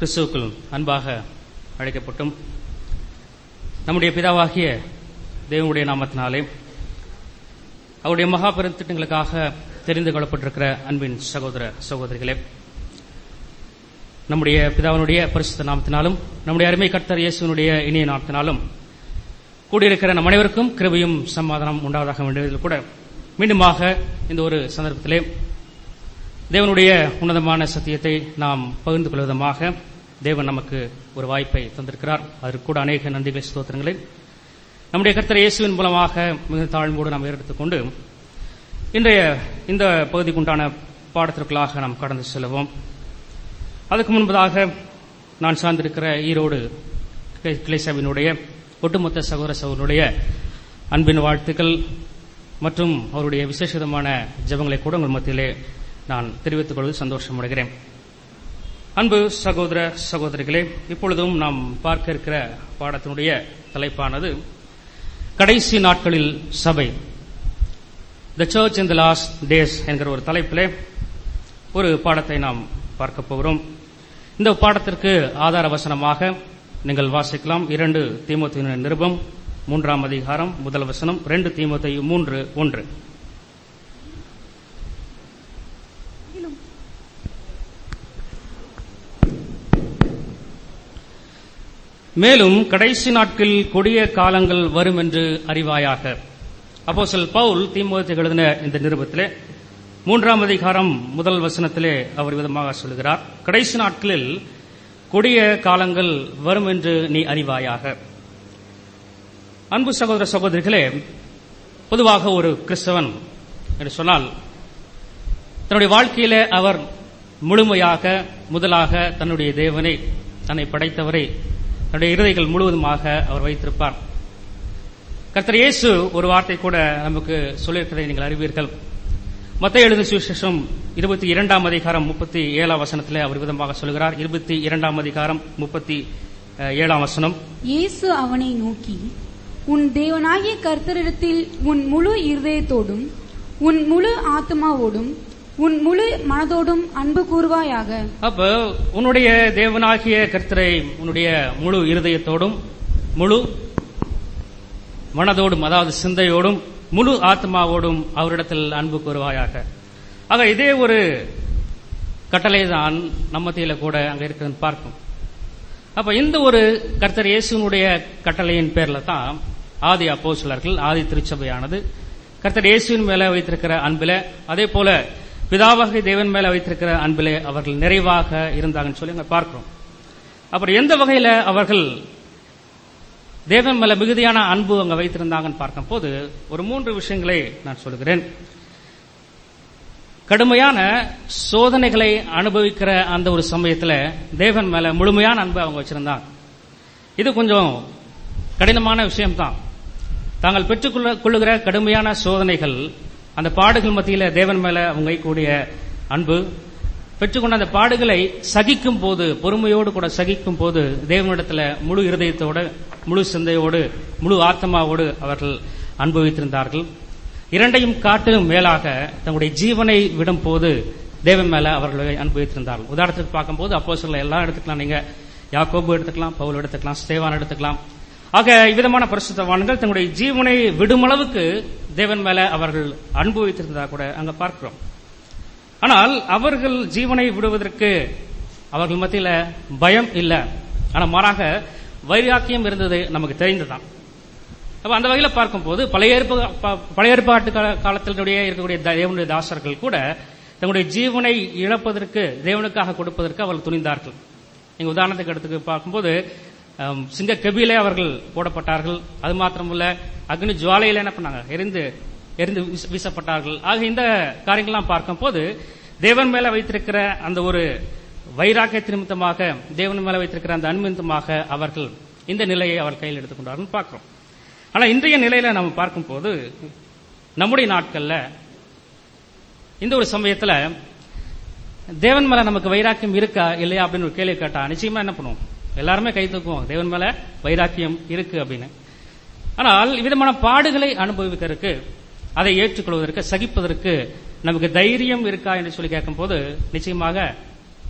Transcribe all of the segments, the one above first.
கிறிஸ்துவுக்குள் அன்பாக அழைக்கப்பட்டும் நம்முடைய பிதாவாகிய தேவனுடைய நாமத்தினாலே அவருடைய மகா பெருந்திட்டங்களுக்காக தெரிந்து கொள்ளப்பட்டிருக்கிற அன்பின் சகோதர சகோதரிகளே நம்முடைய பிதாவினுடைய பரிசுத்த நாமத்தினாலும் நம்முடைய அருமை கர்த்தர் இயேசுவினுடைய இனிய நாமத்தினாலும் கூடியிருக்கிற நம் அனைவருக்கும் கிருபையும் சமாதானம் உண்டாவதாக வேண்டியதில் கூட மீண்டுமாக இந்த ஒரு சந்தர்ப்பத்திலே தேவனுடைய உன்னதமான சத்தியத்தை நாம் பகிர்ந்து கொள்ளும் விதமாக தேவன் நமக்கு ஒரு வாய்ப்பை தந்திருக்கிறார் அதற்கு கூட அநேக நன்றிகளை ஸ்தோத்திரங்களை நம்முடைய கர்த்தர் இயேசுவின் மூலமாக மிகுந்த தாழ்வோடு நாம் ஏறெடுத்துக் கொண்டு இன்றைய இந்த பகுதிக்குண்டான பாடத்திற்குள்ளாக நாம் கடந்து செல்வோம் அதுக்கு முன்பதாக நான் சார்ந்திருக்கிற ஈரோடு கிளைசபினுடைய ஒட்டுமொத்த சகோதர சகோதரனுடைய அன்பின் வாழ்த்துக்கள் மற்றும் அவருடைய விசேஷமான ஜபங்களை கூட உங்கள் மத்தியிலே நான் தெரிவித்துக் கொள்வது சந்தோஷம் அடைகிறேன் அன்பு சகோதர சகோதரிகளே இப்பொழுதும் நாம் பார்க்க இருக்கிற பாடத்தினுடைய தலைப்பானது கடைசி நாட்களில் சபை the church in the last days என்கிற ஒரு தலைப்பிலே ஒரு பாடத்தை நாம் பார்க்க போகிறோம் இந்த பாடத்திற்கு ஆதார வசனமாக நீங்கள் வாசிக்கலாம் இரண்டு தீமோத்தியின் நிருபம் மூன்றாம் அதிகாரம் முதல் வசனம் ரெண்டு தீமோத்தை மூன்று ஒன்று மேலும் கடைசி நாட்கள் கொடிய காலங்கள் வரும் என்று அறிவாயாக அப்போ சொல் பவுல் தீமோத்தை எழுதின இந்த நிருபத்திலே மூன்றாம் அதிகாரம் முதல் வசனத்திலே அவர் விதமாக சொல்கிறார் கடைசி நாட்களில் கொடிய காலங்கள் வரும் என்று நீ அறிவாயாக அன்பு சகோதர சகோதரிகளே பொதுவாக ஒரு கிறிஸ்தவன் என்று சொன்னால் தன்னுடைய வாழ்க்கையில அவர் முழுமையாக முதலாக தன்னுடைய தேவனை தன்னை படைத்தவரை தன்னுடைய இருதைகள் முழுவதுமாக அவர் வைத்திருப்பார் கர்த்தர் இயேசு ஒரு வார்த்தை கூட நமக்கு சொல்லியிருக்கிறதை நீங்கள் அறிவீர்கள் மத்த எழுது சுவிசேஷம் இருபத்தி இரண்டாம் அதிகாரம் முப்பத்தி ஏழாம் வசனத்திலே அவர் விதமாக சொல்கிறார் இருபத்தி இரண்டாம் அதிகாரம் முப்பத்தி ஏழாம் வசனம் இயேசு அவனை நோக்கி உன் தேவனாகிய கர்த்தரிடத்தில் உன் முழு இருதயத்தோடும் உன் முழு ஆத்மாவோடும் உன் முழு மனதோடும் அன்பு கூறுவாயாக அப்ப உன்னுடைய தேவனாகிய கர்த்தரை உன்னுடைய முழு இருதயத்தோடும் முழு மனதோடும் அதாவது சிந்தையோடும் முழு ஆத்மாவோடும் அவரிடத்தில் அன்பு கூறுவாயாக ஆக இதே ஒரு கட்டளை தான் நம்மத்தியில கூட அங்க இருக்குன்னு பார்க்கும் அப்ப இந்த ஒரு கர்த்தர் இயேசுனுடைய கட்டளையின் பேர்ல தான் ஆதி அப்போசிலர்கள் ஆதி திருச்சபையானது கர்த்தர் இயேசுவின் மேல வைத்திருக்கிற அன்பில அதே போல பிதாவாக தேவன் மேல வைத்திருக்கிற அன்பிலே அவர்கள் நிறைவாக இருந்தாங்கன்னு சொல்லி அங்க பார்க்கிறோம் அப்புறம் எந்த வகையில அவர்கள் தேவன் மேல மிகுதியான அன்பு அங்க வைத்திருந்தாங்கன்னு பார்க்கும் போது ஒரு மூன்று விஷயங்களை நான் சொல்கிறேன் கடுமையான சோதனைகளை அனுபவிக்கிற அந்த ஒரு சமயத்துல தேவன் மேல முழுமையான அன்பு அவங்க வச்சிருந்தாங்க இது கொஞ்சம் கடினமான விஷயம்தான் தாங்கள் பெற்றுக்கொள்ள கொள்ளுகிற கடுமையான சோதனைகள் அந்த பாடுகள் மத்தியில தேவன் மேல அவங்க வைக்கக்கூடிய அன்பு பெற்றுக்கொண்ட அந்த பாடுகளை சகிக்கும் போது பொறுமையோடு கூட சகிக்கும் போது தேவனிடத்துல முழு இருதயத்தோடு முழு சிந்தையோடு முழு ஆத்மாவோடு அவர்கள் அனுபவித்திருந்தார்கள் இரண்டையும் காட்டிலும் மேலாக தங்களுடைய ஜீவனை விடும் போது தேவன் மேல அவர்களை அனுபவித்திருந்தார்கள் உதாரணத்துக்கு பார்க்கும்போது அப்போ சொல்ல எல்லாம் எடுத்துக்கலாம் நீங்க யாக்கோபு எடுத்துக்கலாம் பவுல் எடுத்துக்கலாம் ஸ்தேவான் எடுத்துக்கலாம் ஆக இவ்விதமான பரிசுத்தவான்கள் தங்களுடைய ஜீவனை விடும் அளவுக்கு தேவன் மேல அவர்கள் அனுபவித்திருந்ததா கூட அங்க பார்க்கிறோம் ஆனால் அவர்கள் ஜீவனை விடுவதற்கு அவர்கள் மத்தியில பயம் இல்ல ஆனா மாறாக வைராக்கியம் இருந்தது நமக்கு தெரிந்ததுதான் அப்ப அந்த வகையில பார்க்கும்போது பழைய பழைய ஏற்பாட்டு காலத்தினுடைய இருக்கக்கூடிய தேவனுடைய தாசர்கள் கூட தங்களுடைய ஜீவனை இழப்பதற்கு தேவனுக்காக கொடுப்பதற்கு அவர்கள் துணிந்தார்கள் நீங்க உதாரணத்துக்கு எடுத்துக்கு பார்க்கும்போது சிங்க கபிலே அவர்கள் போடப்பட்டார்கள் அது மாத்திரமல்ல அக்னி ஜுவாலையில என்ன பண்ணாங்க எரிந்து எரிந்து வீசப்பட்டார்கள் ஆக இந்த காரியங்கள்லாம் பார்க்கும் போது தேவன் மேல வைத்திருக்கிற அந்த ஒரு வைராக்கிய நிமித்தமாக தேவன் மேல வைத்திருக்கிற அந்த அனுமித்தமாக அவர்கள் இந்த நிலையை அவர் கையில் எடுத்துக்கொண்டார்கள் பார்க்கிறோம் ஆனா இன்றைய நிலையில நம்ம பார்க்கும் போது நம்முடைய நாட்கள்ல இந்த ஒரு சமயத்துல தேவன் மேல நமக்கு வைராக்கியம் இருக்கா இல்லையா அப்படின்னு ஒரு கேள்வி கேட்டா நிச்சயமா என்ன பண்ணுவோம் எல்லாருமே கை தூக்குவோம் தேவன் மேல வைராக்கியம் இருக்கு அப்படின்னு ஆனால் விதமான பாடுகளை அனுபவிக்கிறதுக்கு அதை ஏற்றுக்கொள்வதற்கு சகிப்பதற்கு நமக்கு தைரியம் இருக்கா என்று சொல்லி கேட்கும் போது நிச்சயமாக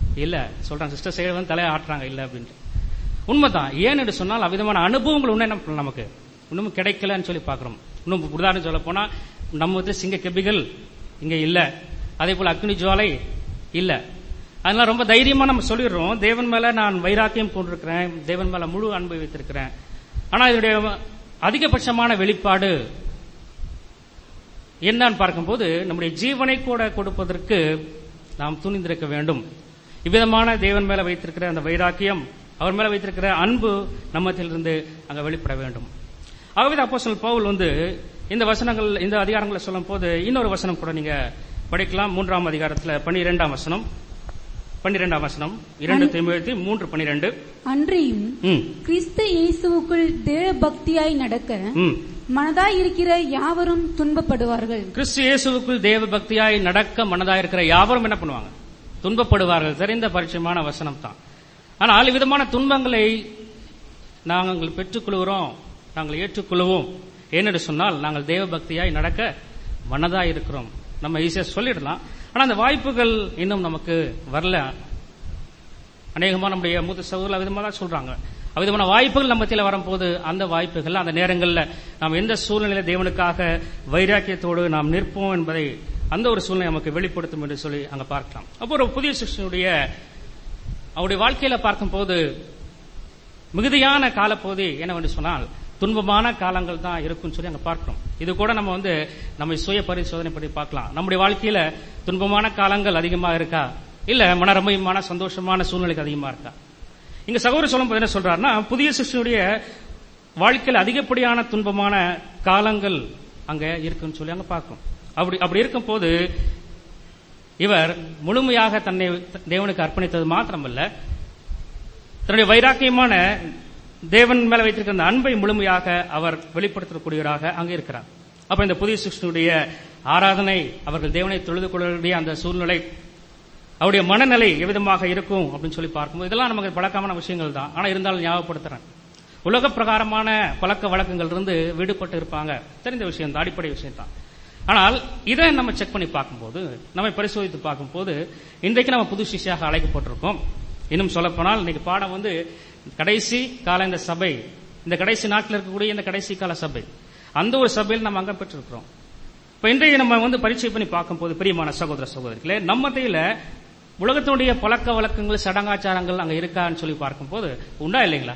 இல்ல சொல்றாங்க சிஸ்டர் சைடு வந்து தலையை ஆட்டுறாங்க இல்ல அப்படின்ட்டு உண்மைதான் ஏன் என்று சொன்னால் அவ்விதமான அனுபவங்கள் இன்னும் என்ன பண்ணல நமக்கு இன்னும் கிடைக்கலன்னு சொல்லி பார்க்கிறோம் இன்னும் உதாரணம் சொல்ல போனா நம்ம வந்து சிங்க கெபிகள் இங்க இல்ல அதே போல அக்னி ஜுவாலை இல்ல அதனால ரொம்ப தைரியமா நம்ம சொல்லிடுறோம் தேவன் மேல நான் வைராக்கியம் கொண்டிருக்கிறேன் தேவன் மேல முழு அன்பை வைத்திருக்கிறேன் ஆனா இதனுடைய அதிகபட்சமான வெளிப்பாடு என்னன்னு பார்க்கும்போது நம்முடைய ஜீவனை கூட கொடுப்பதற்கு நாம் துணிந்திருக்க வேண்டும் இவ்விதமான தேவன் மேல வைத்திருக்கிற அந்த வைராக்கியம் அவர் மேல வைத்திருக்கிற அன்பு நம்மத்திலிருந்து அங்க வெளிப்பட வேண்டும் ஆகவே அப்போ பவுல் வந்து இந்த வசனங்கள் இந்த அதிகாரங்களை சொல்லும் போது இன்னொரு வசனம் கூட நீங்க படிக்கலாம் மூன்றாம் அதிகாரத்துல பன்னிரெண்டாம் வசனம் பன்னிரெண்டாம் வசனம் இரண்டு திமுகத்தி மூன்று பன்னிரெண்டு அன்றியும் ம் கிறிஸ்து இயேசுவுக்குள் தேவ பக்தியாய் நடக்க ம் மனதாய் இருக்கிற யாவரும் துன்பப்படுவார்கள் கிறிஸ்து இயேசுவுக்குள் தேவ பக்தியாய் நடக்க மனதாய் இருக்கிற யாவரும் என்ன பண்ணுவாங்க துன்பப்படுவார்கள் தெரிந்த பரிச்சயமான வசனம் தான் ஆனால் விதமான துன்பங்களை நாங்கள் பெற்றுக்கொள்கிறோம் நாங்கள் ஏற்றுக்கொள்வோம் ஏனென்று சொன்னால் நாங்கள் தேவ பக்தியாய் நடக்க மனதாய் இருக்கிறோம் நம்ம ஈஸியா சொல்லிடலாம் ஆனா அந்த வாய்ப்புகள் இன்னும் நமக்கு வரல அநேகமா நம்முடைய மூத்த சகோதரர்கள் அவிதமா தான் சொல்றாங்க அவிதமான வாய்ப்புகள் நம்ம மத்தியில வரும்போது அந்த வாய்ப்புகள் அந்த நேரங்களில் நாம் எந்த சூழ்நிலையில தேவனுக்காக வைராக்கியத்தோடு நாம் நிற்போம் என்பதை அந்த ஒரு சூழ்நிலை நமக்கு வெளிப்படுத்தும் என்று சொல்லி அங்க பார்க்கலாம் அப்போ ஒரு புதிய சிஷ்யனுடைய அவருடைய வாழ்க்கையில பார்க்கும்போது மிகுதியான காலப்பகுதி என்னவென்று சொன்னால் துன்பமான காலங்கள் தான் இருக்கும்னு சொல்லி அங்க பார்க்கிறோம் இது கூட நம்ம வந்து நம்ம சுய பரிசோதனை பண்ணி பார்க்கலாம் நம்முடைய வாழ்க்கையில துன்பமான காலங்கள் அதிகமா இருக்கா இல்ல மனரமயமான சந்தோஷமான சூழ்நிலைக்கு அதிகமா இருக்கா இங்க சகோதரர் சொல்லும் போது என்ன சொல்றாருன்னா புதிய சிஷ்யனுடைய வாழ்க்கையில் அதிகப்படியான துன்பமான காலங்கள் அங்க இருக்குன்னு சொல்லி அங்க பார்க்கிறோம் அப்படி அப்படி இருக்கும் போது இவர் முழுமையாக தன்னை தேவனுக்கு அர்ப்பணித்தது மாத்திரமல்ல தன்னுடைய வைராக்கியமான தேவன் மேல வைத்திருக்கிற அந்த அன்பை முழுமையாக அவர் வெளிப்படுத்தக்கூடியவராக அங்கே இருக்கிறார் அப்ப இந்த புதிய சிருஷ்டியுடைய ஆராதனை அவர்கள் தேவனை தொழுது கொள்ளக்கூடிய அந்த சூழ்நிலை அவருடைய மனநிலை எவ்விதமாக இருக்கும் அப்படின்னு சொல்லி பார்க்கும்போது இதெல்லாம் நமக்கு பழக்கமான விஷயங்கள் தான் ஆனா இருந்தாலும் ஞாபகப்படுத்துறேன் உலக பிரகாரமான பழக்க வழக்கங்கள் இருந்து விடுபட்டு இருப்பாங்க தெரிந்த விஷயம் தான் அடிப்படை விஷயம் தான் ஆனால் இதை நம்ம செக் பண்ணி பார்க்கும்போது நம்ம பரிசோதித்து பார்க்கும்போது இன்றைக்கு நம்ம புது சிஷியாக அழைக்கப்பட்டிருக்கோம் இன்னும் சொல்லப்போனால் இன்னைக்கு பாடம் வந்து கடைசி கால இந்த சபை இந்த கடைசி நாட்டில் இருக்கக்கூடிய இந்த கடைசி கால சபை அந்த ஒரு சபையில் நம்ம அங்க பெற்றிருக்கிறோம் இப்ப இன்றைய நம்ம வந்து பரிச்சை பண்ணி பார்க்கும்போது பிரியமான சகோதர சகோதரிகளே நம்ம மத்தியில உலகத்தினுடைய பழக்க வழக்கங்கள் சடங்காச்சாரங்கள் அங்க இருக்கான்னு சொல்லி பார்க்கும்போது உண்டா இல்லைங்களா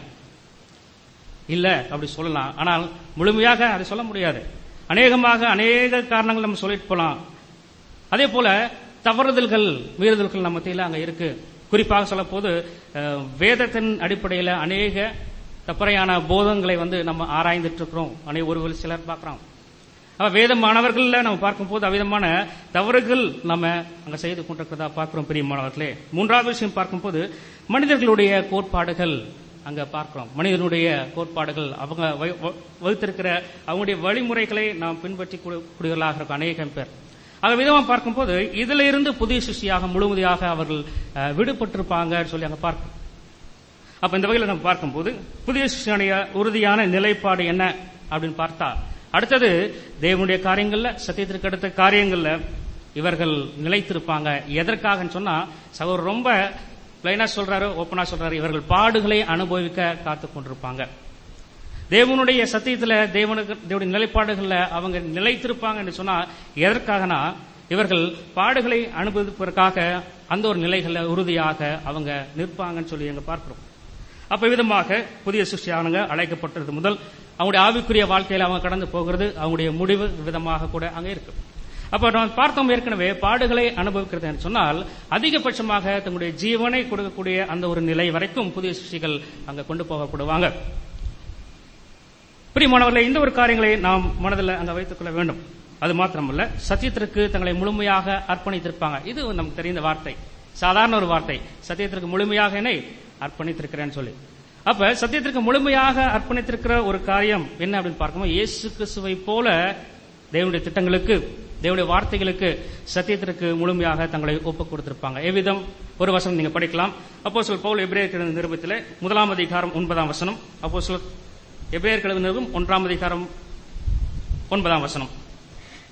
இல்ல அப்படி சொல்லலாம் ஆனால் முழுமையாக அதை சொல்ல முடியாது அநேகமாக அநேக காரணங்கள் நம்ம சொல்லிட்டு போலாம் அதே போல தவறுதல்கள் மீறுதல்கள் நம்ம மத்தியில அங்க இருக்கு குறிப்பாக சொல்ல போது அஹ், வேதத்தின் அடிப்படையில் அநேக தப்பறையான போதங்களை வந்து நம்ம ஆராய்ந்துட்டு இருக்கிறோம் அநே ஒரு சிலர் பார்க்கிறோம் அப்ப வேத மாணவர்கள்ல நம்ம பார்க்கும்போது அவ்விதமான தவறுகள் நம்ம அங்க செய்து கொண்டிருக்கிறதா பார்க்கிறோம் பெரிய மாணவர்களே மூன்றாவது விஷயம் பார்க்கும்போது மனிதர்களுடைய கோட்பாடுகள் அங்க பார்க்கிறோம் மனிதனுடைய கோட்பாடுகள் அவங்க வ- வ- வகுத்திருக்கிற அவங்களுடைய வழிமுறைகளை நாம் பின்பற்றி கூடிய- கூடியவர்களாக இருக்கும் அநேகம் பேர் ஆக விதமா பார்க்கும்போது இதுல இருந்து புதிய சிருஷ்டியாக முழுமதியாக அவர்கள் அஹ், விடுபட்டிருப்பாங்கன்னு சொல்லி அங்க பார்க்கிறோம் அப்ப இந்த வகையில் நம்ம பார்க்கும்போது புதிய சிருஷ்டியுடைய உறுதியான நிலைப்பாடு என்ன அப்படின்னு பார்த்தா அடுத்தது தேவனுடைய காரியங்கள்ல சத்தியத்திற்கு அடுத்த காரியங்கள்ல இவர்கள் நிலைத்திருப்பாங்க எதற்காகன்னு சொன்னா சகோதரர் ரொம்ப பிளைனா சொல்றாரு ஓப்பனா சொல்றாரு இவர்கள் பாடுகளை அனுபவிக்க காத்துக் கொண்டிருப்பாங்க தேவனுடைய சத்தியத்துல தேவனுக்கு தேவனுடைய நிலைப்பாடுகள்ல அவங்க நிலைத்திருப்பாங்க என்று சொன்னா எதற்காகனா இவர்கள் பாடுகளை அனுபவிப்பதற்காக அந்த ஒரு நிலைகள்ல உறுதியாக அவங்க நிற்பாங்கன்னு சொல்லி அங்க பார்க்கிறோம் அப்ப விதமாக புதிய சிருஷ்டியானங்க அழைக்கப்பட்டது முதல் அவங்களுடைய ஆவிக்குரிய வாழ்க்கையில அவங்க கடந்து போகிறது அவங்களுடைய முடிவு விதமாக கூட அங்க இருக்கு அப்ப நாம் பார்த்தோம் ஏற்கனவே பாடுகளை அனுபவிக்கிறது என்று சொன்னால் அதிகபட்சமாக தங்களுடைய ஜீவனை கொடுக்கக்கூடிய அந்த ஒரு நிலை வரைக்கும் புதிய சிருஷ்டிகள் அங்க கொண்டு போகப்படுவாங்க பிரியமானவர்களே இந்த ஒரு காரியங்களை நாம் மனதில் அங்க வைத்துக் கொள்ள வேண்டும் அது மாத்திரமல்ல சத்தியத்திற்கு தங்களை முழுமையாக அர்ப்பணித்திருப்பாங்க இது நமக்கு தெரிந்த வார்த்தை சாதாரண ஒரு வார்த்தை சத்தியத்திற்கு முழுமையாக என்னை அர்ப்பணித்திருக்கிறேன்னு சொல்லி அப்ப சத்தியத்திற்கு முழுமையாக அர்ப்பணித்திருக்கிற ஒரு காரியம் என்ன அப்படின்னு பார்க்கும்போது இயேசு கிறிஸ்துவை போல தேவனுடைய திட்டங்களுக்கு தேவனுடைய வார்த்தைகளுக்கு சத்தியத்திற்கு முழுமையாக தங்களை ஒப்புக் கொடுத்திருப்பாங்க எவ்விதம் ஒரு வசனம் நீங்க படிக்கலாம் அப்போ சொல் பவுல் எபிரேயர் நிருபத்திலே முதலாம் அதிகாரம் ஒன்பதாம் வசனம் அப்போ சொல் எபிரேயர் நிருபம் ஒன்றாம் அதிகாரம் ஒன்பதாம் வசனம்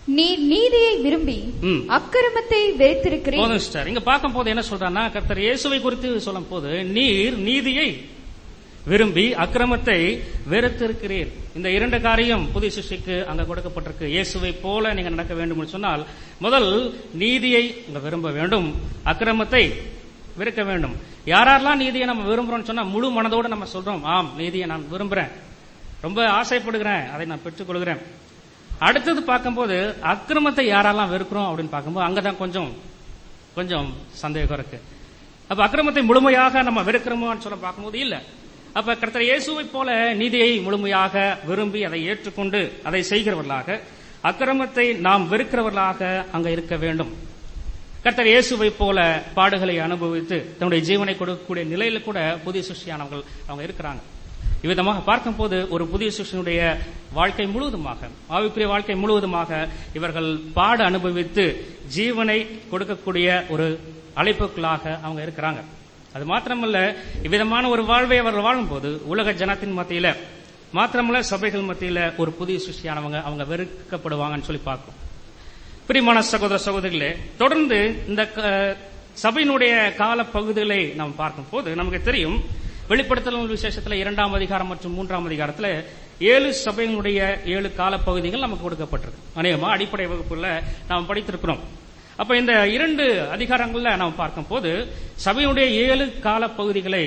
நீர் நீதியை விரும்பி ம். அக்கிரமத்தை வெறுத்திருக்கிறீர் போதும் சிஸ்டர் இங்க பார்க்கும் போது என்ன சொல்றான்னா கர்த்தர் இயேசுவை குறித்து சொல்லும் போது நீர் நீதியை விரும்பி அக்கிரமத்தை வெறுத்திருக்கிறீர் இந்த இரண்டு காரியம் புதிய சிஷ்டிக்கு அங்க கொடுக்கப்பட்டிருக்கு இயேசுவை போல நீங்க நடக்க வேண்டும் என்று சொன்னால் முதல் நீதியை இங்க விரும்ப வேண்டும் அக்கிரமத்தை வெறுக்க வேண்டும் யாரெல்லாம் நீதியை நம்ம விரும்புறோம்னு சொன்னா முழு மனதோடு நம்ம சொல்றோம் ஆம் நீதியை நான் விரும்புறேன் ரொம்ப ஆசைப்படுகிறேன் அதை நான் பெற்றுக்கொள்கிறேன் அடுத்தது பார்க்கும்போது அக்கிரமத்தை யாரெல்லாம் வெறுக்கிறோம் அப்படின்னு பார்க்கும்போது அங்கதான் கொஞ்சம் கொஞ்சம் சந்தேகம் இருக்கு அப்ப அக்கிரமத்தை முழுமையாக நம்ம வெறுக்கிறோமோன்னு சொல்ல பார்க்கும்போது இல்ல அப்ப கர்த்தர் இயேசுவை போல நீதியை முழுமையாக விரும்பி அதை ஏற்றுக்கொண்டு அதை செய்கிறவர்களாக அக்கிரமத்தை நாம் வெறுக்கிறவர்களாக அங்க இருக்க வேண்டும் கர்த்தர் இயேசுவை போல பாடுகளை அனுபவித்து தன்னுடைய ஜீவனை கொடுக்கக்கூடிய நிலையில கூட புதிய சிருஷ்டியானவர்கள் அவங்க இருக்கிறாங்க இவ்விதமாக பார்க்கும்போது ஒரு புதிய சிருஷ்டினுடைய வாழ்க்கை முழுவதுமாக ஆவிக்குரிய வாழ்க்கை முழுவதுமாக இவர்கள் பாட அனுபவித்து ஜீவனை கொடுக்கக்கூடிய ஒரு அழைப்புகளாக அவங்க இருக்கிறாங்க அது மாத்திரமல்ல இவ்விதமான ஒரு வாழ்வை அவர்கள் வாழும்போது உலக ஜனத்தின் மத்தியில மாத்திரமல்ல சபைகள் மத்தியில ஒரு புதிய சிருஷ்டியானவங்க அவங்க வெறுக்கப்படுவாங்கன்னு சொல்லி பார்க்கிறோம் பிரியமான சகோதர சகோதரிகளே தொடர்ந்து இந்த க- சபையினுடைய கால பகுதிகளை நாம் பார்க்கும் போது நமக்கு தெரியும் வெளிப்படுத்தல் விசேஷத்துல இரண்டாம் அதிகாரம் மற்றும் மூன்றாம் அதிகாரத்துல ஏழு சபையினுடைய ஏழு கால பகுதிகள் நமக்கு கொடுக்கப்பட்டிருக்கு அநேகமா அடிப்படை வகுப்புல நாம் படித்திருக்கிறோம் அப்ப இந்த இரண்டு அதிகாரங்கள்ல நாம் பார்க்கும் போது சபையினுடைய ஏழு கால பகுதிகளை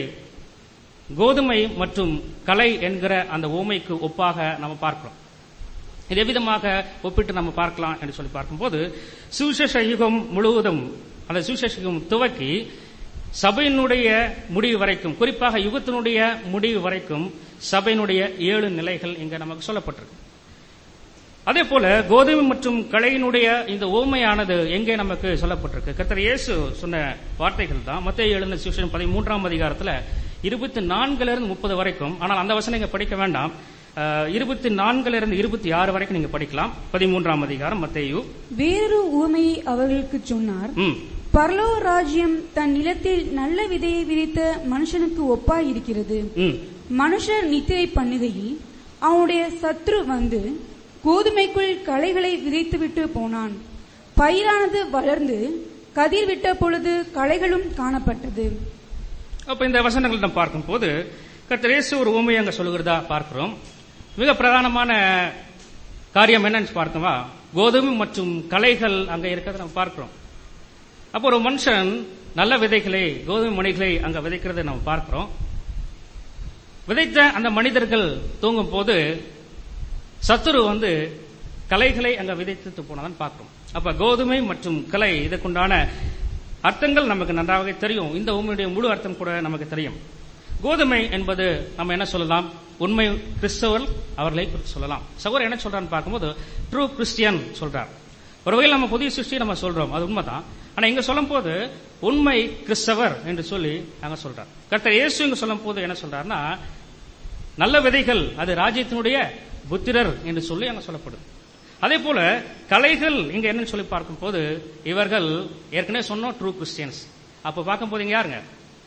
கோதுமை மற்றும் கலை என்கிற அந்த ஓமைக்கு ஒப்பாக நம்ம பார்க்கிறோம் இது எவ்விதமாக ஒப்பிட்டு நம்ம பார்க்கலாம் என்று சொல்லி பார்க்கும்போது சுவிசேஷ யுகம் முழுவதும் அந்த சுவிசேஷ யுகம் துவக்கி சபையினுடைய முடிவு வரைக்கும் குறிப்பாக யுகத்தினுடைய முடிவு வரைக்கும் சபையினுடைய ஏழு நிலைகள் இங்க நமக்கு சொல்லப்பட்டிருக்கு அதே போல கோதுமை மற்றும் கலையினுடைய இந்த ஓமையானது எங்கே நமக்கு சொல்லப்பட்டிருக்கு கர்த்தர் இயேசு சொன்ன வார்த்தைகள் தான் மத்திய எழுந்த சுவிசேஷம் பதிமூன்றாம் அதிகாரத்துல இருபத்தி நான்குல இருந்து முப்பது வரைக்கும் ஆனால் அந்த வசனம் இங்க படிக்க வேண்டாம் அஹ், இருபத்தி நான்குல இருந்து இருபத்தி ஆறு வரைக்கும் நீங்க படிக்கலாம் பதிமூன்றாம் அதிகாரம் மத்தேயு வேறொரு உவமையை அவர்களுக்குச் சொன்னார் ம் பரலோக ராஜ்யம் தன் நிலத்தில் நல்ல விதையை விதைத்த மனுஷனுக்கு ஒப்பாய் இருக்கிறது ம் மனுஷர் நித்திரை பண்ணுகையில் அவனுடைய சத்ரு வந்து கோதுமைக்குள் களைகளை விதைத்துவிட்டு போனான் பயிரானது வளர்ந்து கதிர் விட்ட பொழுது களைகளும் காணப்பட்டது அப்ப இந்த வசனங்கள் நாம் பார்க்கும்போது கர்த்தர் இயேசு ஒரு உண்மையை அங்க சொல்லுகிறதா பார்க்கிறோம் மிக பிரதானமான காரியம் என்னன்னு பார்க்கவா கோதுமை மற்றும் கலைகள் அங்க இருக்கிறத நம்ம பார்க்கிறோம் அப்போ ஒரு மனுஷன் நல்ல விதைகளை கோதுமை மணிகளை அங்க விதைக்கிறதை நம்ம பார்க்கிறோம் விதைத்த அந்த மனிதர்கள் தூங்கும் போது சத்துரு வந்து கலைகளை அங்க விதைத்து போனதான் பார்க்கிறோம் அப்ப கோதுமை மற்றும் கலை இதுக்குண்டான அர்த்தங்கள் நமக்கு நன்றாக தெரியும் இந்த உண்மையுடைய முழு அர்த்தம் கூட நமக்கு தெரியும் கோதுமை என்பது நம்ம என்ன சொல்லலாம் உண்மை கிறிஸ்தவர் அவர்களை குறித்து சொல்லலாம் சகோதரர் என்ன சொல்றான்னு பார்க்கும்போது ட்ரூ கிறிஸ்டியன் சொல்றார் ஒரு வகையில் நம்ம புதிய சிருஷ்டி நம்ம சொல்றோம் அது உண்மைதான் ஆனா இங்க சொல்லும் போது உண்மை கிறிஸ்தவர் என்று சொல்லி நாங்க சொல்றார் கர்த்தர் இயேசு இங்க சொல்லும் போது என்ன சொல்றாருன்னா நல்ல விதைகள் அது ராஜ்யத்தினுடைய புத்திரர் என்று சொல்லி அங்க சொல்லப்படுது அதே போல கலைகள் இங்க என்னன்னு சொல்லி பார்க்கும்போது இவர்கள் ஏற்கனவே சொன்னோம் ட்ரூ கிறிஸ்டியன்ஸ் அப்ப பார்க்கும்போது இங்க யாருங்க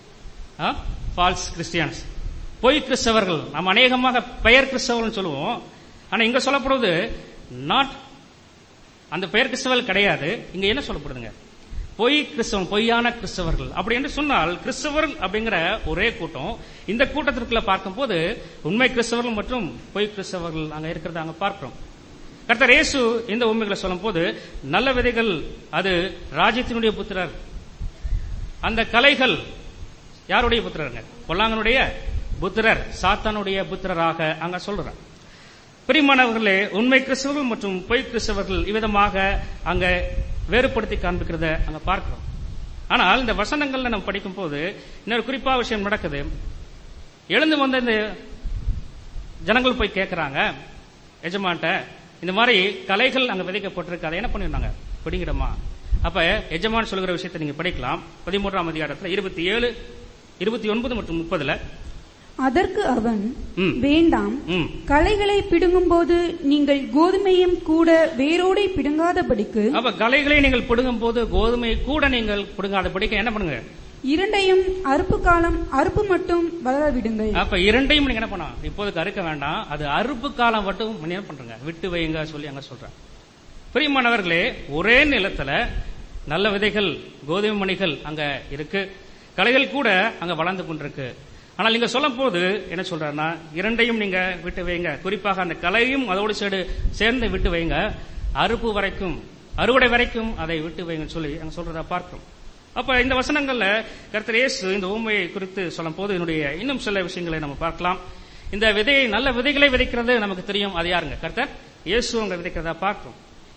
ஃபால்ஸ் கிறிஸ்டியன்ஸ் பொய் கிறிஸ்தவர்கள் நம்ம அநேகமாக பெயர் கிறிஸ்தவர்கள் சொல்லுவோம் ஆனா இங்க சொல்லப்படுவது நாட் அந்த பெயர் கிறிஸ்தவர்கள் கிடையாது இங்க என்ன சொல்லப்படுதுங்க பொய் கிறிஸ்தவன் பொய்யான கிறிஸ்தவர்கள் அப்படி என்று சொன்னால் கிறிஸ்தவர்கள் அப்படிங்கிற ஒரே கூட்டம் இந்த கூட்டத்திற்குள்ள பார்க்கும்போது உண்மை கிறிஸ்தவர்கள் மற்றும் பொய் கிறிஸ்தவர்கள் அங்க இருக்கிறத அங்க பார்க்கிறோம் கர்த்தர் இயேசு இந்த உண்மைகளை சொல்லும் போது நல்ல விதைகள் அது ராஜ்யத்தினுடைய புத்திரர் அந்த கலைகள் யாருடைய புத்திரருங்க பொல்லாங்கனுடைய புத்திரர் சாத்தானுடைய புத்திரராக அங்க சொல்றார் பிரிமானவர்களே உண்மை கிறிஸ்தவர்கள் மற்றும் பொய் கிறிஸ்தவர்கள் இவ்விதமாக அங்க வேறுபடுத்தி காண்பிக்கிறத அங்க பார்க்கிறோம் ஆனால் இந்த வசனங்கள்ல நம்ம படிக்கும் போது இன்னொரு குறிப்பா விஷயம் நடக்குது எழுந்து வந்த இந்த ஜனங்கள் போய் கேட்கறாங்க எஜமான்ட்ட இந்த மாதிரி கலைகள் அங்க விதைக்கப்பட்டிருக்கு அதை என்ன பண்ணிருந்தாங்க பிடிங்கிடமா அப்ப எஜமான் சொல்கிற விஷயத்தை நீங்க படிக்கலாம் பதிமூன்றாம் அதிகாரத்துல இருபத்தி ஏழு இருபத்தி ஒன்பது மற்றும் முப்பதுல அதற்கு அவன் ம். வேண்டாம் ம் களைகளை பிடுங்கும்போது நீங்கள் கோதுமையும் கூட வேரோடை பிடுங்காதபடிக்கு அப்ப கலைகளை நீங்கள் பிடுங்கும் போது கோதுமை கூட நீங்கள் பிடுங்காத படிக்க என்ன பண்ணுங்க இரண்டையும் அறுப்பு காலம் அறுப்பு மட்டும் வளர விடுங்கள் அப்ப இரண்டையும் நீங்க என்ன பண்ணலாம் இப்போதைக்கு அறுக்க வேண்டாம் அது அறுப்பு காலம் மட்டும் நீங்க என்ன பண்றீங்க விட்டு வைங்க சொல்லி அங்க சொல்றேன் பிரியமானவர்களே ஒரே நிலத்துல நல்ல விதைகள் கோதுமை மணிகள் அங்க இருக்கு களைகள் கூட அங்க வளர்ந்து கொண்டிருக்கு ஆனால் நீங்க சொல்லும் போது என்ன சொல்றாருன்னா இரண்டையும் நீங்க விட்டு வைங்க குறிப்பாக அந்த கலையும் அதோடு சேர்ந்து சேர்ந்து விட்டு வைங்க அறுப்பு வரைக்கும் அறுவடை வரைக்கும் அதை விட்டு வைங்கன்னு சொல்லி அங்க சொல்றதா பார்க்கிறோம் அப்ப இந்த வசனங்கள்ல கர்த்தர் இயேசு இந்த ஊமையை குறித்து சொல்லும் போது என்னுடைய இன்னும் சில விஷயங்களை நம்ம பார்க்கலாம் இந்த விதையை நல்ல விதைகளை விதைக்கிறது நமக்கு தெரியும் அது யாருங்க கர்த்தர் இயேசு அங்க விதைக்கிறதா பார்க்கிறோம்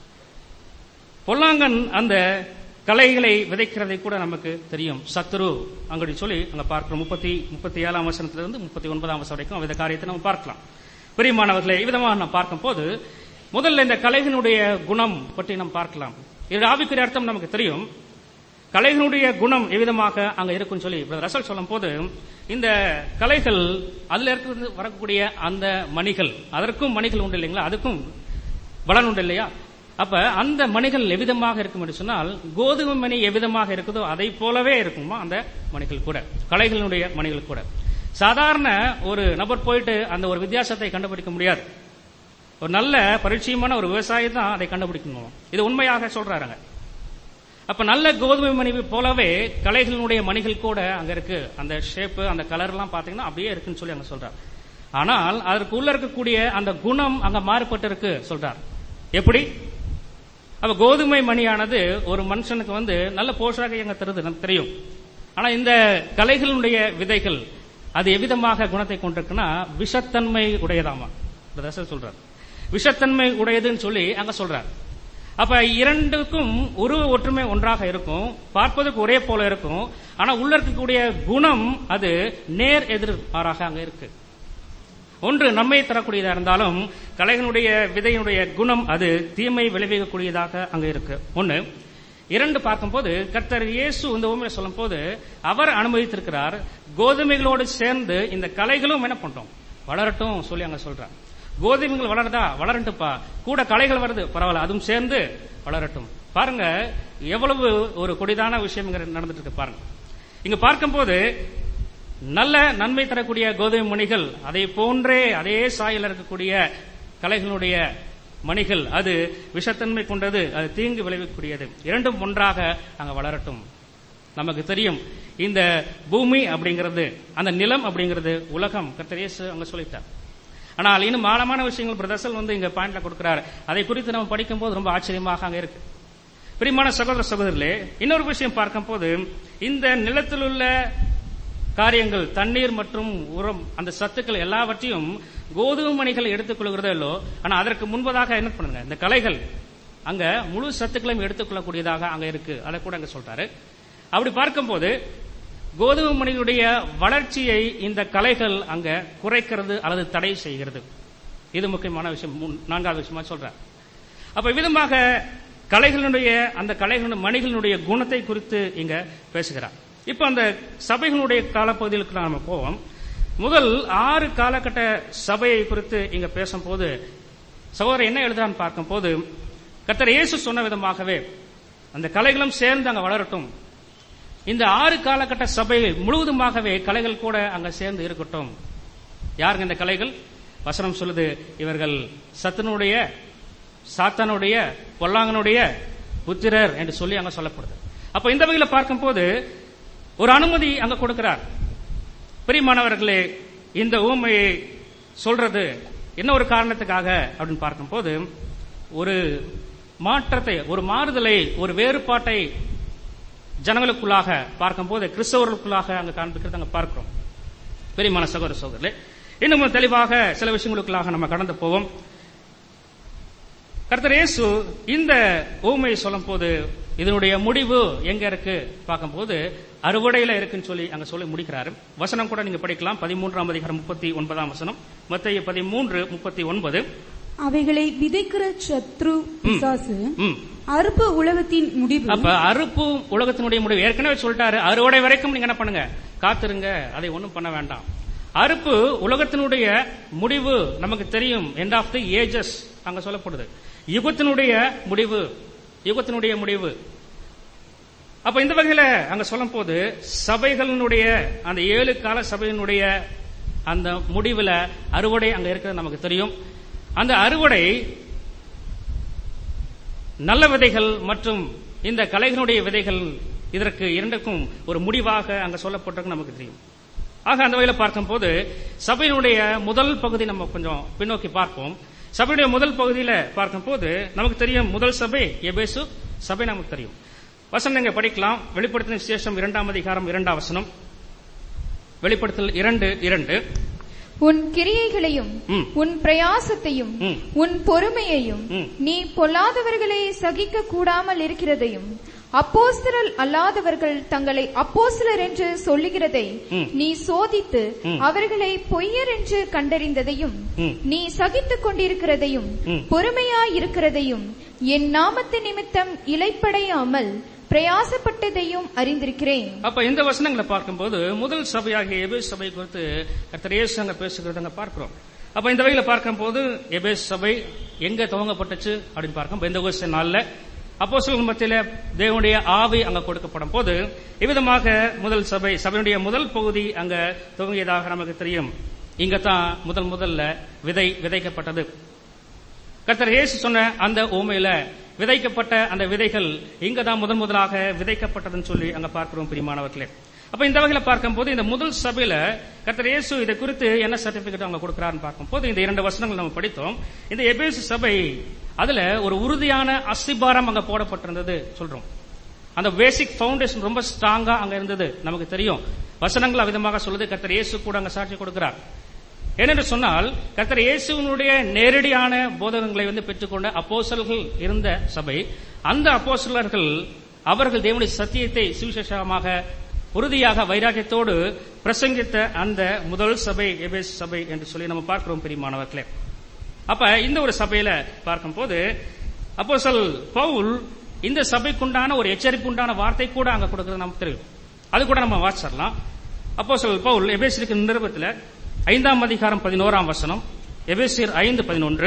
பொல்லாங்கன் அந்த கலைகளை விதைக்கிறதை கூட நமக்கு தெரியும் சத்துரு அங்கடி சொல்லி அங்க பார்க்கிறோம் முப்பத்தி முப்பத்தி ஏழாம் வசனத்திலிருந்து முப்பத்தி ஒன்பதாம் வசனம் வரைக்கும் அந்த காரியத்தை நம்ம பார்க்கலாம் பிரியமானவர்களை இவ்விதமாக நாம் பார்க்கும் போது முதல்ல இந்த கலைகளுடைய குணம் பற்றி நாம் பார்க்கலாம் இது ஆவிக்குரிய அர்த்தம் நமக்கு தெரியும் கலைகளுடைய குணம் எவ்விதமாக அங்க இருக்கும்னு சொல்லி பிரதர் ரசல் சொல்லும் போது இந்த கலைகள் அதுல இருந்து வரக்கூடிய அந்த மணிகள் அதற்கும் மணிகள் உண்டு இல்லைங்களா அதுக்கும் பலன் உண்டு இல்லையா அப்ப அந்த மணிகள் எவ்விதமாக இருக்கும் என்று சொன்னால் கோதுமை மணி எவ்விதமாக இருக்குதோ அதை போலவே இருக்குமா அந்த மணிகள் கூட கலைகளுடைய மணிகள் கூட சாதாரண ஒரு நபர் போயிட்டு அந்த ஒரு வித்தியாசத்தை கண்டுபிடிக்க முடியாது ஒரு நல்ல பரிச்சயமான ஒரு விவசாயி தான் அதை கண்டுபிடிக்கணும் இது உண்மையாக சொல்றாருங்க அப்ப நல்ல கோதுமை மணி போலவே கலைகளினுடைய மணிகள் கூட அங்க இருக்கு அந்த ஷேப்பு அந்த கலர் எல்லாம் பாத்தீங்கன்னா அப்படியே இருக்குன்னு சொல்லி அங்க சொல்றார் ஆனால் அதற்கு உள்ள இருக்கக்கூடிய அந்த குணம் அங்க மாறுபட்டு இருக்கு சொல்றார் எப்படி அப்ப கோதுமை மணியானது ஒரு மனுஷனுக்கு வந்து நல்ல போஷாக எங்க தருது நமக்கு தெரியும் ஆனா இந்த கலைகளுடைய விதைகள் அது எவ்விதமாக குணத்தை கொண்டிருக்குன்னா விஷத்தன்மை உடையதாமா ரசல் சொல்றார் விஷத்தன்மை உடையதுன்னு சொல்லி அங்க சொல்றார் அப்ப இரண்டுக்கும் உருவ ஒற்றுமை ஒன்றாக இருக்கும் பார்ப்பதற்கு ஒரே போல இருக்கும் ஆனா உள்ள இருக்கக்கூடிய குணம் அது நேர் எதிர் மாறாக அங்க இருக்கு ஒன்று நன்மை தரக்கூடியதா இருந்தாலும் கலைகளுடைய விதையினுடைய குணம் அது தீமை விளைவிக்கக்கூடியதாக அங்க இருக்கு ஒன்னு இரண்டு பார்க்கும்போது கர்த்தர் இயேசு இந்த உண்மையை சொல்லும் போது அவர் அனுமதித்திருக்கிறார் கோதுமைகளோடு சேர்ந்து இந்த கலைகளும் என்ன பண்றோம் வளரட்டும் சொல்லி அங்க சொல்றார் கோதுமைகள் வளருதா வளரட்டுப்பா கூட கலைகள் வருது பரவாயில்ல அதுவும் சேர்ந்து வளரட்டும் பாருங்க எவ்வளவு ஒரு கொடிதான விஷயம் இங்க நடந்துட்டு இருக்கு பாருங்க இங்க பார்க்கும்போது நல்ல நன்மை தரக்கூடிய கோதுமை மணிகள் அதை போன்றே அதே சாயில் இருக்கக்கூடிய கலைகளுடைய மணிகள் அது விஷத்தன்மை கொண்டது அது தீங்கு விளைவிக்கக்கூடியது இரண்டும் ஒன்றாக அங்க வளரட்டும் நமக்கு தெரியும் இந்த பூமி அப்படிங்கிறது அந்த நிலம் அப்படிங்கிறது உலகம் கர்த்தரேசு அங்க சொல்லிட்டார் ஆனால் இன்னும் ஆழமான விஷயங்கள் பிரதர்சல் வந்து இங்க பாயிண்ட்ல கொடுக்கிறார் அதை குறித்து நம்ம படிக்கும் போது ரொம்ப ஆச்சரியமாக அங்க இருக்கு பிரியமான சகோதர சகோதரர்களே இன்னொரு விஷயம் பார்க்கும் போது இந்த நிலத்தில் உள்ள காரியங்கள் தண்ணீர் மற்றும் உரம் அந்த சத்துக்கள் எல்லாவற்றையும் கோதுமை மணிகள் எடுத்துக்கொள்கிறதோ இல்லோ ஆனா அதற்கு முன்பதாக என்ன பண்ணுங்க இந்த கலைகள் அங்க முழு சத்துக்களையும் எடுத்துக்கொள்ளக்கூடியதாக அங்க இருக்கு அதை கூட அங்க சொல்றாரு அப்படி பார்க்கும்போது கோதுமை மணிகளுடைய வளர்ச்சியை இந்த கலைகள் அங்க குறைக்கிறது அல்லது தடை செய்கிறது இது முக்கியமான விஷயம் நான்காவது விஷயமா சொல்றேன் அப்ப விதமாக கலைகளுடைய அந்த கலைகளுடைய மணிகளுடைய குணத்தை குறித்து இங்க பேசுகிறார் இப்ப அந்த சபைகளுடைய காலப்பகுதிகளுக்கு நாம போவோம் முதல் ஆறு காலகட்ட சபையை குறித்து இங்க பேசும்போது சகோதரர் என்ன எழுதுறான்னு பார்க்கும்போது கத்தர் இயேசு சொன்ன விதமாகவே அந்த கலைகளும் சேர்ந்து அங்க வளரட்டும் இந்த ஆறு காலகட்ட சபை முழுவதுமாகவே கலைகள் கூட அங்க சேர்ந்து இருக்கட்டும் யாருங்க இந்த கலைகள் வசனம் சொல்லுது இவர்கள் சத்தனுடைய சாத்தானுடைய பொல்லாங்கனுடைய புத்திரர் என்று சொல்லி அங்க சொல்லப்படுது அப்ப இந்த வகையில பார்க்கும்போது ஒரு அனுமதி அங்க கொடுக்கிறார் பிரியமானவர்களே இந்த ஊமையை சொல்றது என்ன ஒரு காரணத்துக்காக அப்படின்னு பார்க்கும்போது ஒரு மாற்றத்தை ஒரு மாறுதலை ஒரு வேறுபாட்டை ஜனங்களுக்குள்ளாக பார்க்கும்போது கிறிஸ்தவர்களுக்குள்ளாக அங்க காண்பிக்கிறது அங்க பார்க்கிறோம் பெரியமான சகோதர சகோதரர்களே இன்னும் தெளிவாக சில விஷயங்களுக்குள்ளாக நம்ம கடந்து போவோம் கர்த்தர் இயேசு இந்த ஊமையை சொல்லும் போது இதனுடைய முடிவு எங்க இருக்கு பார்க்கும்போது அறுவடையில இருக்குன்னு சொல்லி அங்க சொல்லி முடிக்கிறாரு வசனம் கூட நீங்க படிக்கலாம் பதிமூன்றாம் அதிகாரம் முப்பத்தி ஒன்பதாம் வசனம் மத்திய பதிமூன்று முப்பத்தி ஒன்பது அவைகளை விதைக்கிற சத்ரு பிசாசு ம். அறுப்பு உலகத்தின் முடிவு அப்ப அறுப்பு உலகத்தினுடைய முடிவு ஏற்கனவே சொல்லிட்டாரு அறுவடை வரைக்கும் நீங்க என்ன பண்ணுங்க காத்திருங்க அதை ஒண்ணும் பண்ண வேண்டாம் அறுப்பு உலகத்தினுடைய முடிவு நமக்கு தெரியும் எண்ட் ஆஃப் தி ஏஜஸ் அங்க சொல்லப்படுது யுகத்தினுடைய முடிவு யுகத்தினுடைய முடிவு அப்ப இந்த வகையில அங்க சொல்லும் போது சபைகளினுடைய அந்த ஏழு கால சபையினுடைய அந்த முடிவுல அறுவடை அங்க இருக்கிறது நமக்கு தெரியும் அந்த அறுவடை நல்ல விதைகள் மற்றும் இந்த கலைகளுடைய விதைகள் இதற்கு இரண்டுக்கும் ஒரு முடிவாக அங்க சொல்லப்பட்டிருக்கு நமக்கு தெரியும் ஆக அந்த வகையில பார்க்கும்போது சபையினுடைய முதல் பகுதி நம்ம கொஞ்சம் பின்னோக்கி பார்ப்போம் சபையுடைய முதல் பகுதியில பார்க்கும்போது நமக்கு தெரியும் முதல் சபை எபேசு சபை நமக்கு தெரியும் வசனம் நீங்க படிக்கலாம் வெளிப்படுத்தின விசேஷம் இரண்டாம் அதிகாரம் இரண்டாம் வசனம் வெளிப்படுத்தல் இரண்டு இரண்டு உன் கிரியைகளையும் ம். உன் பிரயாசத்தையும் ம். உன் பொறுமையையும் ம். நீ பொல்லாதவர்களை சகிக்க கூடாமல் இருக்கிறதையும் அப்போஸ்தலர் அல்லாதவர்கள் தங்களை அப்போஸ்தலர் என்று சொல்லுகிறதை ம். நீ சோதித்து ம். அவர்களை பொய்யர் என்று கண்டறிந்ததையும் ம். நீ சகித்துக் கொண்டிருக்கிறதையும் ம். பொறுமையாயிருக்கிறதையும் என் நாமத்து நிமித்தம் இலைப்படையாமல் பிரயாசப்பட்டதையும் அறிந்திருக்கிறேன் அப்ப இந்த வசனங்களை பார்க்கும்போது முதல் சபையாகிய எபேஸ் சபை குறித்து கர்த்தர் இயேசு அங்க பேசுகிறத அங்க பார்க்கிறோம் அப்ப இந்த வகையில பார்க்கும்போது எபேஸ் சபை எங்க துவங்கப்பட்டுச்சு அப்படின்னு பார்க்கும் இந்த நாள்ல அப்போ மத்தியில தேவனுடைய ஆவி அங்க கொடுக்கப்படும் போது இவ்விதமாக முதல் சபை சபையுடைய முதல் பகுதி அங்க துவங்கியதாக நமக்கு தெரியும் இங்கதான் முதல் முதல்ல விதை விதைக்கப்பட்டது கர்த்தர் இயேசு சொன்ன அந்த ஊமையில விதைக்கப்பட்ட அந்த விதைகள் இங்க தான் முதன் முதலாக விதைக்கப்பட்டதுன்னு சொல்லி அங்க பார்க்கிறோம் பிரியமானவர்களே அப்ப இந்த வகையில பார்க்கும்போது இந்த முதல் சபையில கர்த்தர் இயேசு இதை குறித்து என்ன சர்டிபிகேட் அவங்க கொடுக்கிறாருன்னு பார்க்கும்போது இந்த இரண்டு வசனங்கள் நம்ம படித்தோம் இந்த எபேசு சபை அதுல ஒரு உறுதியான அஸ்திபாரம் அங்க போடப்பட்டிருந்தது சொல்றோம் அந்த பேசிக் ஃபவுண்டேஷன் ரொம்ப ஸ்ட்ராங்கா அங்க இருந்தது நமக்கு தெரியும் வசனங்கள் அவிதமாக சொல்லுது கர்த்தர் இயேசு கூட அங்க சாட்சி கொடுக்கிறார் ஏனென்று சொன்னால் கர்த்தர் இயேசுவினுடைய நேரடியான போதகங்களை வந்து பெற்றுக்கொண்ட அப்போஸ்தலர்கள் இருந்த சபை அந்த அப்போஸ்தலர்கள் அவர்கள் தேவனுடைய சத்தியத்தை சுவிசேஷமாக உறுதியாக வைராக்கியத்தோடு பிரசங்கித்த அந்த முதல் சபை எபேஸ் சபை என்று சொல்லி நம்ம பார்க்கிறோம் பிரியமானவர்களே அப்ப இந்த ஒரு சபையில பார்க்கும்போது அப்போஸ்தல் பவுல் இந்த சபைக்குண்டான ஒரு எச்சரிப்பு உண்டான வார்த்தை கூட அங்க கொடுக்கிறது நமக்கு தெரியும் அது கூட நம்ம வாசிச்சிடலாம் அப்போஸ்தலர் பவுல் எபேசிற்கு நிருபத்துல ஐந்தாம் அதிகாரம் பதினோராம் வசனம் எபேசியர் ஐந்து பதினொன்று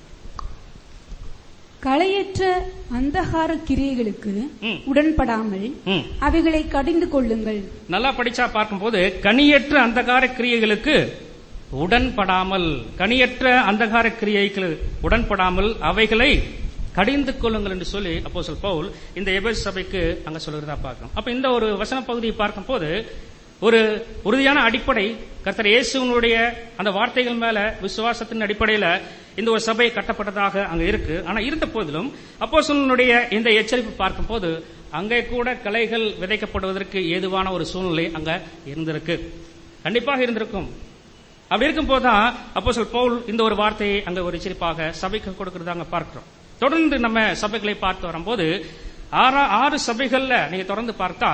களையற்ற அந்தகார கிரியைகளுக்கு ம். உடன்படாமல் ம். அவைகளை கடிந்து கொள்ளுங்கள் நல்லா படிச்சா பார்க்கும்போது கனியற்ற அந்தகார கிரியைகளுக்கு உடன்படாமல் கனியற்ற அந்தகார கிரியைக்கு உடன்படாமல் அவைகளை கடிந்து கொள்ளுங்கள் என்று சொல்லி அப்போஸ்தலர் பவுல் இந்த எபேஸ் சபைக்கு அங்க சொல்லுகிறதா பார்க்கிறோம் அப்ப இந்த ஒரு வசன பகுதியை பார்க்கும்போது ஒரு உறுதியான அடிப்படை கர்த்தர் இயேசுவனுடைய அந்த வார்த்தைகள் மேல விசுவாசத்தின் அடிப்படையில இந்த ஒரு சபை கட்டப்பட்டதாக அங்க இருக்கு ஆனா இருந்த போதிலும் அப்போஸ்தலனுடைய இந்த எச்சரிப்பு பார்க்கும்போது அங்கே கூட கலைகள் விதைக்கப்படுவதற்கு ஏதுவான ஒரு சூழ்நிலை அங்க இருந்திருக்கு கண்டிப்பாக இருந்திருக்கும் அப்படி இருக்கும் போதுதான் அப்போ பவுல் இந்த ஒரு வார்த்தையை அங்க ஒரு எச்சரிப்பாக சபைக்கு கொடுக்கறத அங்க பார்க்கிறோம் தொடர்ந்து நம்ம சபைகளை பார்த்து வரும்போது ஆறா ஆறு சபைகள்ல நீங்க தொடர்ந்து பார்த்தா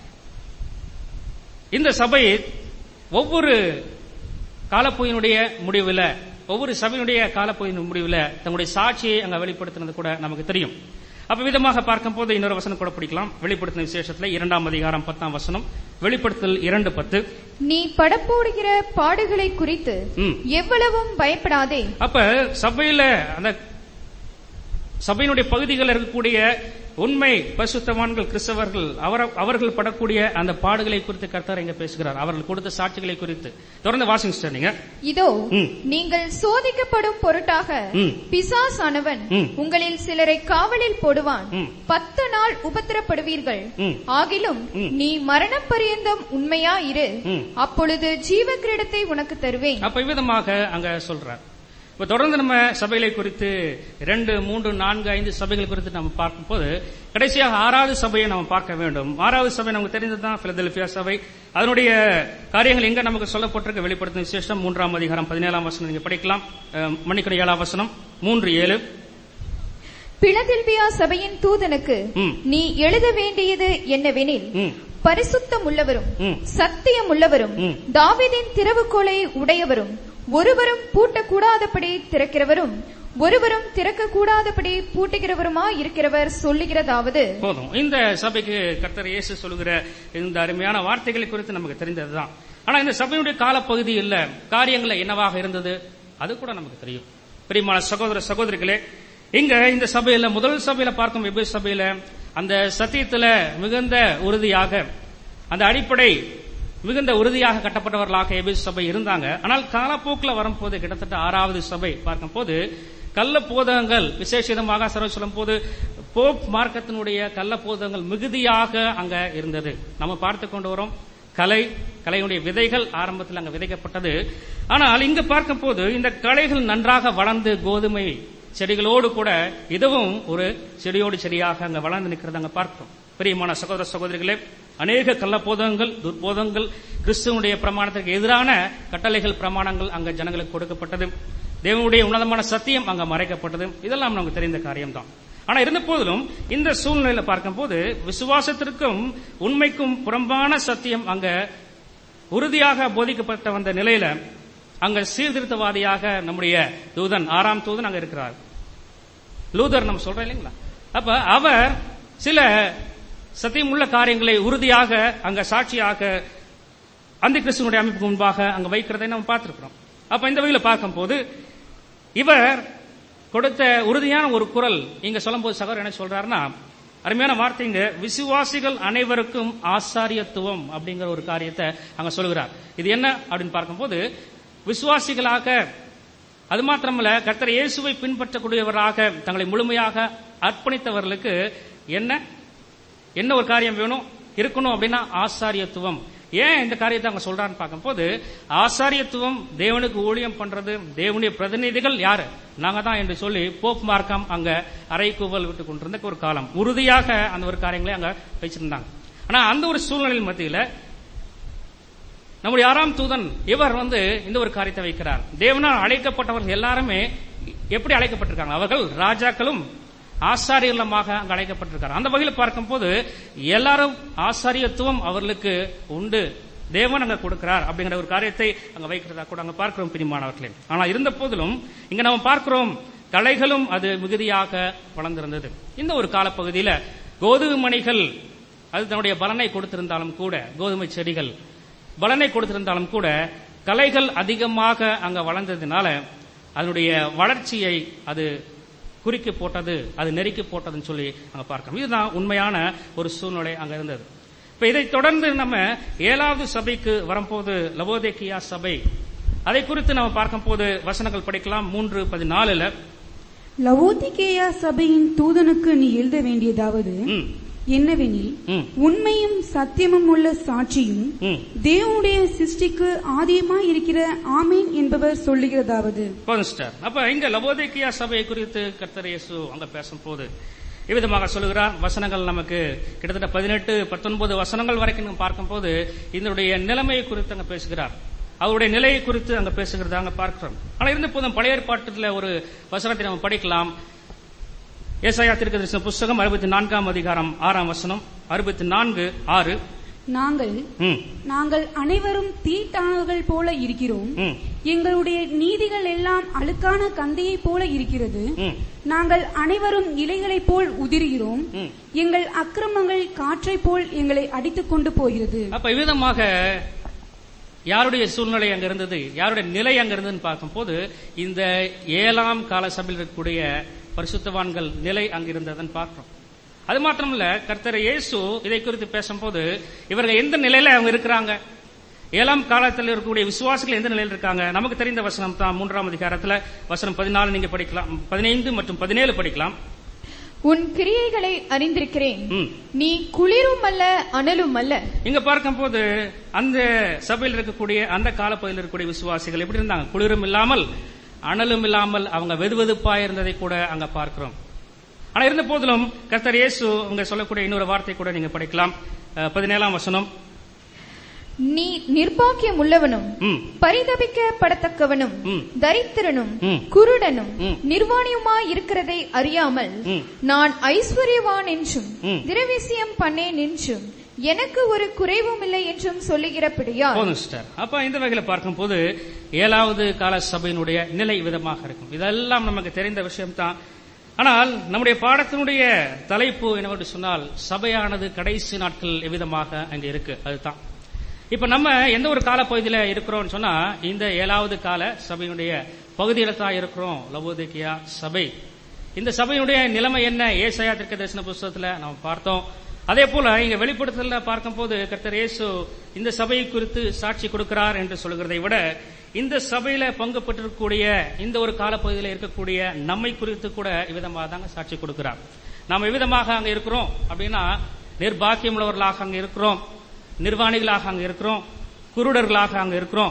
இந்த சபை ஒவ்வொரு காலப்போயினுடைய முடிவுல ஒவ்வொரு சபையினுடைய காலப்போயின் முடிவுல தங்களுடைய சாட்சியை அங்க வெளிப்படுத்தினது கூட நமக்கு தெரியும் அப்ப விதமாக பார்க்கும்போது இன்னொரு வசனம் கூட பிடிக்கலாம் வெளிப்படுத்தின விசேஷத்துல இரண்டாம் அதிகாரம் பத்தாம் வசனம் வெளிப்படுத்தல் இரண்டு பத்து நீ படப்போடுகிற பாடுகளை குறித்து ம். எவ்வளவும் பயப்படாதே அப்ப சபையில அந்த சபையினுடைய பகுதிகளில் இருக்கக்கூடிய உண்மை பரிசுத்தவான்கள் கிறிஸ்தவர்கள் அவர் அவர்கள் படக்கூடிய அந்த பாடுகளை குறித்து கர்த்தர் இங்க பேசுகிறார் அவர்கள் கொடுத்த சாட்சிகளை குறித்து தொடர்ந்து வாசிங் சார் நீங்க இதோ ம். நீங்கள் சோதிக்கப்படும் பொருட்டாக ம். பிசாசானவன் ம். உங்களில் சிலரை காவலில் போடுவான் ம். பத்து நாள் உபத்திரப்படுவீர்கள் ம். ஆகிலும் ம். நீ மரணம் பரியந்தம் உண்மையா இரு ம். அப்பொழுது ஜீவ கிரீடத்தை உனக்கு தருவேன் அப்ப இவ்விதமாக அங்க சொல்றார் இப்ப தொடர்ந்து நம்ம சபைகளை குறித்து ரெண்டு மூன்று நான்கு ஐந்து சபைகள் குறித்து நம்ம பார்க்கும்போது கடைசியாக ஆறாவது சபையை நம்ம பார்க்க வேண்டும் ஆறாவது சபை நமக்கு தெரிந்ததுதான் பிலதெல்பியா சபை அதனுடைய காரியங்கள் எங்க நமக்கு சொல்லப்பட்டிருக்கு வெளிப்படுத்தும் விசேஷம் மூன்றாம் அதிகாரம் பதினேழாம் வசனம் நீங்க படிக்கலாம் அஹ், மன்னிக்கணும் ஏழாம் வசனம் மூன்று ஏழு பிளதெல்பியா சபையின் தூதனுக்கு ம். நீ எழுத வேண்டியது என்னவெனில் ம். பரிசுத்தம் உள்ளவரும் ம். சத்தியம் உள்ளவரும் ம். தாவீதின் திறவுகோலை உடையவரும் ஒருவரும் பூட்டக்கூடாதபடி திறக்கிறவரும் ஒருவரும் திறக்கக்கூடாதபடி பூட்டுகிறவருமா இருக்கிறவர் சொல்லுகிறதாவது போதும் இந்த சபைக்கு கர்த்தர் இயேசு சொல்லுகிற இந்த அருமையான வார்த்தைகளை குறித்து நமக்கு தெரிந்ததுதான் ஆனா இந்த சபையுடைய காலப்பகுதி இல்ல காரியங்கள் என்னவாக இருந்தது அது கூட நமக்கு தெரியும் பிரியமான சகோதர சகோதரிகளே இங்க இந்த சபையில முதல் சபையில பார்க்கும் வெவ்வேறு சபையில அந்த சத்தியத்துல மிகுந்த உறுதியாக அந்த அடிப்படை மிகுந்த உறுதியாக கட்டப்பட்டவர்களாக எபிஸ் சபை இருந்தாங்க ஆனால் காலப்போக்கில் வரும்போது கிட்டத்தட்ட ஆறாவது சபை பார்க்கும்போது கள்ள போதகங்கள் விசேஷமாக சர்வ சொல்லும் போது போப் மார்க்கத்தினுடைய கள்ளப்போதங்கள் மிகுதியாக அங்க இருந்தது நம்ம பார்த்து கொண்டு வரோம் கலை கலையுடைய விதைகள் ஆரம்பத்தில் அங்க விதைக்கப்பட்டது ஆனால் இங்க பார்க்கும் போது இந்த கலைகள் நன்றாக வளர்ந்து கோதுமை செடிகளோடு கூட இதுவும் ஒரு செடியோடு செடியாக அங்க வளர்ந்து நிற்கிறது அங்க பார்க்கிறோம் பிரியமான சகோதர சகோதரிகளே அநேக கள்ளப்போதங்கள் துர்போதங்கள் கிறிஸ்துவனுடைய பிரமாணத்திற்கு எதிரான கட்டளைகள் பிரமாணங்கள் அங்க ஜனங்களுக்கு கொடுக்கப்பட்டது தேவனுடைய உன்னதமான சத்தியம் அங்க மறைக்கப்பட்டது இதெல்லாம் நமக்கு தெரிந்த காரியம்தான் ஆனா இருந்த போதிலும் இந்த சூழ்நிலையில பார்க்கும்போது விசுவாசத்திற்கும் உண்மைக்கும் புறம்பான சத்தியம் அங்க உறுதியாக போதிக்கப்பட்ட வந்த நிலையில அங்க சீர்திருத்தவாதியாக நம்முடைய தூதன் ஆறாம் தூதன் அங்க இருக்கிறார் லூதர் நம்ம சொல்றோம் இல்லைங்களா அப்ப அவர் சில சத்தியமுள்ள காரியங்களை உறுதியாக அங்க சாட்சியாக அந்த கிறிஸ்துவனுடைய அமைப்புக்கு முன்பாக அங்க வைக்கிறதை நம்ம பார்த்திருக்கிறோம் அப்ப இந்த வகையில பார்க்கும்போது இவர் கொடுத்த உறுதியான ஒரு குரல் இங்க சொல்லும்போது சகோதரர் என்ன சொல்றாருன்னா அருமையான வார்த்தைங்க விசுவாசிகள் அனைவருக்கும் ஆசாரியத்துவம் அப்படிங்கிற ஒரு காரியத்தை அங்க சொல்கிறார் இது என்ன அப்படின்னு பார்க்கும்போது விசுவாசிகளாக அது மாத்திரமல்ல கர்த்தர் இயேசுவை பின்பற்றக்கூடியவராக தங்களை முழுமையாக அர்ப்பணித்தவர்களுக்கு என்ன என்ன ஒரு காரியம் வேணும் இருக்கணும் அப்படின்னா ஆசாரியத்துவம் ஏன் இந்த காரியத்தை அவங்க சொல்றான்னு பார்க்கும்போது ஆசாரியத்துவம் தேவனுக்கு ஊழியம் பண்றது தேவனுடைய பிரதிநிதிகள் யாரு நாங்க தான் என்று சொல்லி போப் மார்க்கம் அங்க அரை கூவல் விட்டு கொண்டிருந்த ஒரு காலம் உறுதியாக அந்த ஒரு காரியங்களை அங்க வச்சிருந்தாங்க ஆனா அந்த ஒரு சூழ்நிலையில் மத்தியில நம்முடைய ஆறாம் தூதன் இவர் வந்து இந்த ஒரு காரியத்தை வைக்கிறார் தேவனால் அழைக்கப்பட்டவர்கள் எல்லாருமே எப்படி அழைக்கப்பட்டிருக்காங்க அவர்கள் ராஜாக்களும் ஆசாரியர்களுமாக அங்கு அழைக்கப்பட்டிருக்காங்க அந்த வகையில் பார்க்கும்போது எல்லாரும் ஆசாரியத்துவம் அவர்களுக்கு உண்டு தேவன் அங்க கொடுக்கிறார் அப்படிங்கிற ஒரு காரியத்தை அங்க வைக்கிறதா கூட அங்க பார்க்கிறோம் பிரிமானவர்களே ஆனா இருந்த போதிலும் இங்க நம்ம பார்க்கிறோம் கலைகளும் அது மிகுதியாக வளர்ந்திருந்தது இந்த ஒரு காலப்பகுதியில கோதுமை மணிகள் அது தன்னுடைய பலனை கொடுத்திருந்தாலும் கூட கோதுமை செடிகள் பலனை கொடுத்திருந்தாலும் கூட கலைகள் அதிகமாக அங்க வளர்ந்ததுனால அதனுடைய வளர்ச்சியை அது குறுக்கி போட்டது அது நெருக்கி போட்டதுன்னு சொல்லி அங்க பார்க்கிறோம் இதுதான் உண்மையான ஒரு சூழ்நிலை அங்க இருந்தது இப்ப இதை தொடர்ந்து நம்ம ஏழாவது சபைக்கு வரும்போது லவோதேக்கியா சபை அதை குறித்து நம்ம பார்க்கும்போது வசனங்கள் படிக்கலாம் மூன்று பதினாலுல லவோதிகேயா சபையின் தூதனுக்கு நீ எழுத வேண்டியதாவது ம், என்னவெனில் ம், உண்மையும் சத்தியமும் உள்ள சாட்சியும் ம். தேவனுடைய சிருஷ்டிக்கு ஆதியமாய் இருக்கிற ஆமீன் என்பவர் சொல்லுகிறதாவது போதும் சிஸ்டர். அப்ப இங்க லவோதேக்கியா சபையை குறித்து கர்த்தர் இயேசு அங்க பேசும்போது இவ்விதமாக சொல்லுகிறார் வசனங்கள் நமக்கு கிட்டத்தட்ட பதினெட்டு பத்தொன்பது வசனங்கள் வரைக்கும் நம்ம பார்க்கும்போது இதனுடைய நிலைமையை குறித்து அங்க பேசுகிறார் அவருடைய நிலையை குறித்து அங்க பேசுகிறத அங்க பார்க்கிறோம் ஆனா இருந்த போதும் பழைய ஏற்பாட்டுல ஒரு வசனத்தை நம்ம படிக்கலாம் ஏசாயா திருக்கதரிசன புஸ்தகம் அறுபத்தி நான்காம் அதிகாரம் ஆறாம் வசனம் அறுபத்தி நான்கு ஆறு நாங்கள் ம், நாங்கள் அனைவரும் தீட்டானவர்கள் போல இருக்கிறோம் ம், எங்களுடைய நீதிகள் எல்லாம் அழுக்கான கந்தையைப் போல இருக்கிறது ம், நாங்கள் அனைவரும் இலைகளைப் போல் உதிர்கிறோம் ம். எங்கள் அக்கிரமங்கள் காற்றைப் போல் எங்களை அடித்துக் கொண்டு போகிறது அப்ப இவ்விதமாக யாருடைய சூழ்நிலை அங்க இருந்தது யாருடைய நிலை அங்க இருந்ததுன்னு பார்க்கும்போது இந்த ஏழாம் கால சபையில் இருக்கக்கூடிய பரிசுத்தவான்கள் நிலை அங்க இருந்ததுன்னு பார்க்கிறோம் அது மாத்திரமல்ல கர்த்தர் இயேசு இதை குறித்து பேசும்போது இவர்கள் எந்த நிலையில அவங்க இருக்கிறாங்க ஏழாம் காலத்தில் இருக்கக்கூடிய விசுவாசிகள் எந்த நிலையில் இருக்காங்க நமக்கு தெரிந்த வசனம் தான் மூன்றாம் அதிகாரத்துல வசனம் பதினாலு நீங்க படிக்கலாம் பதினைந்து மற்றும் பதினேழு படிக்கலாம் உன் கிரியைகளை அறிந்திருக்கிறேன் ம். நீ குளிரும் அல்ல அனலும் அல்ல இங்க பார்க்கும்போது அந்த சபையில் இருக்கக்கூடிய அந்த காலப்பகுதியில் இருக்கக்கூடிய விசுவாசிகள் எப்படி இருந்தாங்க குளிரும் இல்லாமல் அனலும் இல்லாமல் அவங்க வெதுவெதுப்பா இருந்ததை கூட அங்க பார்க்கிறோம் ஆனா இருந்த போதிலும் கர்த்தர் இயேசு அங்க சொல்லக்கூடிய இன்னொரு வார்த்தை கூட நீங்க படிக்கலாம் அஹ், பதினேழாம் வசனம் நீ நிர்பாக்கியம் உள்ளவனும் ம், பரிதபிக்கப்படத்தக்கவனும் ம். தரித்திரனும் ம். குருடனும் ம். நிர்வாணியுமாய் இருக்கிறதை அறியாமல் ம். நான் ஐஸ்வர்யவான் என்றும் ம். திரவிசியம் பண்ணேன் என்றும் எனக்கு ஒரு குறைவும் இல்லை என்றும் சொல்லுகிறபடியால் போதும் சிஸ்டர் அப்ப இந்த வகையில பார்க்கும்போது ஏழாவது கால சபையினுடைய நிலை விதமாக இருக்கும் இதெல்லாம் நமக்கு தெரிந்த விஷயம்தான் ஆனால் நம்முடைய பாடத்தினுடைய தலைப்பு என்னவென்று சொன்னால் சபையானது கடைசி நாட்கள் எவ்விதமாக அங்க இருக்கு அதுதான் இப்ப நம்ம எந்த ஒரு காலப்பகுதியில இருக்கிறோம்னு சொன்னா இந்த ஏழாவது கால சபையினுடைய பகுதியில தான் இருக்கிறோம் லவோதிக்கியா சபை இந்த சபையினுடைய நிலைமை என்ன ஏசாயா திருக்க தரிசன புஸ்தகத்துல நம்ம பார்த்தோம் அதே போல இங்க வெளிப்படுத்தல பார்க்கும்போது கர்த்தர் இயேசு இந்த சபையை குறித்து சாட்சி கொடுக்கிறார் என்று சொல்கிறதை விட இந்த சபையில பங்கு பெற்றிருக்கக்கூடிய இந்த ஒரு காலப்பகுதியில் இருக்கக்கூடிய நம்மை குறித்து கூட இவ்விதமாக தாங்க சாட்சி கொடுக்கிறார் நாம் எவ்விதமாக அங்க இருக்கிறோம் அப்படின்னா நிர்பாக்கியம் உள்ளவர்களாக அங்க இருக்கிறோம் நிர்வாணிகளாக அங்க இருக்கிறோம் குருடர்களாக அங்க இருக்கிறோம்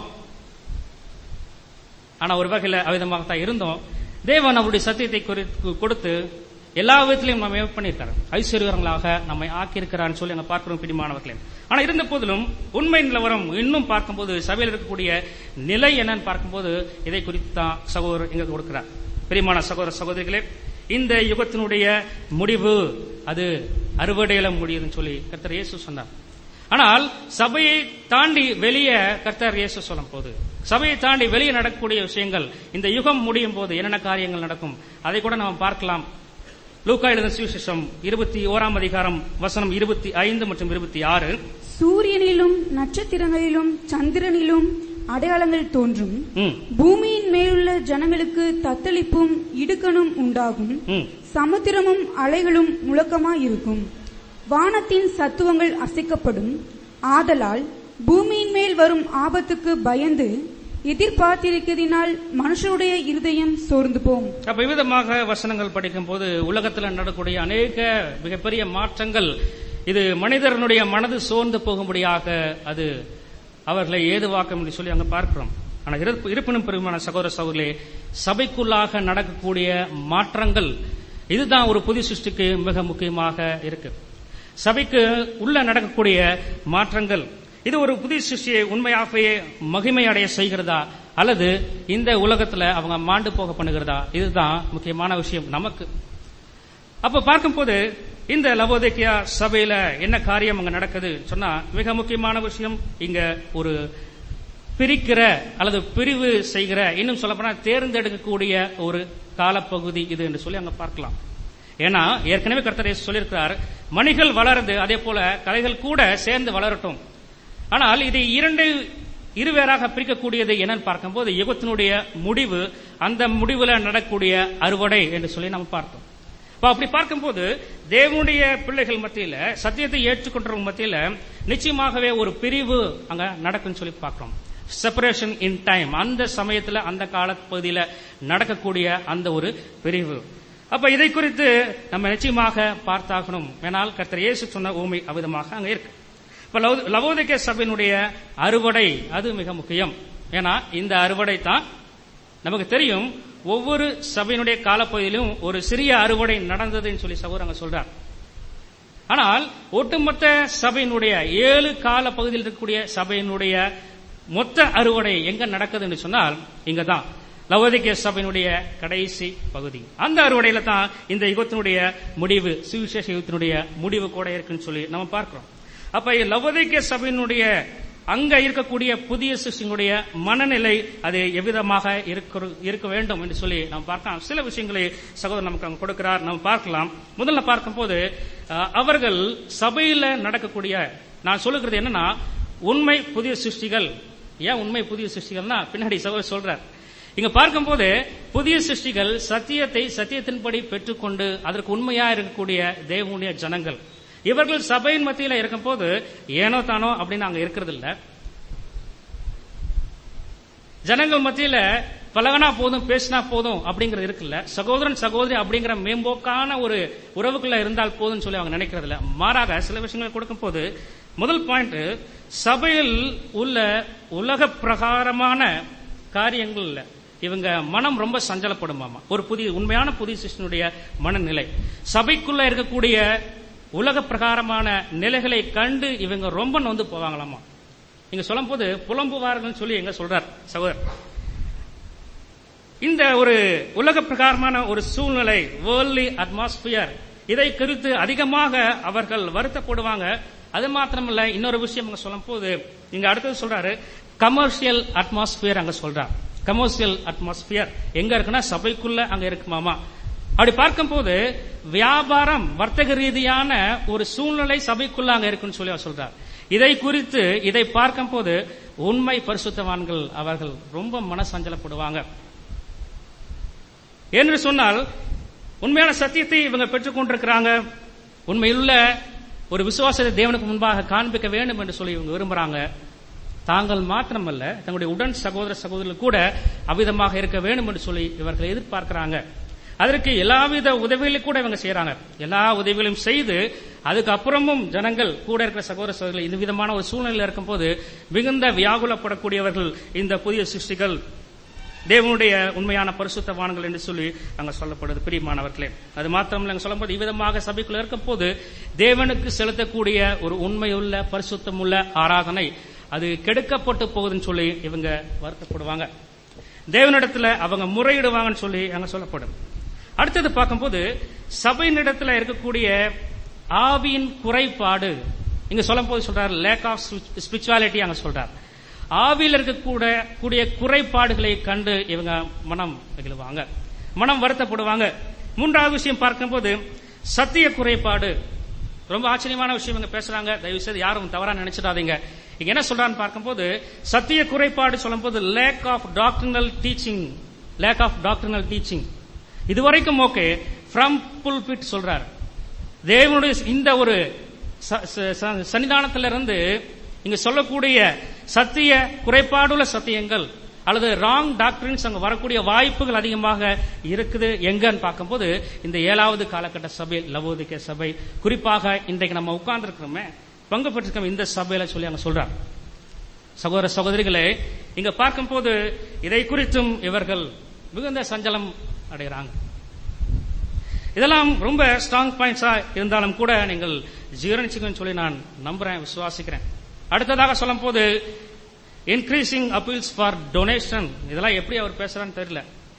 ஆனா ஒரு வகையில அவ்விதமாக தான் இருந்தோம் தேவன் அவருடைய சத்தியத்தை குறித்து கொடுத்து எல்லா விதத்திலையும் நம்ம என்ன பண்ணியிருக்காரு ஐஸ்வர்யங்களாக நம்மை ஆக்கியிருக்கிறான்னு சொல்லி அங்க பார்க்கிறோம் பிடிமானவர்களே ஆனா இருந்த போதிலும் உண்மை நிலவரம் இன்னும் பார்க்கும்போது சபையில் இருக்கக்கூடிய நிலை என்னன்னு பார்க்கும்போது இதை குறித்து தான் சகோதரர் இங்க கொடுக்கிறார் பிரியமான சகோதர சகோதரிகளே இந்த யுகத்தினுடைய முடிவு அது அறுவடையில முடியுதுன்னு சொல்லி கர்த்தர் இயேசு சொன்னார் ஆனால் சபையை தாண்டி வெளியே கர்த்தர் இயேசு சொல்லும் போது சபையை தாண்டி வெளியே நடக்கக்கூடிய விஷயங்கள் இந்த யுகம் முடியும் போது என்னென்ன காரியங்கள் நடக்கும் அதை கூட நாம் பார்க்கலாம் லூக்கா எழுதின சுவிசேஷம் இருபத்தி ஓராம் அதிகாரம் வசனம் இருபத்தி ஐந்து மற்றும் இருபத்தி ஆறு சூரியனிலும் நட்சத்திரங்களிலும் சந்திரனிலும் அடையாளங்கள் தோன்றும் ம், பூமியின் மேலுள்ள ஜனங்களுக்கு தத்தளிப்பும் இடுக்கணும் உண்டாகும் ம். சமுத்திரமும் அலைகளும் முழக்கமாயிருக்கும் வானத்தின் சத்துவங்கள் அசைக்கப்படும் ஆதலால் பூமியின் மேல் வரும் ஆபத்துக்கு பயந்து எதிர்பார்த்திருக்கிறதினால் மனுஷருடைய இருதயம் சோர்ந்து போம் அப்ப விதமாக வசனங்கள் படிக்கும் போது உலகத்தில் நடக்கக்கூடிய அநேக மிகப்பெரிய மாற்றங்கள் இது மனிதனுடைய மனது சோர்ந்து போகும்படியாக அது அவர்களை ஏதுவாக்கும் என்று சொல்லி அங்க பார்க்கிறோம் ஆனா இருப்பு- இருப்பினும் பெருமான சகோதர சகோதரர்களே சபைக்குள்ளாக நடக்கக்கூடிய மாற்றங்கள் இதுதான் ஒரு புது சிருஷ்டிக்கு மிக முக்கியமாக இருக்கு சபைக்கு உள்ள நடக்கக்கூடிய மாற்றங்கள் இது ஒரு புதிய சிருஷ்டியை உண்மையாகவே மகிமை அடைய செய்கிறதா அல்லது இந்த உலகத்துல அவங்க மாண்டு போக பண்ணுகிறதா இதுதான் முக்கியமான விஷயம் நமக்கு அப்ப பார்க்கும்போது இந்த லவோதேக்கியா சபையில என்ன காரியம் அங்க நடக்குது சொன்னா மிக முக்கியமான விஷயம் இங்க ஒரு பிரிக்கிற அல்லது பிரிவு செய்கிற இன்னும் சொல்லப்போனா தேர்ந்தெடுக்கக்கூடிய ஒரு காலப்பகுதி இது என்று சொல்லி அங்க பார்க்கலாம் ஏன்னா ஏற்கனவே கர்த்தர் இயேசு சொல்லியிருக்கிறார் மணிகள் வளருது அதே போல கலைகள் கூட சேர்ந்து வளரட்டும் ஆனால் இது இரண்டு இருவேறாக பிரிக்கக்கூடியது என்னன்னு பார்க்கும்போது யுகத்தினுடைய முடிவு அந்த முடிவுல நடக்கக்கூடிய அறுவடை என்று சொல்லி நம்ம பார்த்தோம் அப்ப அப்படி பார்க்கும்போது தேவனுடைய பிள்ளைகள் மத்தியில சத்தியத்தை ஏற்றுக்கொண்டவங்க மத்தியில நிச்சயமாகவே ஒரு பிரிவு அங்க நடக்கும்னு சொல்லி பார்க்கிறோம் செப்பரேஷன் இன் டைம் அந்த சமயத்துல அந்த கால பகுதியில நடக்கக்கூடிய அந்த ஒரு பிரிவு அப்ப இதை குறித்து நம்ம நிச்சயமாக பார்த்தாகணும் வேணால் கர்த்தர் இயேசு சொன்ன ஊமை அவிதமாக அங்க இருக்கு இப்ப லவோ- லவோதிக்க சபையினுடைய அறுவடை அது மிக முக்கியம் ஏன்னா இந்த அறுவடை தான் நமக்கு தெரியும் ஒவ்வொரு சபையினுடைய காலப்பகுதியிலும் ஒரு சிறிய அறுவடை நடந்ததுன்னு சொல்லி சகோதரங்க சொல்றார் ஆனால் ஒட்டுமொத்த சபையினுடைய ஏழு கால பகுதியில் இருக்கக்கூடிய சபையினுடைய மொத்த அறுவடை எங்க நடக்குதுன்னு சொன்னால் இங்கதான் லவோதிக்க சபையினுடைய கடைசி பகுதி அந்த அறுவடையில தான் இந்த யுகத்தினுடைய முடிவு சுவிசேஷ யுகத்தினுடைய முடிவு கூட இருக்குன்னு சொல்லி நம்ம பார்க்கிறோம் அப்ப லவோதிக்க சபையினுடைய அங்க இருக்கக்கூடிய புதிய சிருஷ்டியினுடைய மனநிலை அது எவ்விதமாக இருக்க இருக்க வேண்டும் என்று சொல்லி நாம் பார்க்கலாம் சில விஷயங்களை சகோதரர் நமக்கு அங்க கொடுக்கிறார் நம்ம பார்க்கலாம் முதல்ல பார்க்கும்போது அஹ், அவர்கள் சபையில நடக்கக்கூடிய நான் சொல்லுகிறது என்னன்னா உண்மை புதிய சிருஷ்டிகள் ஏன் உண்மை புதிய சிருஷ்டிகள்னா பின்னாடி சகோதரர் சொல்றார் இங்க பார்க்கும்போது புதிய சிருஷ்டிகள் சத்தியத்தை சத்தியத்தின்படி பெற்றுக்கொண்டு அதற்கு உண்மையா இருக்கக்கூடிய தேவனுடைய ஜனங்கள் இவர்கள் சபையின் மத்தியில இருக்கும்போது ஏனோ தானோ அப்படின்னு அங்க இருக்கிறது இல்ல ஜனங்கள் மத்தியில பழகனா போதும் பேசினா போதும் அப்படிங்கிறது இருக்குல்ல சகோதரன் சகோதரி அப்படிங்கிற மேம்போக்கான ஒரு உறவுக்குள்ள இருந்தால் போதும்னு சொல்லி அவங்க நினைக்கிறது இல்ல மாறாக சில விஷயங்கள் கொடுக்கும் போது முதல் பாயிண்ட் சபையில் உள்ள உலக பிரகாரமான காரியங்கள் இல்ல இவங்க மனம் ரொம்ப சஞ்சலப்படுமாமா ஒரு புதிய உண்மையான புதிய சிஷ்டனுடைய மனநிலை சபைக்குள்ள இருக்கக்கூடிய உலக பிரகாரமான நிலைகளை கண்டு இவங்க ரொம்ப நொந்து போவாங்களாமா நீங்க சொல்லும் போது புலம்புவார்கள் சொல்லி எங்க சொல்றார் சகோதரர் இந்த ஒரு உலக பிரகாரமான ஒரு சூழ்நிலை வேர்ல்ட்லி அட்மாஸ்பியர் இதை குறித்து அதிகமாக அவர்கள் வருத்தப்படுவாங்க அது மாத்திரமல்ல இன்னொரு விஷயம் அங்க சொல்லும் போது இங்க அடுத்தது சொல்றாரு கமர்ஷியல் அட்மாஸ்பியர் அங்க சொல்றார் கமர்ஷியல் அட்மாஸ்பியர் எங்க இருக்குன்னா சபைக்குள்ள அங்க இருக்குமாமா அப்படி பார்க்கும்போது வியாபாரம் வர்த்தக ரீதியான ஒரு சூழ்நிலை சபைக்குள்ள அங்க இருக்குன்னு சொல்லி அவர் சொல்றார் இதை குறித்து இதை பார்க்கும்போது உண்மை பரிசுத்தவான்கள் அவர்கள் ரொம்ப மனசஞ்சலப்படுவாங்க என்று சொன்னால் உண்மையான சத்தியத்தை இவங்க பெற்றுக்கொண்டிருக்கிறாங்க உண்மையுள்ள ஒரு விசுவாசத்தை தேவனுக்கு முன்பாக காண்பிக்க வேண்டும் என்று சொல்லி இவங்க விரும்புறாங்க தாங்கள் மாத்திரமல்ல தங்களுடைய உடன் சகோதர சகோதரர்கள் கூட அவ்விதமாக இருக்க வேண்டும் என்று சொல்லி இவர்கள் எதிர்பார்க்கிறாங்க அதற்கு எல்லாவித உதவிகளையும் கூட இவங்க செய்யறாங்க எல்லா உதவிகளையும் செய்து அதுக்கப்புறமும் ஜனங்கள் கூட இருக்கிற சகோதர சகோதரிகள் இந்த விதமான ஒரு சூழ்நிலையில் இருக்கும்போது மிகுந்த வியாகுலப்படக்கூடியவர்கள் இந்த புதிய சிருஷ்டிகள் தேவனுடைய உண்மையான பரிசுத்தவான்கள் என்று சொல்லி அங்க சொல்லப்படுது பிரியமானவர்களே அது மாத்திரம் அங்க சொல்லும்போது இவ்விதமாக சபைக்குள்ள இருக்கும் போது தேவனுக்கு செலுத்தக்கூடிய ஒரு உண்மையுள்ள பரிசுத்தமுள்ள ஆராதனை அது கெடுக்கப்பட்டு போகுதுன்னு சொல்லி இவங்க வருத்தப்படுவாங்க தேவனிடத்துல அவங்க முறையிடுவாங்கன்னு சொல்லி அங்க சொல்லப்படும் அடுத்தது பார்க்கும்போது சபையினிடத்துல இருக்கக்கூடிய ஆவியின் குறைபாடு இங்க சொல்லும் போது சொல்றாரு லேக் ஆஃப் ஸ்பிரிச்சுவாலிட்டி அங்க சொல்றார் ஆவியில் இருக்கக்கூட கூடிய குறைபாடுகளை கண்டு இவங்க மனம் மகிழ்வாங்க மனம் வருத்தப்படுவாங்க மூன்றாவது விஷயம் பார்க்கும்போது சத்திய குறைபாடு ரொம்ப ஆச்சரியமான விஷயம் இவங்க பேசுறாங்க தயவு செய்து யாரும் தவறா நினைச்சிடாதீங்க இங்க என்ன சொல்றான்னு பார்க்கும்போது சத்திய குறைபாடு சொல்லும்போது lack of doctrinal teaching lack of doctrinal teaching இதுவரைக்கும் ஓகே ஃப்ரம் புல்பிட் சொல்றாரு தேவனுடைய இந்த ஒரு ச- ச- ச- சன்னிதானத்திலிருந்து இங்க சொல்லக்கூடிய சத்திய குறைபாடுள்ள சத்தியங்கள் அல்லது ராங் டாக்டரின்ஸ் அங்க வரக்கூடிய வாய்ப்புகள் அதிகமாக இருக்குது எங்கன்னு பார்க்கும்போது இந்த ஏழாவது காலகட்ட சபை லவோதிக்க சபை குறிப்பாக இன்றைக்கு நம்ம உட்கார்ந்து இருக்கிறோமே பங்கு பெற்றிருக்கோம் இந்த சபையில சொல்லி அங்க சொல்றாங்க சகோதர சகோதரிகளே இங்க பார்க்கும்போது இதை குறித்தும் இவர்கள் மிகுந்த சஞ்சலம் அடைகிறாங்க இதெல்லாம் ரொம்ப ஸ்ட்ராங் பாயிண்ட்ஸா இருந்தாலும் கூட நீங்கள் ஜீரணிச்சுக்கன்னு சொல்லி நான் நம்புறேன் விசுவாசிக்கிறேன் அடுத்ததாக சொல்லும் போது இன்க்ரீசிங் அப்பீல்ஸ் ஃபார் டொனேஷன் இதெல்லாம் எப்படி அவர் பேசுறான்னு தெரியல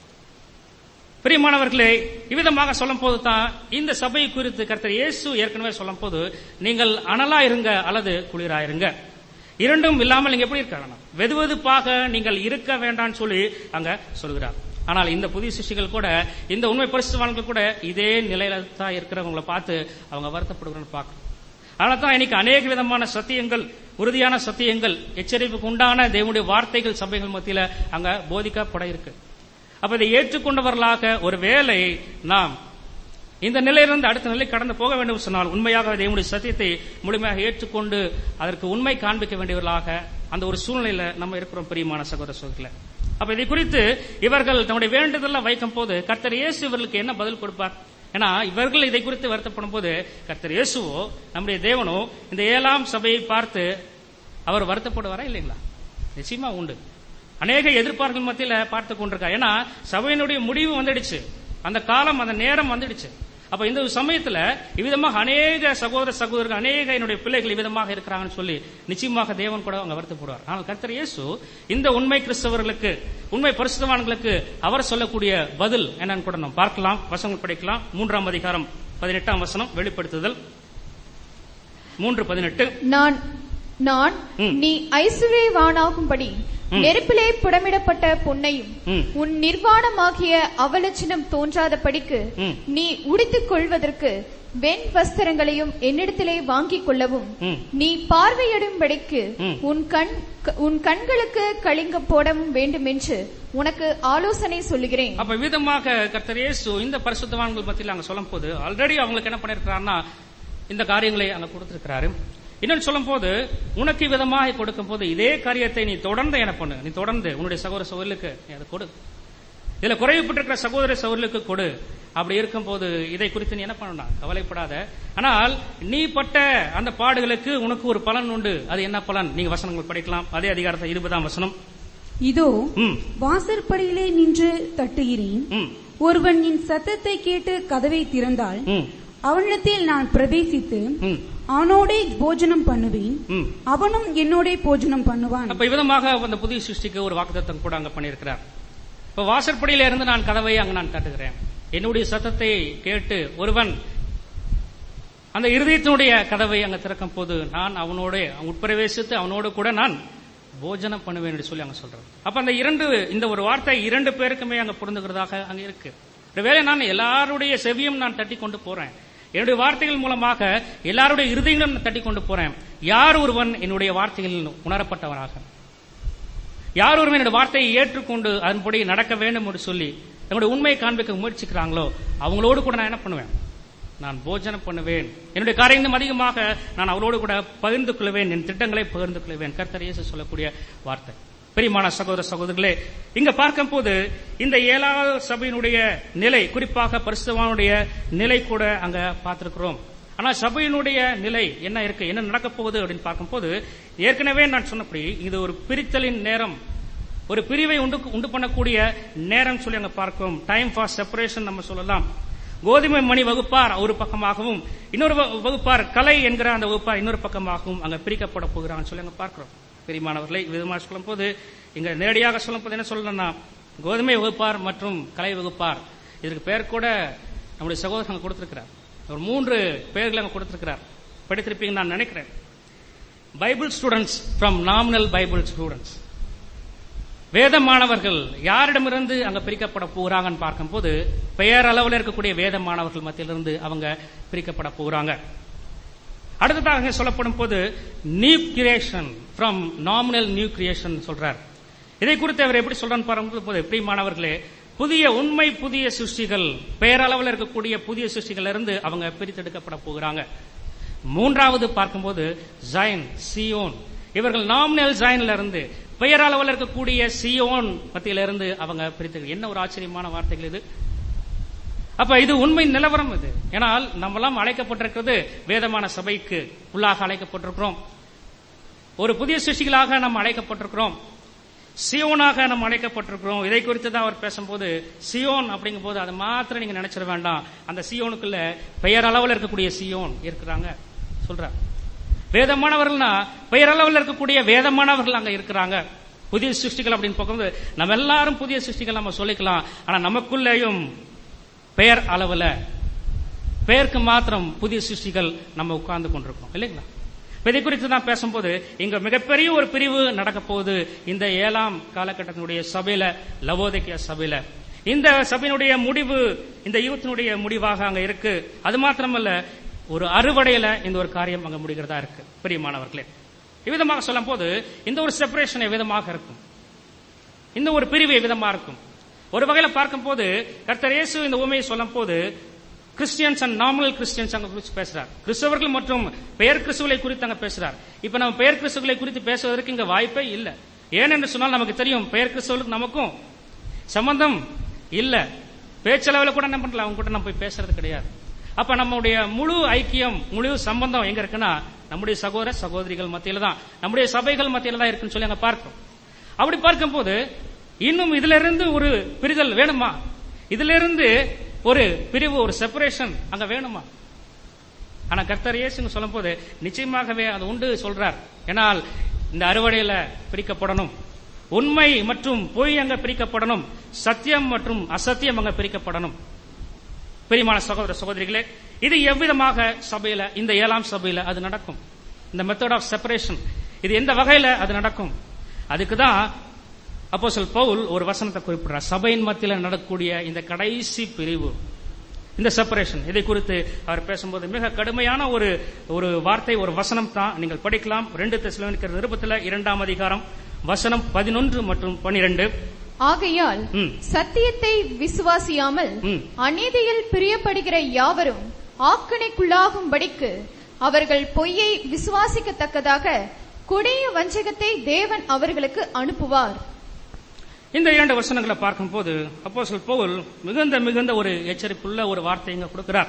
பிரியமானவர்களே இவ்விதமாக சொல்லும் போது தான் இந்த சபை குறித்து கர்த்தர் இயேசு ஏற்கனவே சொல்லும் போது நீங்கள் அனலா இருங்க அல்லது குளிரா இருங்க இரண்டும் இல்லாமல் நீங்க எப்படி இருக்காங்க வெதுவெதுப்பாக நீங்கள் இருக்க வேண்டாம்னு சொல்லி அங்க சொல்கிறார் ஆனால் இந்த புதிய சிஷ்டிகள் கூட இந்த உண்மை பரிசுவான்கள் கூட இதே நிலையில தான் இருக்கிறவங்களை பார்த்து அவங்க வருத்தப்படுகிறோம்னு பார்க்கணும் அதனால தான் இன்னைக்கு அநேக விதமான சத்தியங்கள் உறுதியான சத்தியங்கள் எச்சரிப்புக்கு உண்டான தேவனுடைய வார்த்தைகள் சபைகள் மத்தியில அங்க போதிக்கப்பட இருக்கு அப்ப இதை ஏற்றுக்கொண்டவர்களாக ஒரு வேளை நாம் இந்த நிலையிலிருந்து அடுத்த நிலை கடந்து போக வேண்டும் சொன்னால் உண்மையாக தேவனுடைய சத்தியத்தை முழுமையாக ஏற்றுக்கொண்டு அதற்கு உண்மை காண்பிக்க வேண்டியவர்களாக அந்த ஒரு சூழ்நிலையில நம்ம இருக்கிறோம் பிரியமான சகோதர சகோதரிகளே அப்ப இதை குறித்து இவர்கள் தன்னுடைய வேண்டுதல வைக்கும் போது கர்த்தர் இயேசு இவர்களுக்கு என்ன பதில் கொடுப்பார் ஏன்னா இவர்கள் இதை குறித்து வருத்தப்படும் போது கர்த்தர் இயேசுவோ நம்முடைய தேவனோ இந்த ஏழாம் சபையை பார்த்து அவர் வருத்தப்படுவாரா இல்லைங்களா நிச்சயமா உண்டு அநேக எதிர்பார்ப்புகள் மத்தியில பார்த்து கொண்டிருக்கார் ஏன்னா சபையினுடைய முடிவு வந்துடுச்சு அந்த காலம் அந்த நேரம் வந்துடுச்சு அப்ப இந்த ஒரு சமயத்துல இவ்விதமாக அநேக சகோதர சகோதரர்கள் அநேக என்னுடைய பிள்ளைகள் இவ்விதமாக இருக்கிறாங்கன்னு சொல்லி நிச்சயமாக தேவன் கூட அவங்க வருத்தப்படுவார் ஆனால் கர்த்தர் இயேசு இந்த உண்மை கிறிஸ்தவர்களுக்கு உண்மை பரிசுத்தவான்களுக்கு அவர் சொல்லக்கூடிய பதில் என்னன்னு கூட நாம் பார்க்கலாம் வசனங்கள் படிக்கலாம் மூன்றாம் அதிகாரம் பதினெட்டாம் வசனம் வெளிப்படுத்துதல் மூன்று பதினெட்டு நான் நான் ம். நீ ஐஸ்வர்யவானாகும்படி ம். நெருப்பிலே புடமிடப்பட்ட பொன்னையும் ம். உன் நிர்வாணமாகிய அவலட்சணம் தோன்றாதபடிக்கு ம். நீ உடுத்திக் கொள்வதற்கு வெண் வஸ்திரங்களையும் என்னிடத்திலே வாங்கிக் கொள்ளவும் ம். நீ பார்வையிடும்படிக்கு ம். உன் கண் உன் கண்களுக்கு கலிங்க போடவும் வேண்டுமென்று உனக்கு ஆலோசனை சொல்லுகிறேன் அப்ப விதமாக கர்த்தர் இயேசு இந்த பரிசுத்தவான்கள் மத்தியில் அங்க சொல்லும் போது ஆல்ரெடி அவங்களுக்கு என்ன பண்ணிருக்கிறாருன்னா இந்த காரியங்களை அங்க கொடுத்திருக்கிறாரு இன்னொன்னு சொல்லும் போது உனக்கு விதமாக கொடுக்கும் போது இதே காரியத்தை நீ தொடர்ந்து என்ன பண்ணு நீ தொடர்ந்து உன்னுடைய சகோதர சகோதரர்களுக்கு நீ அதை கொடு இதுல குறைவுபட்டிருக்கிற சகோதர சகோதரர்களுக்கு கொடு அப்படி இருக்கும்போது இதை குறித்து நீ என்ன பண்ணணும் கவலைப்படாத ஆனால் நீ பட்ட அந்த பாடுகளுக்கு உனக்கு ஒரு பலன் உண்டு அது என்ன பலன் நீங்க வசனங்கள் படிக்கலாம் அதே அதிகாரத்தை இருபதாம் வசனம் இதோ ம் வாசற்படியிலே நின்று தட்டுகிறேன் ம் ஒருவன் என் சத்தத்தை கேட்டு கதவை திறந்தால் ம் அவனிடத்தில் நான் பிரவேசித்து ம் அவனோடே போஜனம் பண்ணுவேன் ம் அவனும் என்னோடே போஜனம் பண்ணுவான் அப்ப விதமாக அந்த புதிய சிருஷ்டிக்கு ஒரு வாக்குத்தத்தம் கூட அங்க பண்ணியிருக்கிறார் இப்ப வாசற்படியில இருந்து நான் கதவை அங்க நான் தட்டுகிறேன் என்னுடைய சத்தத்தை கேட்டு ஒருவன் அந்த இருதயத்தினுடைய கதவை அங்க திறக்கும் போது நான் அவனோட உட்பிரவேசித்து அவனோடு கூட நான் போஜனம் பண்ணுவேன் என்று சொல்லி அங்க சொல்றேன் அப்ப அந்த இரண்டு இந்த ஒரு வார்த்தை இரண்டு பேருக்குமே அங்க பொருந்துகிறதாக அங்க இருக்கு ஒருவேளை நான் எல்லாருடைய செவியும் நான் தட்டி கொண்டு போறேன் என்னுடைய வார்த்தைகள் மூலமாக எல்லாருடைய இருதயங்களும் நான் தட்டி கொண்டு போறேன் யார் ஒருவன் என்னுடைய வார்த்தைகளில் உணரப்பட்டவனாக யார் ஒருவன் என்னுடைய வார்த்தையை ஏற்றுக்கொண்டு அதன்படி நடக்க வேண்டும் என்று சொல்லி என்னுடைய உண்மையை காண்பிக்க முயற்சிக்கிறாங்களோ அவங்களோடு கூட நான் என்ன பண்ணுவேன் நான் போஜனம் பண்ணுவேன் என்னுடைய காரியங்களும் அதிகமாக நான் அவரோடு கூட பகிர்ந்து கொள்வேன் என் திட்டங்களை பகிர்ந்து கொள்வேன் கர்த்தர் இயேசு சொல்லக்கூடிய வார்த்தை பெரியமான சகோதர சகோதரர்களே இங்க பார்க்கும்போது இந்த ஏழாவது சபையினுடைய நிலை குறிப்பாக பரிசுத்தவானுடைய நிலை கூட அங்க பார்த்திருக்கிறோம் ஆனா சபையினுடைய நிலை என்ன இருக்கு என்ன நடக்க போகுது அப்படின்னு பார்க்கும்போது ஏற்கனவே நான் சொன்னபடி இது ஒரு பிரித்தலின் நேரம் ஒரு பிரிவை உண்டு உண்டு பண்ணக்கூடிய நேரம் சொல்லி அங்க பார்க்கிறோம் டைம் ஃபார் செப்பரேஷன் நம்ம சொல்லலாம் கோதுமை மணி வகுப்பார் ஒரு பக்கமாகவும் இன்னொரு வ- வகுப்பார் கலை என்கிற அந்த வகுப்பார் இன்னொரு பக்கமாகவும் அங்க பிரிக்கப்பட போகிறான்னு சொல்லி அங்க பார்க்கிறோம் பெரியமானவர்களை விதமாக சொல்லும் போது இங்க நேரடியாக சொல்லும் போது என்ன சொல்லணும்னா கோதுமை வகுப்பார் மற்றும் கலை வகுப்பார் இதற்கு பெயர் கூட நம்முடைய சகோதரர் அங்க கொடுத்திருக்கிறார் ஒரு மூன்று பெயர்களை அங்க கொடுத்திருக்கிறார் படித்திருப்பீங்கன்னு நான் நினைக்கிறேன் Bible students from nominal Bible students வேத மாணவர்கள் யாரிடமிருந்து அங்க பிரிக்கப்பட போறாங்கன்னு பார்க்கும்போது பெயர் அளவில் இருக்கக்கூடிய வேத மாணவர்கள் மத்தியிலிருந்து அவங்க பிரிக்கப்பட போறாங்க அடுத்ததாக சொல்லப்படும் போது new creation from nominal new creation சொல்றார் இதை குறித்து அவர் எப்படி சொல்றான்னு பார்க்கும்போது பிரியமானவர்களே புதிய உண்மை புதிய சிருஷ்டிகள் பெயரளவில் இருக்கக்கூடிய புதிய சிருஷ்டிகள் இருந்து அவங்க பிரித்தெடுக்கப்பட போகிறாங்க மூன்றாவது பார்க்கும்போது ஜைன் சியோன் இவர்கள் நாமினல் ஜைன்ல இருந்து பெயரளவில் இருக்கக்கூடிய சியோன் மத்தியில இருந்து அவங்க பிரித்து என்ன ஒரு ஆச்சரியமான வார்த்தைகள் இது அப்ப இது உண்மை நிலவரம் இது ஏனால் நம்மெல்லாம் அழைக்கப்பட்டிருக்கிறது வேதமான சபைக்கு உள்ளாக அழைக்கப்பட்டிருக்கிறோம் ஒரு புதிய சிருஷ்டிகளாக நாம் அழைக்கப்பட்டிருக்கிறோம் சியோனாக நம்ம அழைக்கப்பட்டிருக்கிறோம் இதை குறித்து தான் அவர் பேசும்போது சியோன் அப்படிங்கும் போது அதை மாத்திரம் நீங்க நினைச்சிட வேண்டாம் அந்த சியோனுக்குள்ள பெயர் அளவில் இருக்கக்கூடிய சியோன் இருக்கிறாங்க சொல்றார் வேதமானவர்கள்னா பெயர் அளவில் இருக்கக்கூடிய வேதமானவர்கள் அங்க இருக்கிறாங்க புதிய சிருஷ்டிகள் அப்படின்னு பார்க்கும்போது நம்ம எல்லாரும் புதிய சிருஷ்டிகள் நம்ம சொல்லிக்கலாம் ஆனா நமக்குள்ளேயும் பெயர் அளவுல பெயருக்கு மாத்திரம் புதிய சிருஷ்டிகள் நம்ம உட்கார்ந்து கொண்டிருக்கோம் இல்லைங்களா இப்ப இதை குறித்து தான் பேசும்போது இங்க மிகப்பெரிய ஒரு பிரிவு நடக்க போகுது இந்த ஏழாம் காலகட்டத்தினுடைய சபையில லவோதிக்கிய சபையில இந்த சபையினுடைய முடிவு இந்த யுகத்தினுடைய முடிவாக அங்க இருக்கு அது மாத்திரமல்ல ஒரு அறுவடையில இந்த ஒரு காரியம் அங்க முடிகிறதா இருக்கு பிரியமானவர்களே இவ்விதமாக சொல்லும் போது இந்த ஒரு செப்பரேஷன் விதமாக இருக்கும் இந்த ஒரு பிரிவு விதமா இருக்கும் ஒரு வகையில பார்க்கும்போது கர்த்தர் இயேசு இந்த உண்மையை சொல்லும் போது கிறிஸ்டியன்ஸ் அண்ட் நார்மல் கிறிஸ்டியன்ஸ் அங்க குறித்து பேசுறார் கிறிஸ்தவர்கள் மற்றும் பெயர் கிறிஸ்துவலை குறித்து அங்க பேசுறார் இப்ப நம்ம பெயர் கிறிஸ்துவலை குறித்து பேசுவதற்கு இங்க வாய்ப்பே இல்ல ஏனென்று சொன்னால் நமக்கு தெரியும் பெயர் கிறிஸ்தவர்களுக்கு நமக்கும் சம்பந்தம் இல்ல பேச்சளவில் கூட என்ன பண்ணல அவங்க கூட நம்ம போய் பேசுறது கிடையாது அப்ப நம்முடைய முழு ஐக்கியம் முழு சம்பந்தம் எங்க இருக்குன்னா நம்முடைய சகோதர சகோதரிகள் மத்தியில தான் நம்முடைய சபைகள் மத்தியில தான் இருக்குன்னு சொல்லி அங்க பார்க்கிறோம் அப்படி பார்க்கும்போது இன்னும் இதுல இருந்து ஒரு பிரிதல் வேணுமா இதுல இருந்து ஒரு பிரிவு ஒரு செப்பரேஷன் அங்க வேணுமா ஆனா கர்த்தர் இயேசுன்னு சொல்லும் போது நிச்சயமாகவே அது உண்டு சொல்றார் ஏனால் இந்த அறுவடையில பிரிக்கப்படணும் உண்மை மற்றும் பொய் அங்க பிரிக்கப்படணும் சத்தியம் மற்றும் அசத்தியம் அங்க பிரிக்கப்படணும் பிரியமான சகோதர சகோதரிகளே இது எவ்விதமாக சபையில இந்த ஏழாம் சபையில அது நடக்கும் இந்த மெத்தட் ஆஃப் செப்பரேஷன் இது எந்த வகையில அது நடக்கும் அதுக்கு தான் அப்போஸ்தலன் பவுல் ஒரு வசனத்தை குறிப்பிடுறார் சபையின் மத்தியில நடக்கக்கூடிய இந்த கடைசி பிரிவு இந்த செப்பரேஷன் இதை குறித்து அவர் பேசும்போது மிக கடுமையான ஒரு ஒரு வார்த்தை ஒரு வசனம் தான் நீங்கள் படிக்கலாம் ரெண்டு தெசலோனிக்கர் நிருபத்துல இரண்டாம் அதிகாரம் வசனம் பதினொன்று மற்றும் பனிரெண்டு ஆகையால் ம். சத்தியத்தை விசுவாசியாமல் ம். அநீதியில் பிரியப்படுகிற யாவரும் ஆக்கணைக்குள்ளாகும்படிக்கு அவர்கள் பொய்யை விசுவாசிக்கத்தக்கதாக கொடிய வஞ்சகத்தை தேவன் அவர்களுக்கு அனுப்புவார் இந்த இரண்டு வசனங்களை பார்க்கும்போது அப்போஸ்தலன் பவுல் மிகுந்த மிகுந்த ஒரு எச்சரிப்புள்ள ஒரு வார்த்தை இங்க கொடுக்கிறார்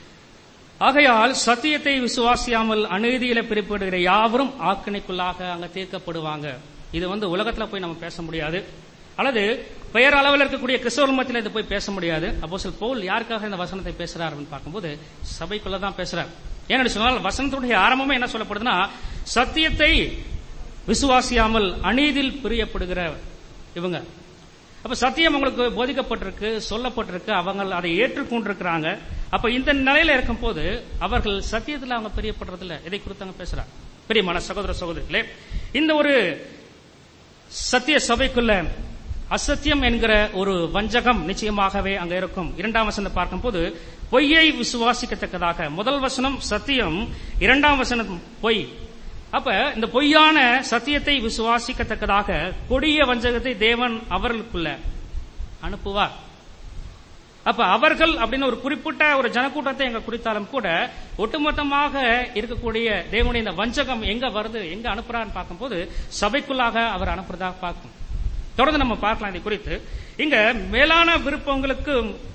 ஆகையால் சத்தியத்தை விசுவாசியாமல் அநீதியில பிரிப்படுகிற யாவரும் ஆக்கினைக்குள்ளாக அங்க தீர்க்கப்படுவாங்க இது வந்து உலகத்துல போய் நம்ம பேச முடியாது அல்லது பெயர் அளவில் இருக்கக்கூடிய கிறிஸ்தவ மத்தியில் இதை போய் பேச முடியாது அப்போ சில பவுல் யாருக்காக இந்த வசனத்தை பேசுறார் அப்படின்னு பார்க்கும்போது சபைக்குள்ள தான் பேசுறார் ஏன்னு சொன்னால் வசனத்துடைய ஆரம்பமே என்ன சொல்லப்படுதுன்னா சத்தியத்தை விசுவாசியாமல் அநீதியில் பிரியப்படுகிற இவங்க அப்ப சத்தியம் உங்களுக்கு போதிக்கப்பட்டிருக்கு சொல்லப்பட்டிருக்கு அவங்க அதை ஏற்றுக்கொண்டிருக்கிறாங்க அப்ப இந்த நிலையில இருக்கும் போது அவர்கள் சத்தியத்துல அவங்க பிரியப்படுறதில்ல இதை குறித்து அவங்க பேசுறாங்க பிரியமான சகோதர சகோதரிகளே இந்த ஒரு சத்திய சபைக்குள்ள அசத்தியம் என்கிற ஒரு வஞ்சகம் நிச்சயமாகவே அங்க இருக்கும் இரண்டாம் வசனம் பார்க்கும்போது பொய்யை விசுவாசிக்கத்தக்கதாக முதல் வசனம் சத்தியம் இரண்டாம் வசனம் பொய் அப்ப இந்த பொய்யான சத்தியத்தை விசுவாசிக்கத்தக்கதாக கொடிய வஞ்சகத்தை தேவன் அவர்களுக்குள்ள அனுப்புவார் அப்ப அவர்கள் அப்படின்னு ஒரு குறிப்பிட்ட ஒரு ஜனக்கூட்டத்தை எங்க குறித்தாலும் கூட ஒட்டுமொத்தமாக இருக்கக்கூடிய தேவனுடைய இந்த வஞ்சகம் எங்க வருது எங்க அனுப்புறான்னு பார்க்கும்போது சபைக்குள்ளாக அவர் அனுப்புறதா பார்க்கும் தொடர்ந்து நம்ம பார்க்கலாம் இதை குறித்து இங்க மேலான விருப்பங்களுக்கு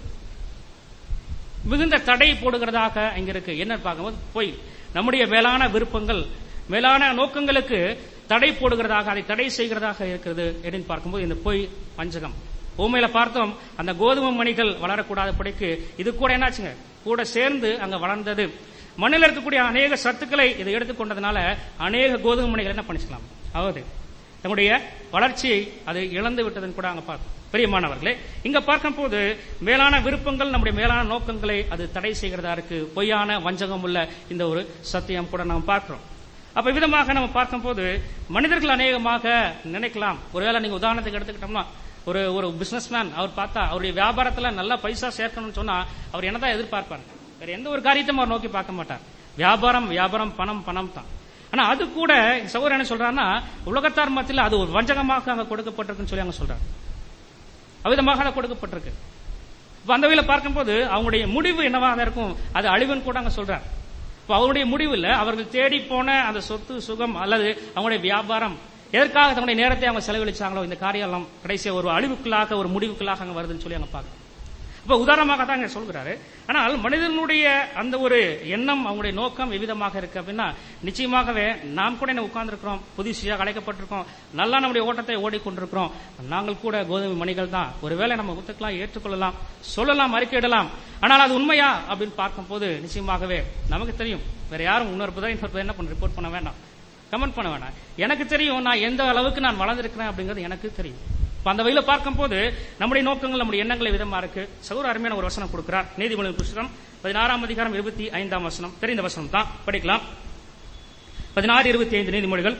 மிகுந்த தடை போடுகிறதாக இங்க இருக்கு என்ன பார்க்கும்போது பொய் நம்முடைய மேலான விருப்பங்கள் மேலான நோக்கங்களுக்கு தடை போடுகிறதாக அதை தடை செய்கிறதாக இருக்கிறது அப்படின்னு பார்க்கும்போது இந்த பொய் பஞ்சகம் பூமியில பார்த்தோம் அந்த கோதுமை மணிகள் வளரக்கூடாதபடிக்கு இது கூட என்னாச்சுங்க கூட சேர்ந்து அங்க வளர்ந்தது மண்ணில் இருக்கக்கூடிய அநேக சத்துக்களை இதை எடுத்துக்கொண்டதுனால அநேக கோதுமை மணிகள் என்ன பண்ணிக்கலாம் அதாவது தன்னுடைய வளர்ச்சியை அது இழந்து விட்டதுன்னு கூட அங்க பார்த்தோம் பிரியமானவர்களே இங்க பார்க்கும்போது மேலான விருப்பங்கள் நம்முடைய மேலான நோக்கங்களை அது தடை செய்கிறதா இருக்கு பொய்யான வஞ்சகம் உள்ள இந்த ஒரு சத்தியம் கூட நாம் பார்க்கிறோம் அப்ப விதமாக நம்ம பார்க்கும்போது மனிதர்கள் அநேகமாக நினைக்கலாம் ஒருவேளை நீங்க உதாரணத்துக்கு எடுத்துக்கிட்டோம்னா ஒரு ஒரு பிசினஸ்மேன் அவர் பார்த்தா அவருடைய வியாபாரத்துல நல்லா பைசா சேர்க்கணும்னு சொன்னா அவர் என்னதான் எதிர்பார்ப்பாரு வேற எந்த ஒரு காரியத்தையும் அவர் நோக்கி பார்க்க மாட்டார் வியாபாரம் வியாபாரம் பணம் பணம் தான் ஆனா அது கூட சகோதரர் என்ன சொல்றாருன்னா உலகத்தார் மத்தியில் அது ஒரு வஞ்சகமாக அங்க கொடுக்கப்பட்டிருக்குன்னு சொல்லி அங்க சொல்றாரு அவ்விதமாக அது கொடுக்கப்பட்டிருக்கு இப்ப அந்த வகையில பார்க்கும்போது அவங்களுடைய முடிவு என்னவாக இருக்கும் அது அழிவுன்னு கூட அங்க சொல்றார் இப்ப அவருடைய முடிவில் அவர்கள் தேடி போன அந்த சொத்து சுகம் அல்லது அவங்களுடைய வியாபாரம் எதற்காக தன்னுடைய நேரத்தை அவங்க செலவழிச்சாங்களோ இந்த காரியம் எல்லாம் கடைசியா ஒரு அழிவுக்குள்ளாக ஒரு முடிவுக்குள்ளாக அங்க வருதுன்னு சொல்லி அங்க பார்க்கணும் இப்ப உதாரணமாக தான் இங்க சொல்கிறாரு ஆனால் மனிதனுடைய அந்த ஒரு எண்ணம் அவங்களுடைய நோக்கம் எவ்விதமாக இருக்கு அப்படின்னா நிச்சயமாகவே நாம் கூட என்ன உட்கார்ந்துருக்கிறோம் புதுசியாக அழைக்கப்பட்டிருக்கோம் நல்லா நம்முடைய ஓட்டத்தை ஓடிக்கொண்டிருக்கிறோம் நாங்கள் கூட கோதுமை மணிகள் தான் ஒருவேளை நம்ம ஒத்துக்கலாம் ஏற்றுக்கொள்ளலாம் சொல்லலாம் அறிக்கையிடலாம் ஆனால் அது உண்மையா அப்படின்னு பார்க்கும்போது நிச்சயமாகவே நமக்கு தெரியும் வேற யாரும் இன்னொரு புதவி இன்னொரு என்ன பண்ண ரிப்போர்ட் பண்ண வேண்டாம் கமெண்ட் பண்ண வேண்டாம் எனக்கு தெரியும் நான் எந்த அளவுக்கு நான் வளர்ந்திருக்கிறேன் அப்படிங்கிறது எனக்கு தெரியும் இப்ப அந்த வகையில பார்க்கும்போது நம்முடைய நோக்கங்கள் நம்முடைய எண்ணங்கள் விதமா இருக்கு சௌர அருமையான ஒரு வசனம் கொடுக்கிறார் நீதிமன்ற புஸ்தகம் பதினாறாம் அதிகாரம் இருபத்தி ஐந்தாம் வசனம் தெரிந்த வசனம் தான் படிக்கலாம் பதினாறு இருபத்தி ஐந்து நீதிமொழிகள்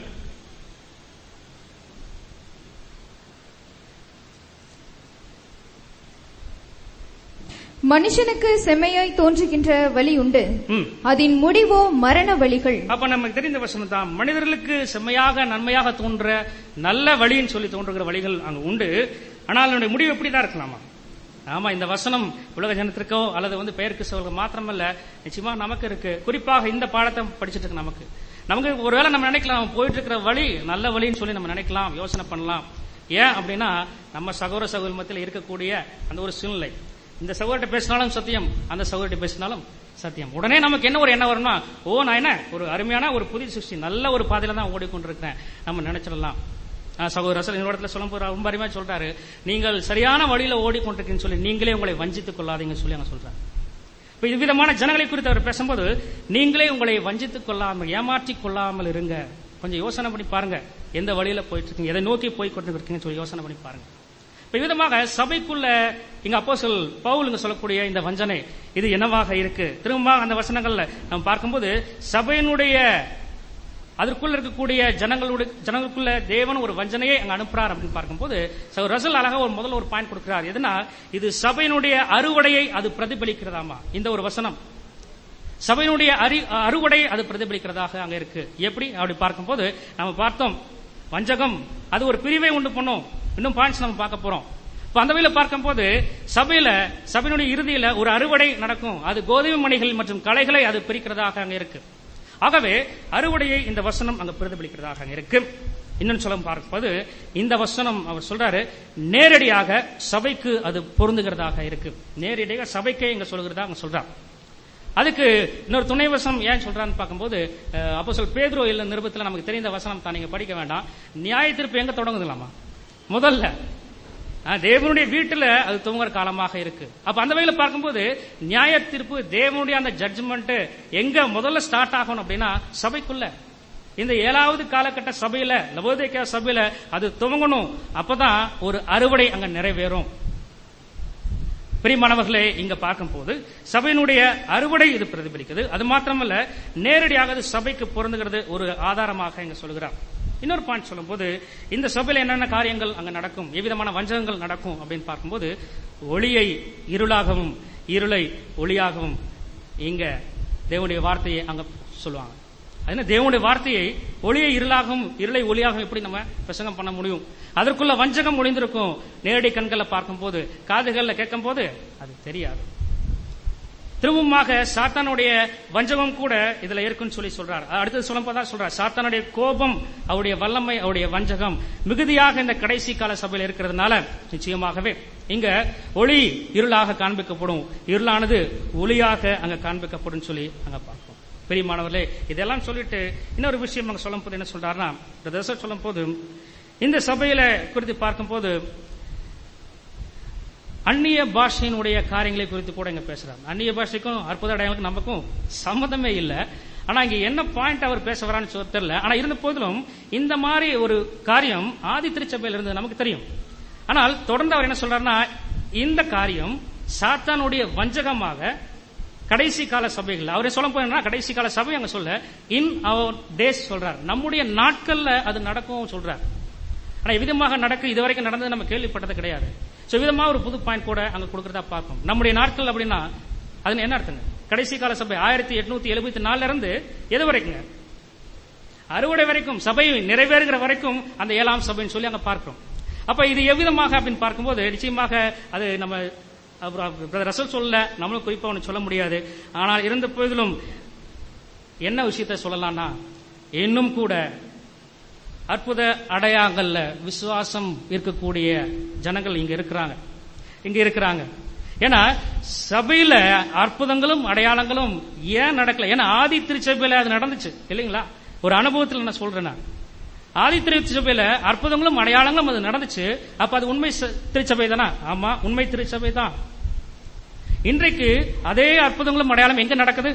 மனுஷனுக்கு செம்மையாய் தோன்றுகின்ற வழி உண்டு ம். அதன் முடிவோ மரண வழிகள் அப்ப நமக்கு தெரிந்த வசனம் தான் மனிதர்களுக்கு செம்மையாக நன்மையாக தோன்ற நல்ல வழின்னு சொல்லி தோன்றுகிற வழிகள் அங்க உண்டு ஆனால் அதனுடைய முடிவு எப்படிதான் இருக்கலாமா ஆமா இந்த வசனம் உலக ஜனத்திற்கோ அல்லது வந்து பெயர் கிறிஸ்தவர்களுக்கு மாத்திரமல்ல நிச்சயமா நமக்கு இருக்கு குறிப்பாக இந்த பாடத்தை படிச்சிட்டு இருக்கு நமக்கு நமக்கு ஒருவேளை நம்ம நினைக்கலாம் நம்ம போயிட்டு இருக்கிற வழி நல்ல வழின்னு சொல்லி நம்ம நினைக்கலாம் யோசனை பண்ணலாம் ஏன் அப்படின்னா நம்ம சகோதர சகோதரி மத்தியில் இருக்கக்கூடிய அந்த ஒரு சூழ்நிலை இந்த சகோதரிட்ட பேசினாலும் சத்தியம் அந்த சகோதரிட்ட பேசினாலும் சத்தியம் உடனே நமக்கு என்ன ஒரு எண்ணம் வரும்னா ஓ நான் என்ன ஒரு அருமையான ஒரு புதிய சிருஷ்டி நல்ல ஒரு பாதையில தான் ஓடிக்கொண்டிருக்கிறேன் நம்ம நினைச்சிடலாம் ஆஹ் சகோதரர் ரசல் இந்த இடத்துல சொல்லும் போது ரொம்ப அருமையா சொல்றாரு நீங்கள் சரியான வழியில ஓடிக்கொண்டிருக்கீங்கன்னு சொல்லி நீங்களே உங்களை வஞ்சித்துக் கொள்ளாதீங்கன்னு சொல்லி அங்க சொல்றாரு இப்ப இது விதமான ஜனங்களை குறித்து அவர் பேசும்போது நீங்களே உங்களை வஞ்சித்துக் கொள்ளாமல் ஏமாற்றிக் கொள்ளாமல் இருங்க கொஞ்சம் யோசனை பண்ணி பாருங்க எந்த வழியில போயிட்டு இருக்கீங்க எதை நோக்கி போய் கொண்டிருக்கீங்கன்னு சொல்லி யோசனை பண்ணி பாருங்க இப்ப விதமாக சபைக்குள்ள இங்க அப்போ சொல் பவுல் இங்க சொல்லக்கூடிய இந்த வஞ்சனை இது என்னவாக இருக்கு திரும்ப அந்த வசனங்கள்ல நம்ம பார்க்கும்போது சபையினுடைய அதற்குள்ள இருக்கக்கூடிய ஜனங்களுடைய ஜனங்களுக்குள்ள தேவன் ஒரு வஞ்சனையை அங்க அனுப்புறார் அப்படின்னு பார்க்கும்போது சகோதரர் ரசல் அழகா ஒரு முதல்ல ஒரு பாயிண்ட் கொடுக்கிறார் எதுனா இது சபையினுடைய அறுவடையை அது பிரதிபலிக்கிறதாமா இந்த ஒரு வசனம் சபையினுடைய அறி அறுவடை அது பிரதிபலிக்கிறதாக அங்க இருக்கு எப்படி அப்படி பார்க்கும்போது நம்ம பார்த்தோம் வஞ்சகம் அது ஒரு பிரிவை உண்டு பண்ணும் இன்னும் பாயிண்ட்ஸ் நம்ம பார்க்க போறோம் இப்ப அந்த வகையில பார்க்கும்போது சபையில சபையினுடைய இறுதியில ஒரு அறுவடை நடக்கும் அது கோதுமை மணிகள் மற்றும் களைகளை அது பிரிக்கிறதாக அங்க இருக்கு ஆகவே அறுவடையை இந்த வசனம் அங்க பிரதிபலிக்கிறதாக அங்க இருக்கு இன்னும் சொல்ல பார்க்கும்போது இந்த வசனம் அவர் சொல்றாரு நேரடியாக சபைக்கு அது பொருந்துகிறதாக இருக்கு நேரடியாக சபைக்கே இங்க சொல்கிறதா அங்க சொல்றார் அதுக்கு இன்னொரு துணை வசனம் ஏன் சொல்றான்னு பார்க்கும்போது அப்போ சொல் பேதுரோ இல்ல நிருபத்துல நமக்கு தெரிந்த வசனம் தான் நீங்க படிக்க வேண்டாம் நியாய தீர்ப்பு எங்க தொடங்குதுலாமா முதல்ல ஆஹ், தேவனுடைய வீட்டுல அது துவங்குற காலமாக இருக்கு அப்ப அந்த வகையில பார்க்கும்போது நியாய தீர்ப்பு தேவனுடைய அந்த ஜட்ஜ்மெண்ட் எங்க முதல்ல ஸ்டார்ட் ஆகணும் அப்படின்னா சபைக்குள்ள இந்த ஏழாவது காலகட்ட சபையில லவோதேக்கா சபையில அது துவங்கணும் அப்பதான் ஒரு அறுவடை அங்க நிறைவேறும் பிரியமானவர்களே இங்க பார்க்கும்போது சபையினுடைய அறுவடை இது பிரதிபலிக்குது அது மாத்திரமல்ல நேரடியாக அது சபைக்கு பொருந்துகிறது ஒரு ஆதாரமாக இங்க சொல்கிறார் இன்னொரு பாயிண்ட் சொல்லும்போது இந்த சபையில என்னென்ன காரியங்கள் அங்க நடக்கும் எவ்விதமான வஞ்சகங்கள் நடக்கும் அப்படின்னு பார்க்கும்போது ஒளியை இருளாகவும் இருளை ஒளியாகவும் இங்க தேவனுடைய வார்த்தையை அங்க சொல்லுவாங்க அதனால தேவனுடைய வார்த்தையை ஒளியை இருளாகவும் இருளை ஒளியாகவும் எப்படி நம்ம பிரசங்கம் பண்ண முடியும் அதற்குள்ள வஞ்சகம் ஒளிந்திருக்கும் நேரடி கண்களை பார்க்கும்போது காதுகள்ல கேட்கும் போது அது தெரியாது திரும்பமாக சாத்தானுடைய வஞ்சகம் கூட இதுல இருக்குன்னு சொல்லி சொல்றார் அடுத்தது சொல்லும் போதான் சொல்றார் சாத்தானுடைய கோபம் அவருடைய வல்லமை அவருடைய வஞ்சகம் மிகுதியாக இந்த கடைசி கால சபையில் இருக்கிறதுனால நிச்சயமாகவே இங்க ஒளி இருளாக காண்பிக்கப்படும் இருளானது ஒளியாக அங்க காண்பிக்கப்படும் சொல்லி அங்க பார்ப்போம் பெரியமானவர்களே இதெல்லாம் சொல்லிட்டு இன்னொரு விஷயம் அங்க சொல்லும் போது என்ன சொல்றாருன்னா இந்த தசை சொல்லும் போது இந்த சபையில குறித்து பார்க்கும்போது அந்நிய பாஷையினுடைய காரியங்களை குறித்து கூட இங்க பேசுறாங்க அந்நிய பாஷைக்கும் அற்புத அடையாளங்களுக்கும் நமக்கும் சம்மதமே இல்லை ஆனா இங்க என்ன பாயிண்ட் அவர் பேச வரான்னு சொல்ல தெரியல ஆனா இருந்த போதிலும் இந்த மாதிரி ஒரு காரியம் ஆதி திருச்சபையில் இருந்து நமக்கு தெரியும் ஆனால் தொடர்ந்து அவர் என்ன சொல்றாருன்னா இந்த காரியம் சாத்தானுடைய வஞ்சகமாக கடைசி கால சபைகள் அவரே சொல்ல போனா கடைசி கால சபை அங்க சொல்ல இன் அவர் டேஸ் சொல்றார் நம்முடைய நாட்கள்ல அது நடக்கும் சொல்றார் ஆனா விதமாக நடக்கு இதுவரைக்கும் நடந்தது நம்ம கேள்விப்பட்டது கிடையாது சோ விதமா ஒரு புது பாயிண்ட் கூட அங்க கொடுக்கறதா பார்க்கும் நம்முடைய நாட்கள் அப்படின்னா அது என்ன அர்த்தங்க கடைசி கால சபை ஆயிரத்தி எட்நூத்தி எழுபத்தி நாலுல இருந்து எது வரைக்குங்க அறுவடை வரைக்கும் சபை நிறைவேறுகிற வரைக்கும் அந்த ஏழாம் சபைன்னு சொல்லி அங்க பார்க்கிறோம் அப்ப இது எவ்விதமாக அப்படின்னு பார்க்கும்போது நிச்சயமாக அது நம்ம பிரதர் ரசல் சொல்ல நம்மளும் குறிப்பா ஒன்று சொல்ல முடியாது ஆனால் இருந்த போதிலும் என்ன விஷயத்த சொல்லலாம்னா இன்னும் கூட அற்புத அடையாங்கல்ல விசுவாசம் இருக்கக்கூடிய ஜனங்கள் இங்க இருக்கிறாங்க இங்க இருக்கிறாங்க ஏன்னா சபையில அற்புதங்களும் அடையாளங்களும் ஏன் நடக்கல ஏன்னா ஆதி திருச்சபையில அது நடந்துச்சு இல்லைங்களா ஒரு அனுபவத்தில் நான் சொல்றேன் நான் ஆதி திருச்சபையில அற்புதங்களும் அடையாளங்களும் அது நடந்துச்சு அப்ப அது உண்மை திருச்சபை தானா ஆமா உண்மை திருச்சபை தான் இன்றைக்கு அதே அற்புதங்களும் அடையாளம் எங்க நடக்குது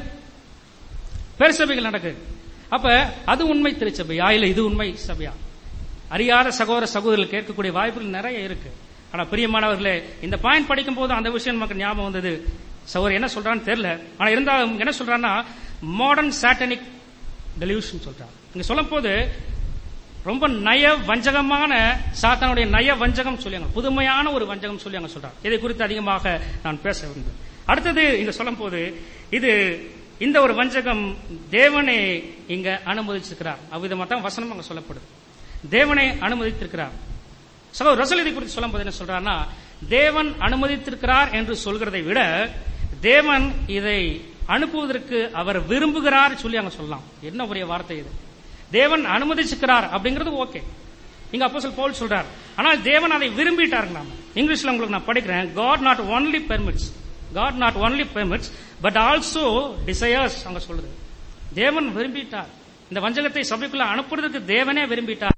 பெருசபைகள் நடக்குது அப்ப அது உண்மை திருச்சபையா இல்ல இது உண்மை சபையா அறியாத சகோதர சகோதரர்கள் கேட்கக்கூடிய வாய்ப்புகள் நிறைய இருக்கு ஆனா பிரியமானவர்களே இந்த பாயிண்ட் படிக்கும் போது அந்த விஷயம் நமக்கு ஞாபகம் வந்தது சகோதரர் என்ன சொல்றான்னு தெரியல ஆனா இருந்தாலும் என்ன சொல்றான்னா மாடர்ன் சாட்டனிக் டெலியூஷன் சொல்றாங்க இங்க சொல்லும் போது ரொம்ப நய வஞ்சகமான சாத்தானுடைய நய வஞ்சகம் சொல்லியாங்க புதுமையான ஒரு வஞ்சகம் சொல்லி அங்க சொல்றாங்க இதை குறித்து அதிகமாக நான் பேச விரும்புகிறேன் அடுத்தது இங்க சொல்லும் போது இது இந்த ஒரு வஞ்சகம் தேவனை இங்க அனுமதிச்சிருக்கிறார் அவ்விதமா தான் வசனம் அங்க சொல்லப்படுது தேவனை அனுமதித்திருக்கிறார் சகோ ரசல் இதை குறித்து சொல்லும் போது என்ன சொல்றாருன்னா தேவன் அனுமதித்திருக்கிறார் என்று சொல்கிறதை விட தேவன் இதை அனுப்புவதற்கு அவர் விரும்புகிறார் சொல்லி அங்க சொல்லலாம் என்ன ஒரே வார்த்தை இது தேவன் அனுமதிச்சுக்கிறார் அப்படிங்கிறது ஓகே இங்க அப்போ போல் சொல்றார் ஆனால் தேவன் அதை விரும்பிட்டாருங்க நாம இங்கிலீஷ்ல உங்களுக்கு நான் படிக்கிறேன் God not only permits God not only permits but also desires அங்க சொல்லுது தேவன் விரும்பிட்டார் இந்த வஞ்சகத்தை சபைக்குள்ள அனுப்புறதுக்கு தேவனே விரும்பிட்டார்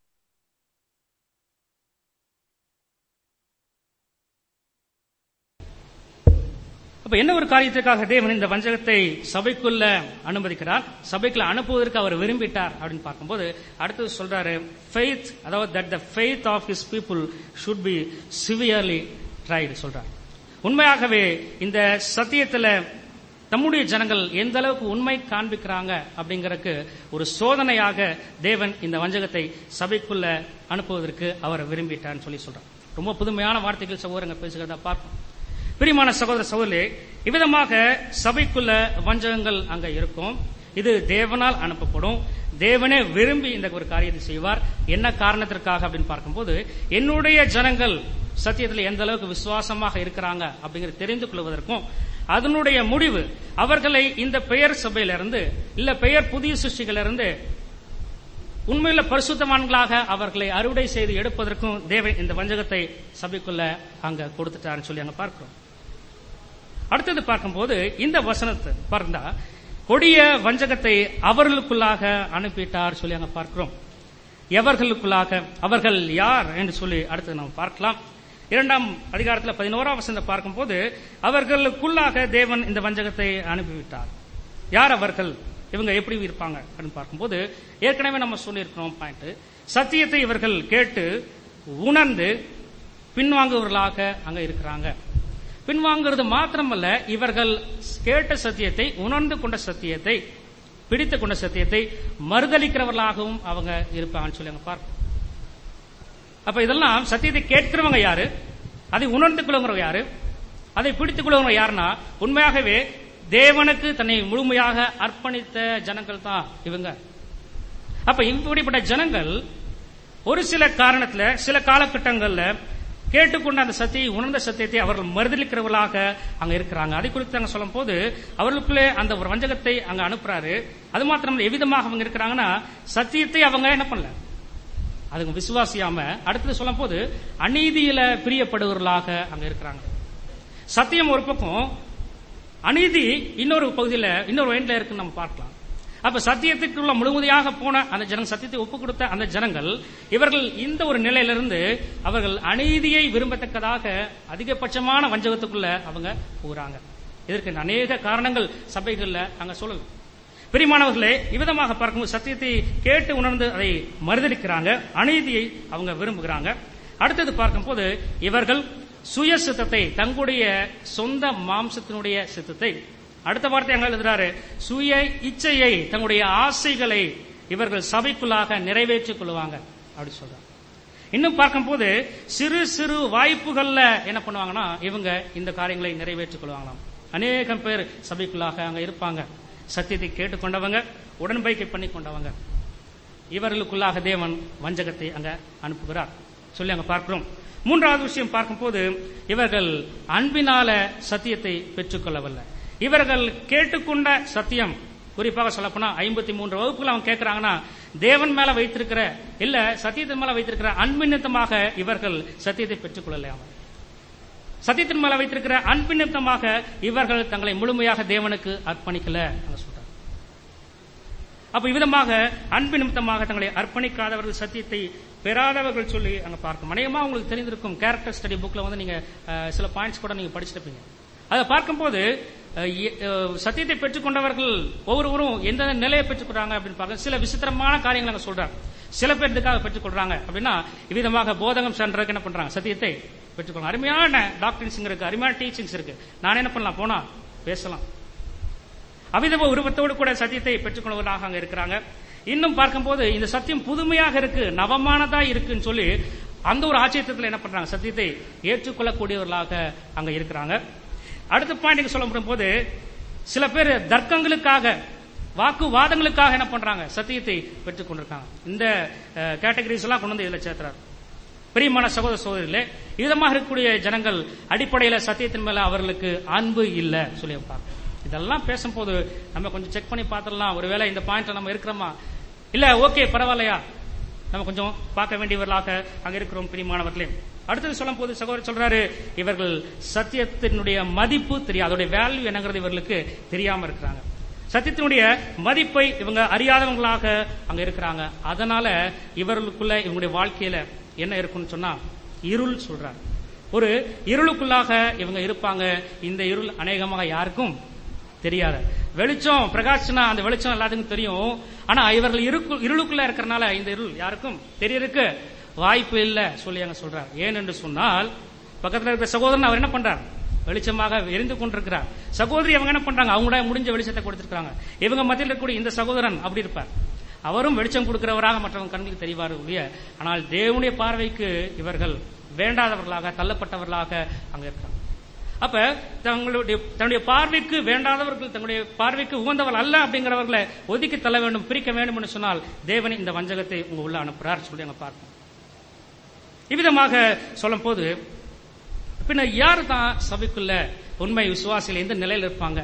அப்ப என்ன ஒரு காரியத்துக்காக தேவன் இந்த வஞ்சகத்தை சபைக்குள்ள அனுமதிக்கிறார் சபைக்குள்ள அனுப்புவதற்கு அவர் விரும்பிட்டார் அப்படின்னு பார்க்கும்போது அடுத்தது சொல்றாரு ஃபெய்த் அதாவது that the faith of his people should be severely tried சொல்றார் உண்மையாகவே இந்த சத்தியத்துல தம்முடைய ஜனங்கள் எந்த அளவுக்கு உண்மை காண்பிக்கிறாங்க அப்படிங்கறதுக்கு ஒரு சோதனையாக தேவன் இந்த வஞ்சகத்தை சபைக்குள்ள அனுப்புவதற்கு அவர் விரும்பிட்டார்னு சொல்லி சொல்றார் ரொம்ப புதுமையான வார்த்தைகள் சகோதரங்க பேசுகிறதா பார்ப்போம் பிரியமான சகோதர சகோதரி இவ்விதமாக சபைக்குள்ள வஞ்சகங்கள் அங்க இருக்கும் இது தேவனால் அனுப்பப்படும் தேவனே விரும்பி இந்த ஒரு காரியத்தை செய்வார் என்ன காரணத்திற்காக அப்படின்னு பார்க்கும்போது என்னுடைய ஜனங்கள் சத்தியத்தில் எந்த அளவுக்கு விசுவாசமாக இருக்கிறாங்க அப்படிங்கறது தெரிந்து கொள்வதற்கும் அதனுடைய முடிவு அவர்களை இந்த பெயர் சபையிலிருந்து இல்ல பெயர் புதிய சிருஷ்டிகளிலிருந்து உண்மையில பரிசுத்தவான்களாக அவர்களை அறுவடை செய்து எடுப்பதற்கும் தேவன் இந்த வஞ்சகத்தை சபைக்குள்ள அங்க கொடுத்துட்டாருன்னு சொல்லி அங்க பார்க்கிறோம் அடுத்தது பார்க்கும்போது இந்த வசனத்தை பார்த்தா கொடிய வஞ்சகத்தை அவர்களுக்குள்ளாக அனுப்பிட்டார் சொல்லி அங்க பார்க்கிறோம் எவர்களுக்குள்ளாக அவர்கள் யார் என்று சொல்லி அடுத்து நாம் பார்க்கலாம் இரண்டாம் அதிகாரத்தில் பதினோராம் வசனத்தை பார்க்கும்போது அவர்களுக்குள்ளாக தேவன் இந்த வஞ்சகத்தை அனுப்பிவிட்டார் யார் அவர்கள் இவங்க எப்படி இருப்பாங்க அப்படின்னு பார்க்கும்போது ஏற்கனவே நம்ம சொல்லியிருக்கிறோம் பாயிண்ட் சத்தியத்தை இவர்கள் கேட்டு உணர்ந்து பின்வாங்குவர்களாக அங்க இருக்கிறாங்க பின்வாங்குறது மாத்திரமல்ல இவர்கள் கேட்ட சத்தியத்தை உணர்ந்து கொண்ட சத்தியத்தை பிடித்து கொண்ட சத்தியத்தை மறுதளிக்கிறவர்களாகவும் அவங்க இருப்பாங்கன்னு சொல்லி அங்க பார்ப்போம் அப்ப இதெல்லாம் சத்தியத்தை கேட்கிறவங்க யாரு அதை உணர்ந்து கொள்ளுங்கிறவங்க யாரு அதை பிடித்துக் கொள்ளுங்க யாருன்னா உண்மையாகவே தேவனுக்கு தன்னை முழுமையாக அர்ப்பணித்த ஜனங்கள் தான் இவங்க அப்ப இப்படிப்பட்ட ஜனங்கள் ஒரு சில காரணத்துல சில காலகட்டங்கள்ல கேட்டுக்கொண்ட அந்த சத்தியை உணர்ந்த சத்தியத்தை அவர்கள் மறுதளிக்கிறவர்களாக அங்க இருக்கிறாங்க அதை குறித்து அங்க சொல்லும் போது அவர்களுக்குள்ளே அந்த ஒரு வஞ்சகத்தை அங்க அனுப்புறாரு அது மாத்திரம் எவ்விதமாக அவங்க இருக்கிறாங்கன்னா சத்தியத்தை அவங்க என்ன பண்ணல அதுங்க விசுவாசியாம அடுத்தது சொல்லும் போது அநீதியில பிரியப்படுவர்களாக அங்க இருக்கிறாங்க சத்தியம் ஒரு பக்கம் அநீதி இன்னொரு பகுதியில இன்னொரு வயன்ல இருக்குன்னு நம்ம பார்க்கலாம் அப்ப சத்தியத்துக்குள்ள முழுமதியாக போன அந்த ஜனங்க சத்தியத்தை ஒப்பு கொடுத்த அந்த ஜனங்கள் இவர்கள் இந்த ஒரு நிலையிலிருந்து அவர்கள் அநீதியை விரும்பத்தக்கதாக அதிகபட்சமான வஞ்சகத்துக்குள்ள அவங்க போகிறாங்க இதற்கு அநேக காரணங்கள் சபைகள்ல அங்க சொல்லலாம் பிரிமானவர்களே இவ்விதமாக பார்க்கும்போது சத்தியத்தை கேட்டு உணர்ந்து அதை மறுதளிக்கிறாங்க அநீதியை அவங்க விரும்புகிறாங்க அடுத்தது பார்க்கும்போது இவர்கள் சுய சித்தத்தை தங்களுடைய சொந்த மாம்சத்தினுடைய சித்தத்தை அடுத்த வார்த்தை அங்க எழுதுறாரு சுய இச்சையை தங்களுடைய ஆசைகளை இவர்கள் சபைக்குள்ளாக நிறைவேற்றிக் கொள்வாங்க அப்படி சொல்றாங்க இன்னும் பார்க்கும்போது சிறு சிறு வாய்ப்புகள்ல என்ன பண்ணுவாங்கன்னா இவங்க இந்த காரியங்களை நிறைவேற்றிக் கொள்வாங்களாம் அநேகம் பேர் சபைக்குள்ளாக அங்க இருப்பாங்க சத்தியத்தை கேட்டுக்கொண்டவங்க உடன்படிக்கை பண்ணி கொண்டவங்க இவர்களுக்குள்ளாக தேவன் வஞ்சகத்தை அங்க அனுப்புகிறார் சொல்லி அங்க பார்க்கிறோம் மூன்றாவது விஷயம் பார்க்கும்போது இவர்கள் அன்பினால சத்தியத்தை பெற்றுக்கொள்ளவில்லை இவர்கள் கேட்டுக்கொண்ட சத்தியம் குறிப்பாக சொல்லப்போனா ஐம்பத்தி மூன்று வகுப்புகள் அவங்க கேட்கிறாங்கன்னா தேவன் மேல வைத்திருக்கிற இல்ல சத்தியத்தின் மேல வைத்திருக்கிற அன்பினித்தமாக இவர்கள் சத்தியத்தை பெற்றுக்கொள்ளலையாம சத்தியத்தின் மேல வைத்திருக்கிற அன்பினித்தமாக இவர்கள் தங்களை முழுமையாக தேவனுக்கு அர்ப்பணிக்கல அங்க சொல்றாங்க அப்ப இவ்விதமாக அன்பு நிமித்தமாக தங்களை அர்ப்பணிக்காதவர்கள் சத்தியத்தை பெறாதவர்கள் சொல்லி அங்க பார்க்கும் அநேகமா உங்களுக்கு தெரிந்திருக்கும் கேரக்டர் ஸ்டடி புக்ல வந்து நீங்க அஹ், சில பாயிண்ட்ஸ் கூட நீங்க படிச்சிருப்பீங்க அதை பார்க்கும்போது அஹ், எ- அஹ், சத்தியத்தை பெற்றுக்கொண்டவர்கள் ஒவ்வொருவரும் எந்த நிலையை பெற்றுக்கொள்றாங்க அப்படின்னு பார்க்க சில விசித்திரமான காரியங்களை அங்க சொல்றாங்க சில பேர் இதுக்காக பெற்றுக்கொள்றாங்க அப்படின்னா இவ்விதமாக போதகம் சென்றதுக்கு என்ன பண்றாங்க சத்தியத்தை பெற்றுக்கொள்றாங்க அருமையான டாக்டரிங்ஸ் இருக்கு அருமையான டீச்சிங்ஸ் இருக்கு நான் என்ன பண்ணலாம் போனா பேசலாம் அவிதவ உருவத்தோடு கூட சத்தியத்தை பெற்றுக்கொள்வதாக அங்க இருக்கிறாங்க இன்னும் பார்க்கும்போது இந்த சத்தியம் புதுமையாக இருக்கு நவமானதா இருக்குன்னு சொல்லி அந்த ஒரு ஆச்சரியத்துல என்ன பண்றாங்க சத்தியத்தை ஏற்றுக்கொள்ளக்கூடியவர்களாக அங்க இருக்கிறாங்க அடுத்த பாயிண்ட் சொல்ல போது சில பேர் தர்க்கங்களுக்காக வாக்குவாதங்களுக்காக என்ன பண்றாங்க சத்தியத்தை பெற்றுக் கொண்டிருக்காங்க இந்த கேட்டகரிஸ் எல்லாம் கொண்டு வந்து இதுல சேர்த்துறாரு பிரியமான சகோதர சகோதரிகளே விதமாக இருக்கக்கூடிய ஜனங்கள் அடிப்படையில சத்தியத்தின் மேல அவர்களுக்கு அன்பு இல்ல சொல்லி பார்க்க இதெல்லாம் பேசும்போது நம்ம கொஞ்சம் செக் பண்ணி பார்த்துடலாம் ஒருவேளை இந்த பாயிண்ட்ல நம்ம இருக்கிறோமா இல்ல ஓகே பரவாயில்லையா நம்ம கொஞ்சம் பார்க்க வேண்டியவர்களாக அங்க இருக்கிறோம் பிரியமானவர்களே அடுத்தது சொல்லும் போது சகோதரர் சொல்றாரு இவர்கள் சத்தியத்தினுடைய மதிப்பு தெரியாது அதோடைய வேல்யூ என்னங்கிறது இவர்களுக்கு தெரியாம இருக்கிறாங்க சத்தியத்தினுடைய மதிப்பை இவங்க அறியாதவங்களாக அங்க இருக்கிறாங்க அதனால இவர்களுக்குள்ள இவங்களுடைய வாழ்க்கையில என்ன இருக்கும்னு சொன்னா இருள் சொல்றாரு ஒரு இருளுக்குள்ளாக இவங்க இருப்பாங்க இந்த இருள் அநேகமாக யாருக்கும் தெரியாது வெளிச்சம் பிரகாஷ்னா அந்த வெளிச்சம் எல்லாத்துக்கும் தெரியும் ஆனா இவர்கள் இருக்கு இருளுக்குள்ள இருக்கிறனால இந்த இருள் யாருக்கும் தெரியறதுக்கு வாய்ப்பு இல்ல சொல்லி அங்க சொல்றார் ஏன் என்று சொன்னால் பக்கத்துல இருக்கிற சகோதரன் அவர் என்ன பண்றார் வெளிச்சமாக எரிந்து கொண்டிருக்கிறார் சகோதரி அவங்க என்ன பண்றாங்க அவங்களோட முடிஞ்ச வெளிச்சத்தை கொடுத்திருக்காங்க இவங்க மத்தியில் இருக்கக்கூடிய இந்த சகோதரன் அப்படி இருப்பார் அவரும் வெளிச்சம் கொடுக்கிறவராக மற்றவங்க கண்களுக்கு தெரிவார் ஒழிய ஆனால் தேவனுடைய பார்வைக்கு இவர்கள் வேண்டாதவர்களாக தள்ளப்பட்டவர்களாக அங்க இருக்காங்க அப்ப தங்களுடைய தன்னுடைய பார்வைக்கு வேண்டாதவர்கள் தங்களுடைய பார்வைக்கு உகந்தவர் அல்ல அப்படிங்கிறவர்களை ஒதுக்கி தள்ள வேண்டும் பிரிக்க வேண்டும் என்று சொன்னால் தேவன் இந்த வஞ்சகத்தை உங்க உள்ள அனுப்புறார் சொல்லி அங்க பார்ப்போம் இவ்விதமாக சொல்லும் போது பின்ன யார் தான் சபைக்குள்ள உண்மை விசுவாசிகள் எந்த நிலையில் இருப்பாங்க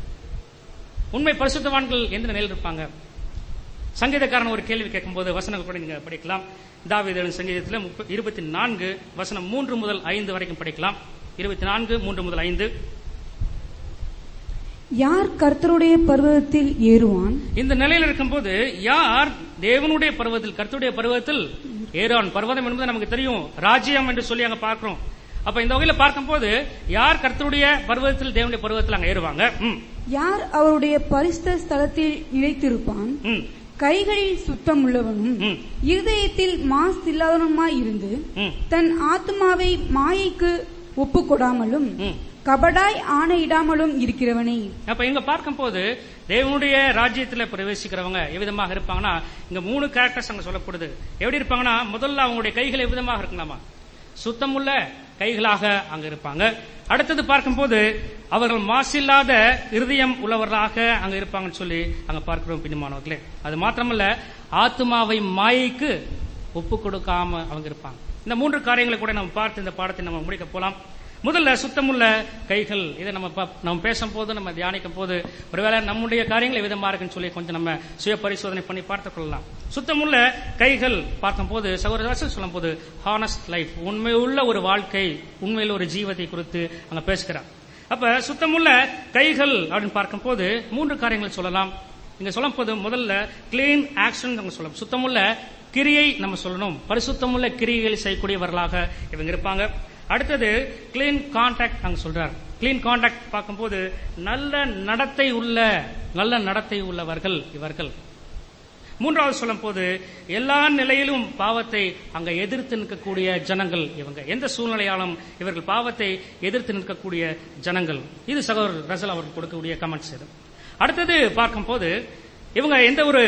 உண்மை பரிசுத்தவான்கள் எந்த நிலையில் இருப்பாங்க சங்கீதக்காரன் ஒரு கேள்வி கேட்கும்போது வசனங்கள் கூட நீங்க படிக்கலாம் தாவீது சங்கீதத்தில் முப்ப- இருபத்தி நான்கு வசனம் மூன்று முதல் ஐந்து வரைக்கும் படிக்கலாம் இருபத்தி நான்கு மூன்று முதல் ஐந்து யார் கர்த்தருடைய பர்வதத்தில் ஏறுவான் இந்த நிலையில் இருக்கும்போது யார் தேவனுடைய பருவத்தில் கர்த்தருடைய பருவத்தில் ஏறான் பர்வதம் என்பது நமக்கு தெரியும் ராஜ்யம் என்று சொல்லி அங்க பார்க்கிறோம் அப்ப இந்த வகையில பார்க்கும்போது யார் கர்த்தருடைய பருவத்தில் தேவனுடைய பருவத்தில் அங்க ஏறுவாங்க ம், யார் அவருடைய பரிசுத்த ஸ்தலத்தில் நிலைத்திருப்பான் ம், கைகளில் சுத்தம் உள்ளவனும் ம், இருதயத்தில் மாசில்லாதவனுமாய் இருந்து ம், தன் ஆத்மாவை மாயைக்கு ஒப்புக்கொடாமலும் ம். கபடாய் ஆணையிடாமலும் இருக்கிறவனே அப்ப இங்க பார்க்கும்போது தேவனுடைய ராஜ்யத்துல பிரவேசிக்கிறவங்க எவ்விதமாக இருப்பாங்கன்னா இங்க மூணு கேரக்டர்ஸ் அங்க சொல்லப்படுது எப்படி இருப்பாங்கன்னா முதல்ல அவங்களுடைய கைகள் எவ்விதமாக இருக்கலாமா சுத்தமுள்ள கைகளாக அங்க இருப்பாங்க அடுத்தது பார்க்கும்போது அவர்கள் மாசில்லாத இருதயம் உள்ளவர்களாக அங்க இருப்பாங்கன்னு சொல்லி அங்க பார்க்கிறோம் பின்னிமானவர்களே அது மாத்திரமல்ல ஆத்மாவை மாயைக்கு ஒப்பு கொடுக்காம அவங்க இருப்பாங்க இந்த மூன்று காரியங்களை கூட நம்ம பார்த்து இந்த பாடத்தை நம்ம முடிக்க போலாம் முதல்ல சுத்தமுள்ள கைகள் இதை நம்ம பா- நம்ம பேசும்போது நம்ம தியானிக்கும் போது ஒருவேளை நம்முடைய காரியங்கள் விதமா இருக்குன்னு சொல்லி கொஞ்சம் நம்ம சுய பரிசோதனை பண்ணி பார்த்துக் கொள்ளலாம் சுத்தமுள்ள கைகள் பார்க்கும்போது சகோதரர் சொல்லும் போது ஹானஸ்ட் லைஃப் உண்மையுள்ள ஒரு வாழ்க்கை உண்மையில் ஒரு ஜீவத்தை குறித்து அங்க பேசுகிறார் அப்ப சுத்தமுள்ள கைகள் அப்படின்னு பார்க்கும்போது மூன்று காரியங்கள் சொல்லலாம் இங்க சொல்லும் போது முதல்ல கிளீன் ஆக்ஷன் நம்ம சொல்லலாம் சுத்தமுள்ள கிரியை நம்ம சொல்லணும் பரிசுத்தமுள்ள கிரியைகளை செய்யக்கூடியவர்களாக இவங்க இருப்பாங்க அடுத்தது கிளீன் கான்டாக்ட் அங்க சொல்றார் கிளீன் கான்டாக்ட் பார்க்கும்போது நல்ல நடத்தை உள்ள நல்ல நடத்தை உள்ளவர்கள் இவர்கள் மூன்றாவது சொல்லும் போது எல்லா நிலையிலும் பாவத்தை அங்க எதிர்த்து நிற்கக்கூடிய ஜனங்கள் இவங்க எந்த சூழ்நிலையாலும் இவர்கள் பாவத்தை எதிர்த்து நிற்கக்கூடிய ஜனங்கள் இது சகோதரர் ரசல் அவர்கள் கொடுக்கக்கூடிய கமெண்ட்ஸ் இது அடுத்தது பார்க்கும்போது இவங்க எந்த ஒரு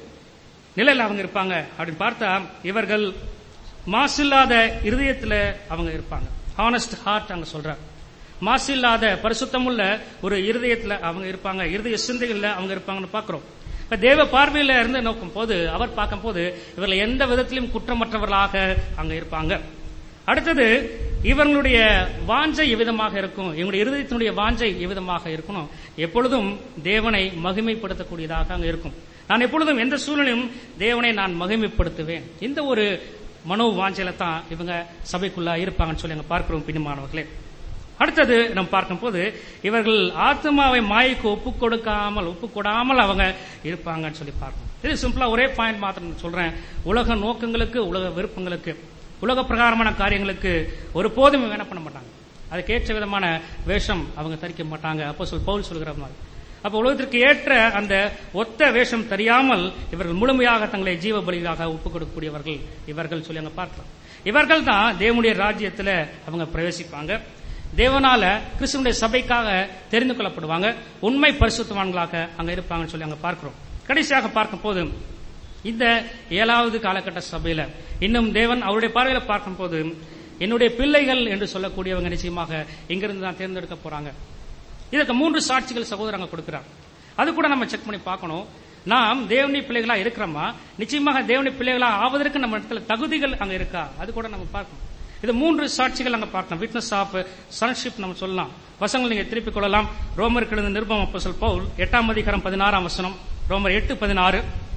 நிலையில அவங்க இருப்பாங்க அப்படின்னு பார்த்தா இவர்கள் மாசில்லாத இருதயத்துல அவங்க இருப்பாங்க ஹானஸ்ட் ஹார்ட் அங்க சொல்றாங்க மாசில்லாத பரிசுத்தமுள்ள ஒரு இருதயத்துல அவங்க இருப்பாங்க இருதய சிந்தைகள்ல அவங்க இருப்பாங்கன்னு பாக்குறோம் இப்ப தேவ பார்வையில இருந்து நோக்கும் போது அவர் பார்க்கும் போது இவர்கள் எந்த விதத்திலும் குற்றமற்றவர்களாக அங்க இருப்பாங்க அடுத்தது இவர்களுடைய வாஞ்சை எவ்விதமாக இருக்கும் இவங்களுடைய இருதயத்தினுடைய வாஞ்சை எவ்விதமாக இருக்கணும் எப்பொழுதும் தேவனை மகிமைப்படுத்தக்கூடியதாக அங்க இருக்கும் நான் எப்பொழுதும் எந்த சூழ்நிலையும் தேவனை நான் மகிமைப்படுத்துவேன் இந்த ஒரு மனோ வாஞ்சையில தான் இவங்க சபைக்குள்ள இருப்பாங்கன்னு சொல்லி அங்க பார்க்கிறோம் பின்னுமானவர்களே அடுத்தது நம்ம பார்க்கும்போது இவர்கள் ஆத்மாவை மாய்க்கு ஒப்பு கொடுக்காமல் ஒப்பு கொடாமல் அவங்க இருப்பாங்கன்னு சொல்லி பார்க்கணும் இது சிம்பிளா ஒரே பாயிண்ட் மாத்திரம் சொல்றேன் உலக நோக்கங்களுக்கு உலக விருப்பங்களுக்கு உலக பிரகாரமான காரியங்களுக்கு ஒரு போதும் வேண பண்ண மாட்டாங்க அதுக்கு ஏற்ற விதமான வேஷம் அவங்க தரிக்க மாட்டாங்க அப்போ சொல் பவுல் சொல்கிற மாதிரி அப்ப உலகத்திற்கு ஏற்ற அந்த ஒத்த வேஷம் தெரியாமல் இவர்கள் முழுமையாக தங்களை ஜீவ பலியாக ஒப்புக் கொடுக்கக்கூடியவர்கள் இவர்கள் சொல்லி அங்க பார்க்கலாம் இவர்கள் தான் தேவனுடைய ராஜ்யத்துல அவங்க பிரவேசிப்பாங்க தேவனால கிறிஸ்துவனுடைய சபைக்காக தெரிந்து கொள்ளப்படுவாங்க உண்மை பரிசுத்தவான்களாக அங்க இருப்பாங்கன்னு சொல்லி அங்க பார்க்கிறோம் கடைசியாக பார்க்கும் போது இந்த ஏழாவது காலகட்ட சபையில இன்னும் தேவன் அவருடைய பார்வையில பார்க்கும்போது என்னுடைய பிள்ளைகள் என்று சொல்லக்கூடியவங்க நிச்சயமாக இங்கிருந்து தான் தேர்ந்தெடுக்க போறாங்க இதற்கு மூன்று சாட்சிகள் சகோதரங்க கொடுக்கிறார் அது கூட நம்ம செக் பண்ணி பார்க்கணும் நாம் தேவனுடைய பிள்ளைகளா இருக்கிறோமா நிச்சயமாக தேவனுடைய பிள்ளைகளா ஆவதற்கு நம்ம இடத்துல தகுதிகள் அங்க இருக்கா அது கூட நம்ம பார்க்கணும் இது மூன்று சாட்சிகள் அங்க பார்க்கணும் விட்னஸ் ஆஃப் சன்ஷிப் நம்ம சொல்லலாம் வசங்கள் நீங்க திருப்பிக் கொள்ளலாம் ரோமர் கிழந்த நிருபம் அப்போஸ்தலர் பவுல் எட்டாம் அதிகாரம் பதினாறாம் வசனம் ரோமர் எட்டு பதினாறு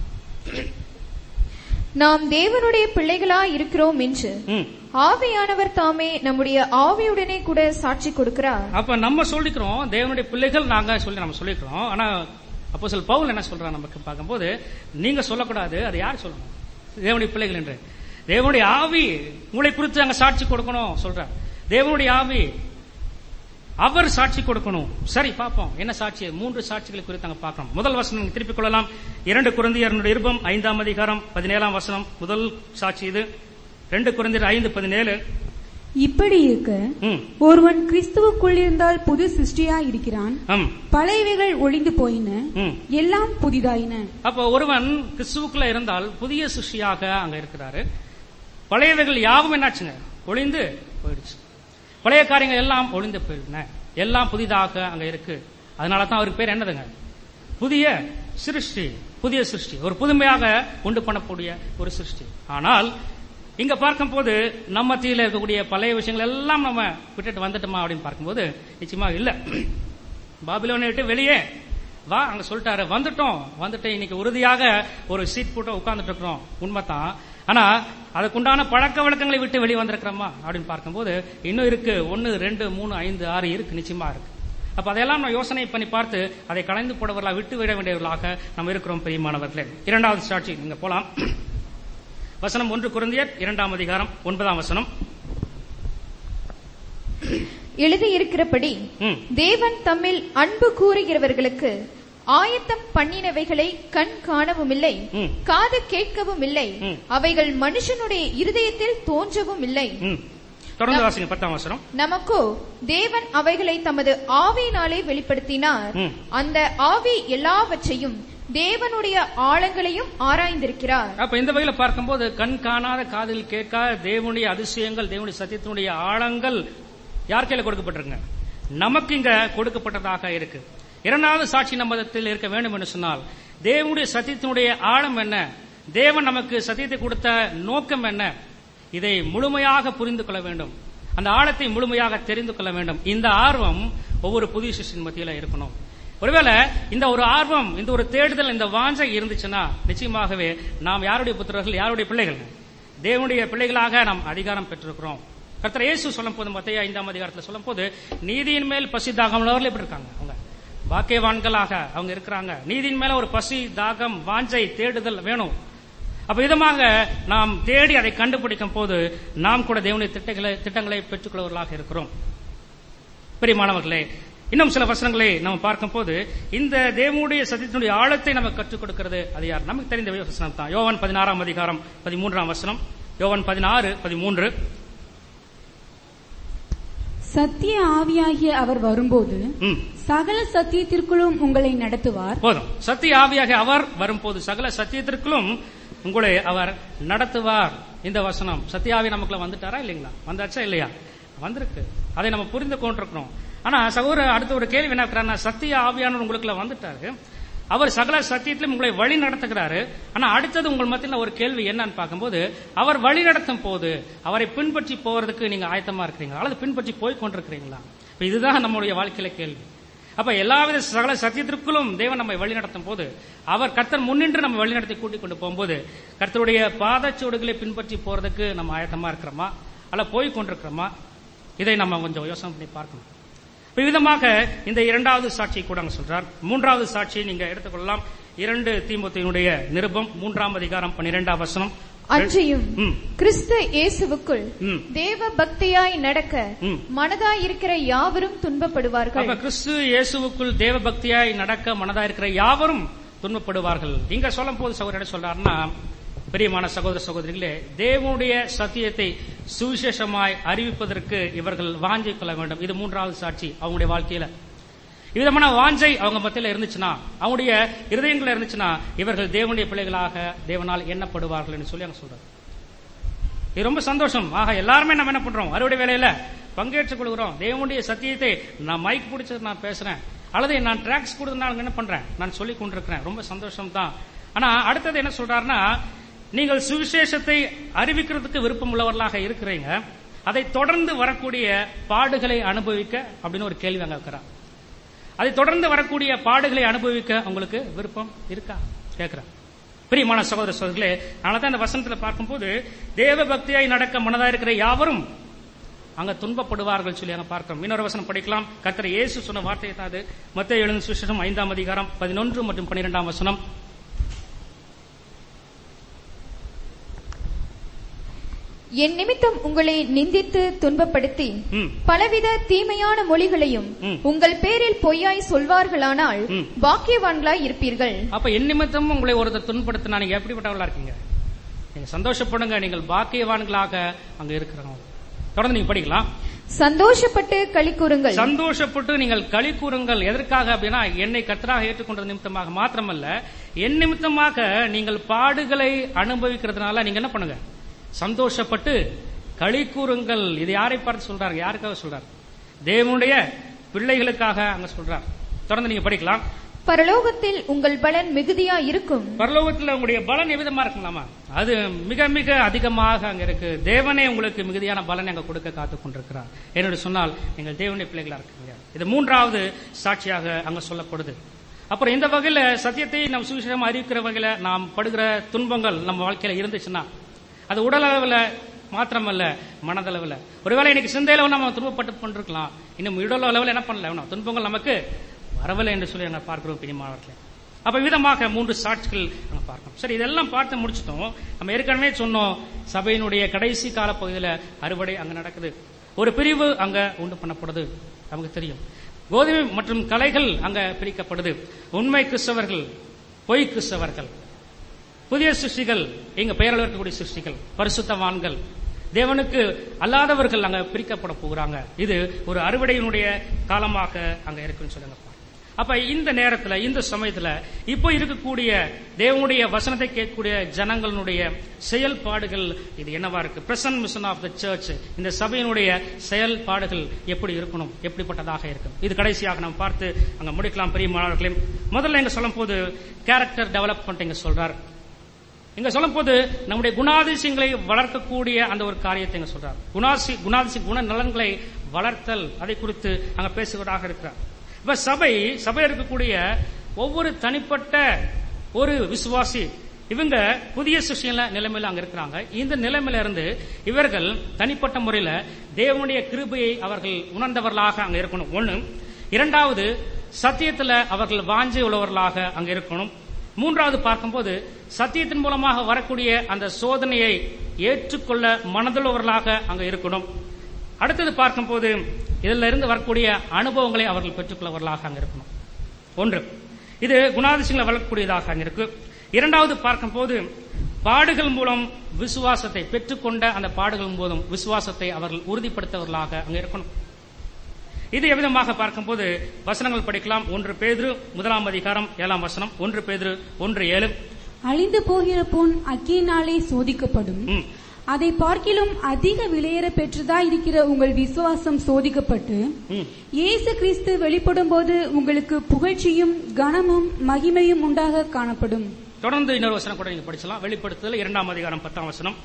நாம் தேவனுடைய பிள்ளைகளா இருக்கிறோம் என்று ம். ஆவியானவர் தாமே நம்முடைய ஆவியுடனே கூட சாட்சி கொடுக்கிறார் அப்ப நம்ம சொல்லிக்கிறோம் தேவனுடைய பிள்ளைகள் நாங்க சொல்லி நம்ம சொல்லிக்கிறோம் ஆனா அப்போ சொல் பவுல் என்ன சொல்றான் நமக்கு பார்க்கும்போது நீங்க சொல்லக்கூடாது அது யார் சொல்லணும் தேவனுடைய பிள்ளைகள் என்று தேவனுடைய ஆவி உங்களை குறித்து அங்க சாட்சி கொடுக்கணும் சொல்றார் தேவனுடைய ஆவி அவர் சாட்சி கொடுக்கணும் சரி பார்ப்போம் என்ன சாட்சி மூன்று சாட்சிகளை குறித்து அங்க பார்க்கணும் முதல் வசனம் நீங்க திருப்பிக் கொள்ளலாம் இரண்டு குழந்தையர் இருபம் ஐந்தாம் அதிகாரம் பதினேழாம் வசனம் முதல் சாட்சி இது ரெண்டு குழந்தையர் ஐந்து பதினேழு இப்படி இருக்க ம் ஒருவன் கிறிஸ்துவுக்குள் இருந்தால் புது சிருஷ்டியா இருக்கிறான் ம் பழையவைகள் ஒளிந்து போயின ம் எல்லாம் புதிதாயின அப்ப ஒருவன் கிறிஸ்துவுக்குள்ள இருந்தால் புதிய சிருஷ்டியாக அங்க இருக்கிறாரு பழையவைகள் யாவும் என்னாச்சுங்க ஒளிந்து போயிடுச்சு பழைய காரியங்கள் எல்லாம் ஒளிந்து போயிடுன எல்லாம் புதிதாக அங்க இருக்கு அதனால தான் அவருக்கு பேர் என்னதுங்க புதிய சிருஷ்டி புதிய சிருஷ்டி ஒரு புதுமையாக உண்டு பண்ணக்கூடிய ஒரு சிருஷ்டி ஆனால் இங்க பார்க்கும்போது நம்ம மத்தியில இருக்கக்கூடிய பழைய விஷயங்கள் எல்லாம் நம்ம விட்டுட்டு வந்துட்டோமா அப்படின்னு பார்க்கும்போது நிச்சயமா இல்ல பாபிலோனை விட்டு வெளியே வா அங்க சொல்லிட்டாரு வந்துட்டோம் வந்துட்டு இன்னைக்கு உறுதியாக ஒரு சீட் போட்டு உட்கார்ந்துட்டு இருக்கிறோம் உண்மைதான் ஆனா அதுக்குண்டான பழக்க வழக்கங்களை விட்டு வெளியே வந்திருக்கிறோமா அப்படின்னு பார்க்கும்போது இன்னும் இருக்கு ஒன்னு ரெண்டு மூணு ஐந்து ஆறு இருக்கு நிச்சயமா இருக்கு அப்ப அதையெல்லாம் நம்ம யோசனை பண்ணி பார்த்து அதை கலைந்து போடவர்களா விட்டு விட வேண்டியவர்களாக நம்ம இருக்கிறோம் பெரியமானவர்களே இரண்டாவது சாட்சி நீங்க போலாம் வசனம் ஒன்று குருந்தியர் இரண்டாம் அதிகாரம் ஒன்பதாம் வசனம் எழுதியிருக்கிறபடி ம் தேவன் தம்மில் அன்பு கூறுகிறவர்களுக்கு ஆயத்தம் பண்ணினவைகளை கண் காணவும் இல்லை ம். காது கேட்கவும் இல்லை ம். அவைகள் மனுஷனுடைய இருதயத்தில் தோன்றவும் இல்லை ம் தொடர்ந்து வாசிங்க பத்தாம் வசனம் நமக்கோ தேவன் அவைகளை தமது ஆவியினாலே வெளிப்படுத்தினார் ம். அந்த ஆவி எல்லாவற்றையும் தேவனுடைய ஆழங்களையும் ஆராய்ந்திருக்கிறார் அப்ப இந்த வகையில பார்க்கும்போது கண் காணாத காதில் கேட்காத தேவனுடைய அதிசயங்கள் தேவனுடைய சத்தியத்தினுடைய ஆழங்கள் யார் கையில கொடுக்கப்பட்டிருங்க நமக்கு இங்க கொடுக்கப்பட்டதாக இருக்கு இரண்டாவது சாட்சி நம்பகத்தில் இருக்க வேண்டும் என்று சொன்னால் தேவனுடைய சத்தியத்தினுடைய ஆழம் என்ன தேவன் நமக்கு சத்தியத்தை கொடுத்த நோக்கம் என்ன இதை முழுமையாக புரிந்து கொள்ள வேண்டும் அந்த ஆழத்தை முழுமையாக தெரிந்து கொள்ள வேண்டும் இந்த ஆர்வம் ஒவ்வொரு புதிய சிஷ்யன் மத்தியில இருக்கணும் ஒருவேளை இந்த ஒரு ஆர்வம் இந்த ஒரு தேடுதல் இந்த வாஞ்சை இருந்துச்சுன்னா நிச்சயமாகவே நாம் யாருடைய புத்திரர்கள் யாருடைய பிள்ளைகள் தேவனுடைய பிள்ளைகளாக நாம் அதிகாரம் பெற்றிருக்கிறோம் கர்த்தர் இயேசு சொல்லும் போது மத்திய ஐந்தாம் அதிகாரத்தில் சொல்லும் போது நீதியின் மேல் பசி தாகம் உள்ளவர்கள் எப்படி இருக்காங்க அவங்க பாக்கியவான்களாக அவங்க இருக்கிறாங்க நீதியின் மேல ஒரு பசி தாகம் வாஞ்சை தேடுதல் வேணும் அப்ப விதமாக நாம் தேடி அதை கண்டுபிடிக்கும் போது நாம் கூட தேவனுடைய திட்டங்களை திட்டங்களை பெற்றுக்கொள்வர்களாக இருக்கிறோம் பிரியமானவர்களே இன்னும் சில வசனங்களை நம்ம பார்க்கும் போது இந்த தேவனுடைய சத்தியத்தினுடைய ஆழத்தை நமக்கு கற்றுக் கொடுக்கிறது அது யார் நமக்கு தெரிந்த வசனம் தான் யோவான் பதினாறாம் அதிகாரம் பதிமூன்றாம் வசனம் யோவான் பதினாறு பதிமூன்று சத்திய ஆவியாகிய அவர் வரும்போது ம் சகல சத்தியத்திற்குள்ளும் உங்களை நடத்துவார் போதும் சத்திய ஆவியாக அவர் வரும்போது சகல சத்தியத்திற்குள்ளும் உங்களை அவர் நடத்துவார் இந்த வசனம் சத்தியாவி நமக்குள்ள வந்துட்டாரா இல்லைங்களா வந்தாச்சா இல்லையா வந்திருக்கு அதை நம்ம புரிந்து கொண்டிருக்கிறோம் ஆனா சகோதர அடுத்த ஒரு கேள்வி என்ன இருக்கிறாருன்னா சத்திய ஆவியானவர் உங்களுக்குள்ள வந்துட்டாரு அவர் சகல சத்தியத்திலும் உங்களை வழி நடத்துகிறாரு ஆனா அடுத்தது உங்கள் மத்தியில் ஒரு கேள்வி என்னன்னு பார்க்கும்போது அவர் வழி நடத்தும் போது அவரை பின்பற்றி போறதுக்கு நீங்க ஆயத்தமா இருக்கிறீங்களா அல்லது பின்பற்றி போய் கொண்டிருக்கிறீங்களா இப்ப இதுதான் நம்முடைய வாழ்க்கையில கேள்வி அப்ப எல்லாவித சகல சத்தியத்திற்குள்ளும் தேவன் நம்மை வழிநடத்தும் போது அவர் கர்த்தர் முன்னின்று நம்ம வழிநடத்தி கூட்டிக் கொண்டு போகும்போது கர்த்தருடைய பாதச்சுவடுகளை பின்பற்றி போறதுக்கு நம்ம ஆயத்தமா இருக்கிறோமா அல்ல போய் கொண்டிருக்கிறோமா இதை நம்ம கொஞ்சம் யோசனை பண்ணி பார்க்கணும் விதமாக இந்த இரண்டாவது சாட்சியை கூட அங்க சொல்றார் மூன்றாவது சாட்சியை நீங்க எடுத்துக்கொள்ளலாம் இரண்டு தீமுத்தினுடைய நிருபம் மூன்றாம் அதிகாரம் பன்னிரெண்டாம் வசனம் அன்றியும் ம். கிறிஸ்து இயேசுவுக்குள் ம். தேவ பக்தியாய் நடக்க ம். மனதாய் இருக்கிற யாவரும் துன்பப்படுவார்கள் அப்ப கிறிஸ்து இயேசுவுக்குள் தேவ பக்தியாய் நடக்க மனதா இருக்கிற யாவரும் துன்பப்படுவார்கள் இங்க சொல்லும் போது சகோதரர் சொல்றாருன்னா பிரியமான சகோதர சகோதரிகளே தேவனுடைய சத்தியத்தை சுவிசேஷமாய் அறிவிப்பதற்கு இவர்கள் வாஞ்சை கொள்ள வேண்டும் இது மூன்றாவது சாட்சி அவங்களுடைய வாழ்க்கையில இவ்விதமான வாஞ்சை அவங்க மத்தியில இருந்துச்சுன்னா அவங்களுடைய இருதயங்கள்ல இருந்துச்சுன்னா இவர்கள் தேவனுடைய பிள்ளைகளாக தேவனால் எண்ணப்படுவார்கள் என்று சொல்லி அங்க சொல்றாரு இது ரொம்ப சந்தோஷம் ஆக எல்லாருமே நம்ம என்ன பண்றோம் அறுவடை வேலையில பங்கேற்றுக் கொள்கிறோம் தேவனுடைய சத்தியத்தை நான் மைக் பிடிச்சது நான் பேசுறேன் அல்லது நான் ட்ராக்ஸ் கொடுத்து நான் என்ன பண்றேன் நான் சொல்லி கொண்டிருக்கிறேன் ரொம்ப சந்தோஷம் தான் ஆனா அடுத்தது என்ன சொல்றாருன்னா நீங்கள் சுவிசேஷத்தை அறிவிக்கிறதுக்கு விருப்பம் உள்ளவர்களாக இருக்கிறீங்க அதை தொடர்ந்து வரக்கூடிய பாடுகளை அனுபவிக்க அப்படின்னு ஒரு கேள்வி அங்க இருக்கிறார் அதை தொடர்ந்து வரக்கூடிய பாடுகளை அனுபவிக்க உங்களுக்கு விருப்பம் இருக்கா கேட்கிறேன் பிரியமான சகோதர சகோதரர்களே அதனால தான் இந்த வசனத்துல பார்க்கும்போது தேவ பக்தியாய் நடக்க மனதா இருக்கிற யாவரும் அங்க துன்பப்படுவார்கள் சொல்லி அங்க பார்க்கிறோம் இன்னொரு வசனம் படிக்கலாம் கர்த்தர் இயேசு சொன்ன வார்த்தை தான் அது மத்திய எழுந்து சுவிசேஷம் ஐந்தாம் அதிகாரம் பதினொன்று மற்றும் பன்னிரெண்டாம் வசனம் என் நிமித்தம் உங்களை நிந்தித்து துன்பப்படுத்தி ம். பலவித தீமையான மொழிகளையும் ம். உங்கள் பேரில் பொய்யாய் சொல்வார்களானால் ம். பாக்கியவான்களாய் இருப்பீர்கள் அப்ப என் நிமித்தம் உங்களை ஒருத்தர் துன்பப்படுத்தினா நீங்க எப்படிப்பட்டவங்களா இருக்கீங்க நீங்க சந்தோஷப்படுங்க நீங்கள் பாக்கியவான்களாக அங்க இருக்கிறவங்க தொடர்ந்து நீங்க படிக்கலாம் சந்தோஷப்பட்டு களி கூறுங்கள் சந்தோஷப்பட்டு நீங்கள் களி கூறுங்கள் எதற்காக அப்படின்னா என்னை கர்த்தராக ஏற்றுக்கொண்டது நிமித்தமாக மாத்திரமல்ல என் நிமித்தமாக நீங்கள் பாடுகளை அனுபவிக்கிறதுனால நீங்க என்ன பண்ணுங்க சந்தோஷப்பட்டு களி கூறுங்கள் இது யாரை பார்த்து சொல்றாரு யாருக்காக சொல்றாரு தேவனுடைய பிள்ளைகளுக்காக அங்க சொல்றார் தொடர்ந்து நீங்க படிக்கலாம் பரலோகத்தில் உங்கள் பலன் மிகுதியா இருக்கும் பரலோகத்தில் உங்களுடைய பலன் எவ்விதமா இருக்குங்களாமா அது மிக மிக அதிகமாக அங்க இருக்கு தேவனே உங்களுக்கு மிகுதியான பலனை அங்க கொடுக்க காத்துக் கொண்டிருக்கிறார் என்னோட சொன்னால் நீங்கள் தேவனுடைய பிள்ளைகளா இருக்கீங்க இது மூன்றாவது சாட்சியாக அங்க சொல்லப்படுது அப்புறம் இந்த வகையில சத்தியத்தை நம் சுவிசேஷம் அறிவிக்கிற வகையில நாம் படுகிற துன்பங்கள் நம்ம வாழ்க்கையில இருந்துச்சுன்னா அது உடல் அளவுல மாத்திரமல்ல மனதளவுல ஒருவேளை இன்னைக்கு சிந்தையில நம்ம துன்பப்பட்டு கொண்டிருக்கலாம் இன்னும் உடல் அளவுல என்ன பண்ணல வேணும் துன்பங்கள் நமக்கு வரவில்லை என்று சொல்லி நாங்கள் பார்க்கிறோம் பிரியமானவர்களே அப்ப விதமாக மூன்று சாட்சிகள் நம்ம பார்க்கணும் சரி இதெல்லாம் பார்த்து முடிச்சிட்டோம் நம்ம ஏற்கனவே சொன்னோம் சபையினுடைய கடைசி கால பகுதியில் அறுவடை அங்க நடக்குது ஒரு பிரிவு அங்க உண்டு பண்ணப்படுது நமக்கு தெரியும் கோதுமை மற்றும் கலைகள் அங்க பிரிக்கப்படுது உண்மை கிறிஸ்தவர்கள் பொய் கிறிஸ்தவர்கள் புதிய சிருஷ்டிகள் இங்க பெயரில் இருக்கக்கூடிய சிருஷ்டிகள் பரிசுத்தவான்கள் தேவனுக்கு அல்லாதவர்கள் அங்க பிரிக்கப்பட போகிறாங்க இது ஒரு அறுவடையினுடைய காலமாக அங்க இருக்குன்னு சொல்லுங்க அப்ப இந்த நேரத்துல இந்த சமயத்துல இப்போ இருக்கக்கூடிய தேவனுடைய வசனத்தை கேட்கக்கூடிய ஜனங்களுடைய செயல்பாடுகள் இது என்னவா இருக்கு present mission of the church இந்த சபையினுடைய செயல்பாடுகள் எப்படி இருக்கணும் எப்படிப்பட்டதாக இருக்கும் இது கடைசியாக நாம் பார்த்து அங்க முடிக்கலாம் பெரிய மாணவர்களே முதல்ல இங்க சொல்லும் போது கேரக்டர் டெவலப்மெண்ட் இங்க சொல்றார் இங்க சொல்லும் போது நம்முடைய குணாதிசயங்களை வளர்க்கக்கூடிய அந்த ஒரு காரியத்தை இங்க சொல்றார் குணாசி குணாதிசய குண நலன்களை வளர்த்தல் அதை குறித்து அங்க பேசுவதாக இருக்கிறார் இப்ப சபை சபையில் இருக்கக்கூடிய ஒவ்வொரு தனிப்பட்ட ஒரு விசுவாசி இவங்க புதிய சிஷியல நிலைமையில அங்க இருக்கிறாங்க இந்த நிலைமையில இருந்து இவர்கள் தனிப்பட்ட முறையில தேவனுடைய கிருபையை அவர்கள் உணர்ந்தவர்களாக அங்க இருக்கணும் ஒண்ணு இரண்டாவது சத்தியத்துல அவர்கள் வாஞ்சை உள்ளவர்களாக அங்க இருக்கணும் மூன்றாவது பார்க்கும்போது சத்தியத்தின் மூலமாக வரக்கூடிய அந்த சோதனையை ஏற்றுக்கொள்ள மனதுள்ளவர்களாக அங்க இருக்கணும் அடுத்தது பார்க்கும்போது இதில் இருந்து வரக்கூடிய அனுபவங்களை அவர்கள் பெற்றுக்கொள்ளவர்களாக அங்க இருக்கணும் ஒன்று இது குணாதிசயங்களை வளர்க்கக்கூடியதாக அங்க இருக்கு இரண்டாவது பார்க்கும்போது பாடுகள் மூலம் விசுவாசத்தை பெற்றுக்கொண்ட அந்த பாடுகள் போதும் விசுவாசத்தை அவர்கள் உறுதிப்படுத்தவர்களாக அங்க இருக்கணும் இது எவ்விதமாக பார்க்கும்போது வசனங்கள் படிக்கலாம் ஒன்று பேதுரு முதலாம் அதிகாரம் ஏழாம் வசனம் ஒன்று பேதுரு ஒன்று ஏழு அழிந்து போகிற பொன் அக்கியினாலே சோதிக்கப்படும் ம். அதை பார்க்கிலும் அதிக விலையேற பெற்றதா இருக்கிற உங்கள் விசுவாசம் சோதிக்கப்பட்டு ம். இயேசு கிறிஸ்து வெளிப்படும் போது உங்களுக்கு புகழ்ச்சியும் கனமும் மகிமையும் உண்டாக காணப்படும் தொடர்ந்து இன்னொரு வசனம் கூட நீங்க படிச்சலாம் வெளிப்படுத்துதல் இரண்டாம் அதிகாரம் பத்தாம் வசனம்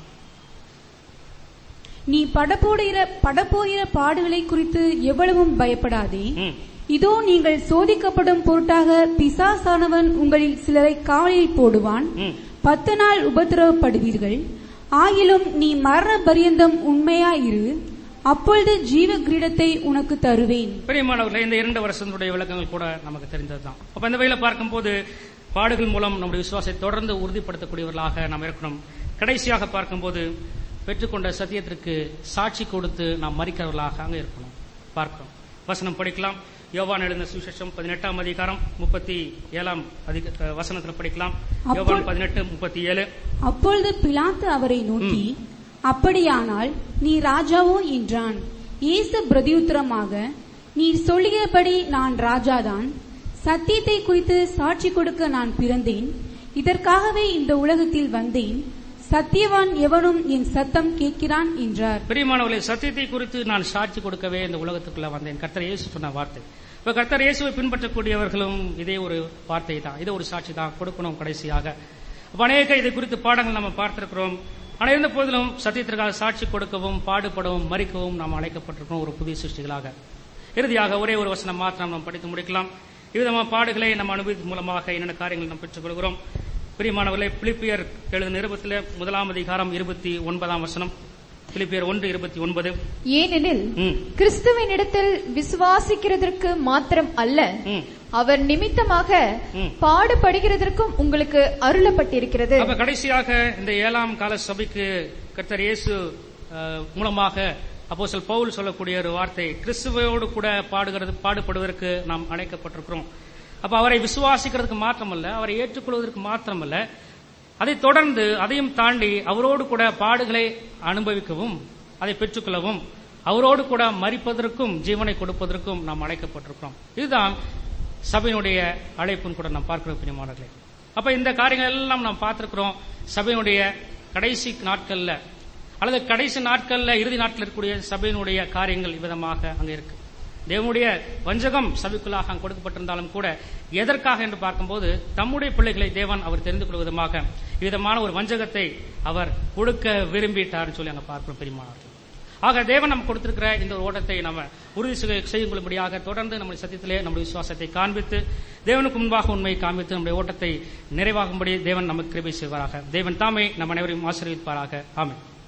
நீ படப்போடுகிற படப்போகிற பாடுகளை குறித்து எவ்வளவும் பயப்படாதே ம். இதோ நீங்கள் சோதிக்கப்படும் பொருட்டாக பிசாசானவன் உங்களில் சிலரை காவலில் போடுவான் ம். பத்து நாள் உபத்திரவப்படுவீர்கள் ஆகிலும் நீ மரண பரியந்தம் உண்மையாயிரு அப்பொழுது ஜீவ கிரீடத்தை உனக்கு தருவேன் பிரியமானவர்களே இந்த இரண்டு வருஷத்தினுடைய விளக்கங்கள் கூட நமக்கு தெரிந்ததுதான் அப்ப இந்த வகையில பார்க்கும்போது பாடுகள் மூலம் நம்முடைய விசுவாசத்தை தொடர்ந்து உறுதிப்படுத்தக்கூடியவர்களாக நாம் இருக்கணும் கடைசியாக பார்க்கும்போது பெற்றுக்கொண்ட சத்தியத்திற்கு சாட்சி கொடுத்து நாம் மறிக்கிறவர்களாக அங்க இருக்கணும் பார்க்கிறோம் வசனம் படிக்கலாம் யோவான் எழுந்த சுவிசேஷம் பதினெட்டாம் அதிகாரம் முப்பத்தி ஏழாம் அதிக அஹ், வசனத்துல படிக்கலாம் யோவான் அப்போ- பதினெட்டு முப்பத்தி ஏழு அப்பொழுது பிலாத்து அவரை நோக்கி அப்படியானால் நீ ராஜாவோ என்றான் இயேசு பிரதியுத்தரமாக நீர் சொல்லுகிறபடி நான் ராஜாதான் சத்தியத்தை குறித்து சாட்சி கொடுக்க நான் பிறந்தேன் இதற்காகவே இந்த உலகத்தில் வந்தேன் சத்தியவான் எவனும் என் சத்தம் கேட்கிறான் என்றார் பிரியமானவர்களே சத்தியத்தை குறித்து நான் சாட்சி கொடுக்கவே இந்த உலகத்துக்குள்ள வந்தேன் கர்த்தர் இயேசு சொன்ன வார்த்தை இப்ப கர்த்தர் இயேசுவை பின்பற்றக்கூடியவர்களும் இதே ஒரு வார்த்தை தான் இதே ஒரு சாட்சி தான் கொடுக்கணும் கடைசியாக அப்ப அநேக இதை குறித்து பாடங்கள் நம்ம பார்த்திருக்கிறோம் ஆனா இருந்த போதிலும் சத்தியத்திற்காக சாட்சி கொடுக்கவும் பாடுபடவும் மறிக்கவும் நாம் அழைக்கப்பட்டிருக்கிறோம் ஒரு புதிய சிருஷ்டிகளாக இறுதியாக ஒரே ஒரு வசனம் மாத்திரம் நாம் படித்து முடிக்கலாம் இவ்விதமான பாடுகளை நம்ம அனுபவத்தின் மூலமாக என்னென்ன காரியங்கள் நாம் பெற்றுக் கொள்கிறோம் பிரியமானவர்களே பிலிப்பியர் எழுதின நிருபத்திலே முதலாம் அதிகாரம் இருபத்தி ஒன்பதாம் வசனம் பிலிப்பியர் ஒன்று இருபத்தி ஒன்பது ஏனெனில் ம், கிறிஸ்துவனிடத்தில் விசுவாசிக்கிறதற்கு மாத்திரம் அல்ல ம். அவர் நிமித்தமாக ம். பாடுபடுகிறதற்கும் உங்களுக்கு அருளப்பட்டிருக்கிறது அப்ப கடைசியாக இந்த ஏழாம் கால சபைக்கு கர்த்தர் இயேசு அஹ், மூலமாக அப்போஸ்தலர் பவுல் சொல்லக்கூடிய ஒரு வார்த்தை கிறிஸ்துவோடு கூட பாடுகிறது பாடுபடுவதற்கு நாம் அழைக்கப்பட்டிருக்கிறோம் அப்ப அவரை விசுவாசிக்கிறதுக்கு மாத்திரமல்ல அவரை ஏற்றுக்கொள்வதற்கு மாத்திரமல்ல அதை தொடர்ந்து அதையும் தாண்டி அவரோடு கூட பாடுகளை அனுபவிக்கவும் அதை பெற்றுக்கொள்ளவும் அவரோடு கூட மறிப்பதற்கும் ஜீவனை கொடுப்பதற்கும் நாம் அழைக்கப்பட்டிருக்கிறோம் இதுதான் சபையினுடைய அழைப்புன்னு கூட நாம் பார்க்கிறோம் பிரியமானவர்களே அப்ப இந்த காரியங்கள் எல்லாம் நாம் பார்த்திருக்கிறோம் சபையினுடைய கடைசி நாட்கள்ல அல்லது கடைசி நாட்கள்ல இறுதி நாட்கள் இருக்கக்கூடிய சபையினுடைய காரியங்கள் இவ்விதமாக அங்க இருக்கு தேவனுடைய வஞ்சகம் சபைக்குள்ளாக அங்கு கொடுக்கப்பட்டிருந்தாலும் கூட எதற்காக என்று பார்க்கும்போது தம்முடைய பிள்ளைகளை தேவன் அவர் தெரிந்து கொள்ளும் விதமாக விதமான ஒரு வஞ்சகத்தை அவர் கொடுக்க விரும்பிட்டார்னு சொல்லி அங்க பார்க்கிறோம் பெரியமானவர்கள் ஆக தேவன் நம்ம கொடுத்திருக்கிற இந்த ஒரு ஓட்டத்தை நம்ம உறுதி செய்ய- செய்யும் கொள்ளும்படியாக தொடர்ந்து நம்முடைய சத்தியத்திலே நம்முடைய விசுவாசத்தை காண்பித்து தேவனுக்கு முன்பாக உண்மையை காண்பித்து நம்முடைய ஓட்டத்தை நிறைவாகும்படி தேவன் நமக்கு கிருபை செய்வாராக தேவன் தாமே நம் அனைவரையும் ஆசீர்வதிப்பாராக ஆமென்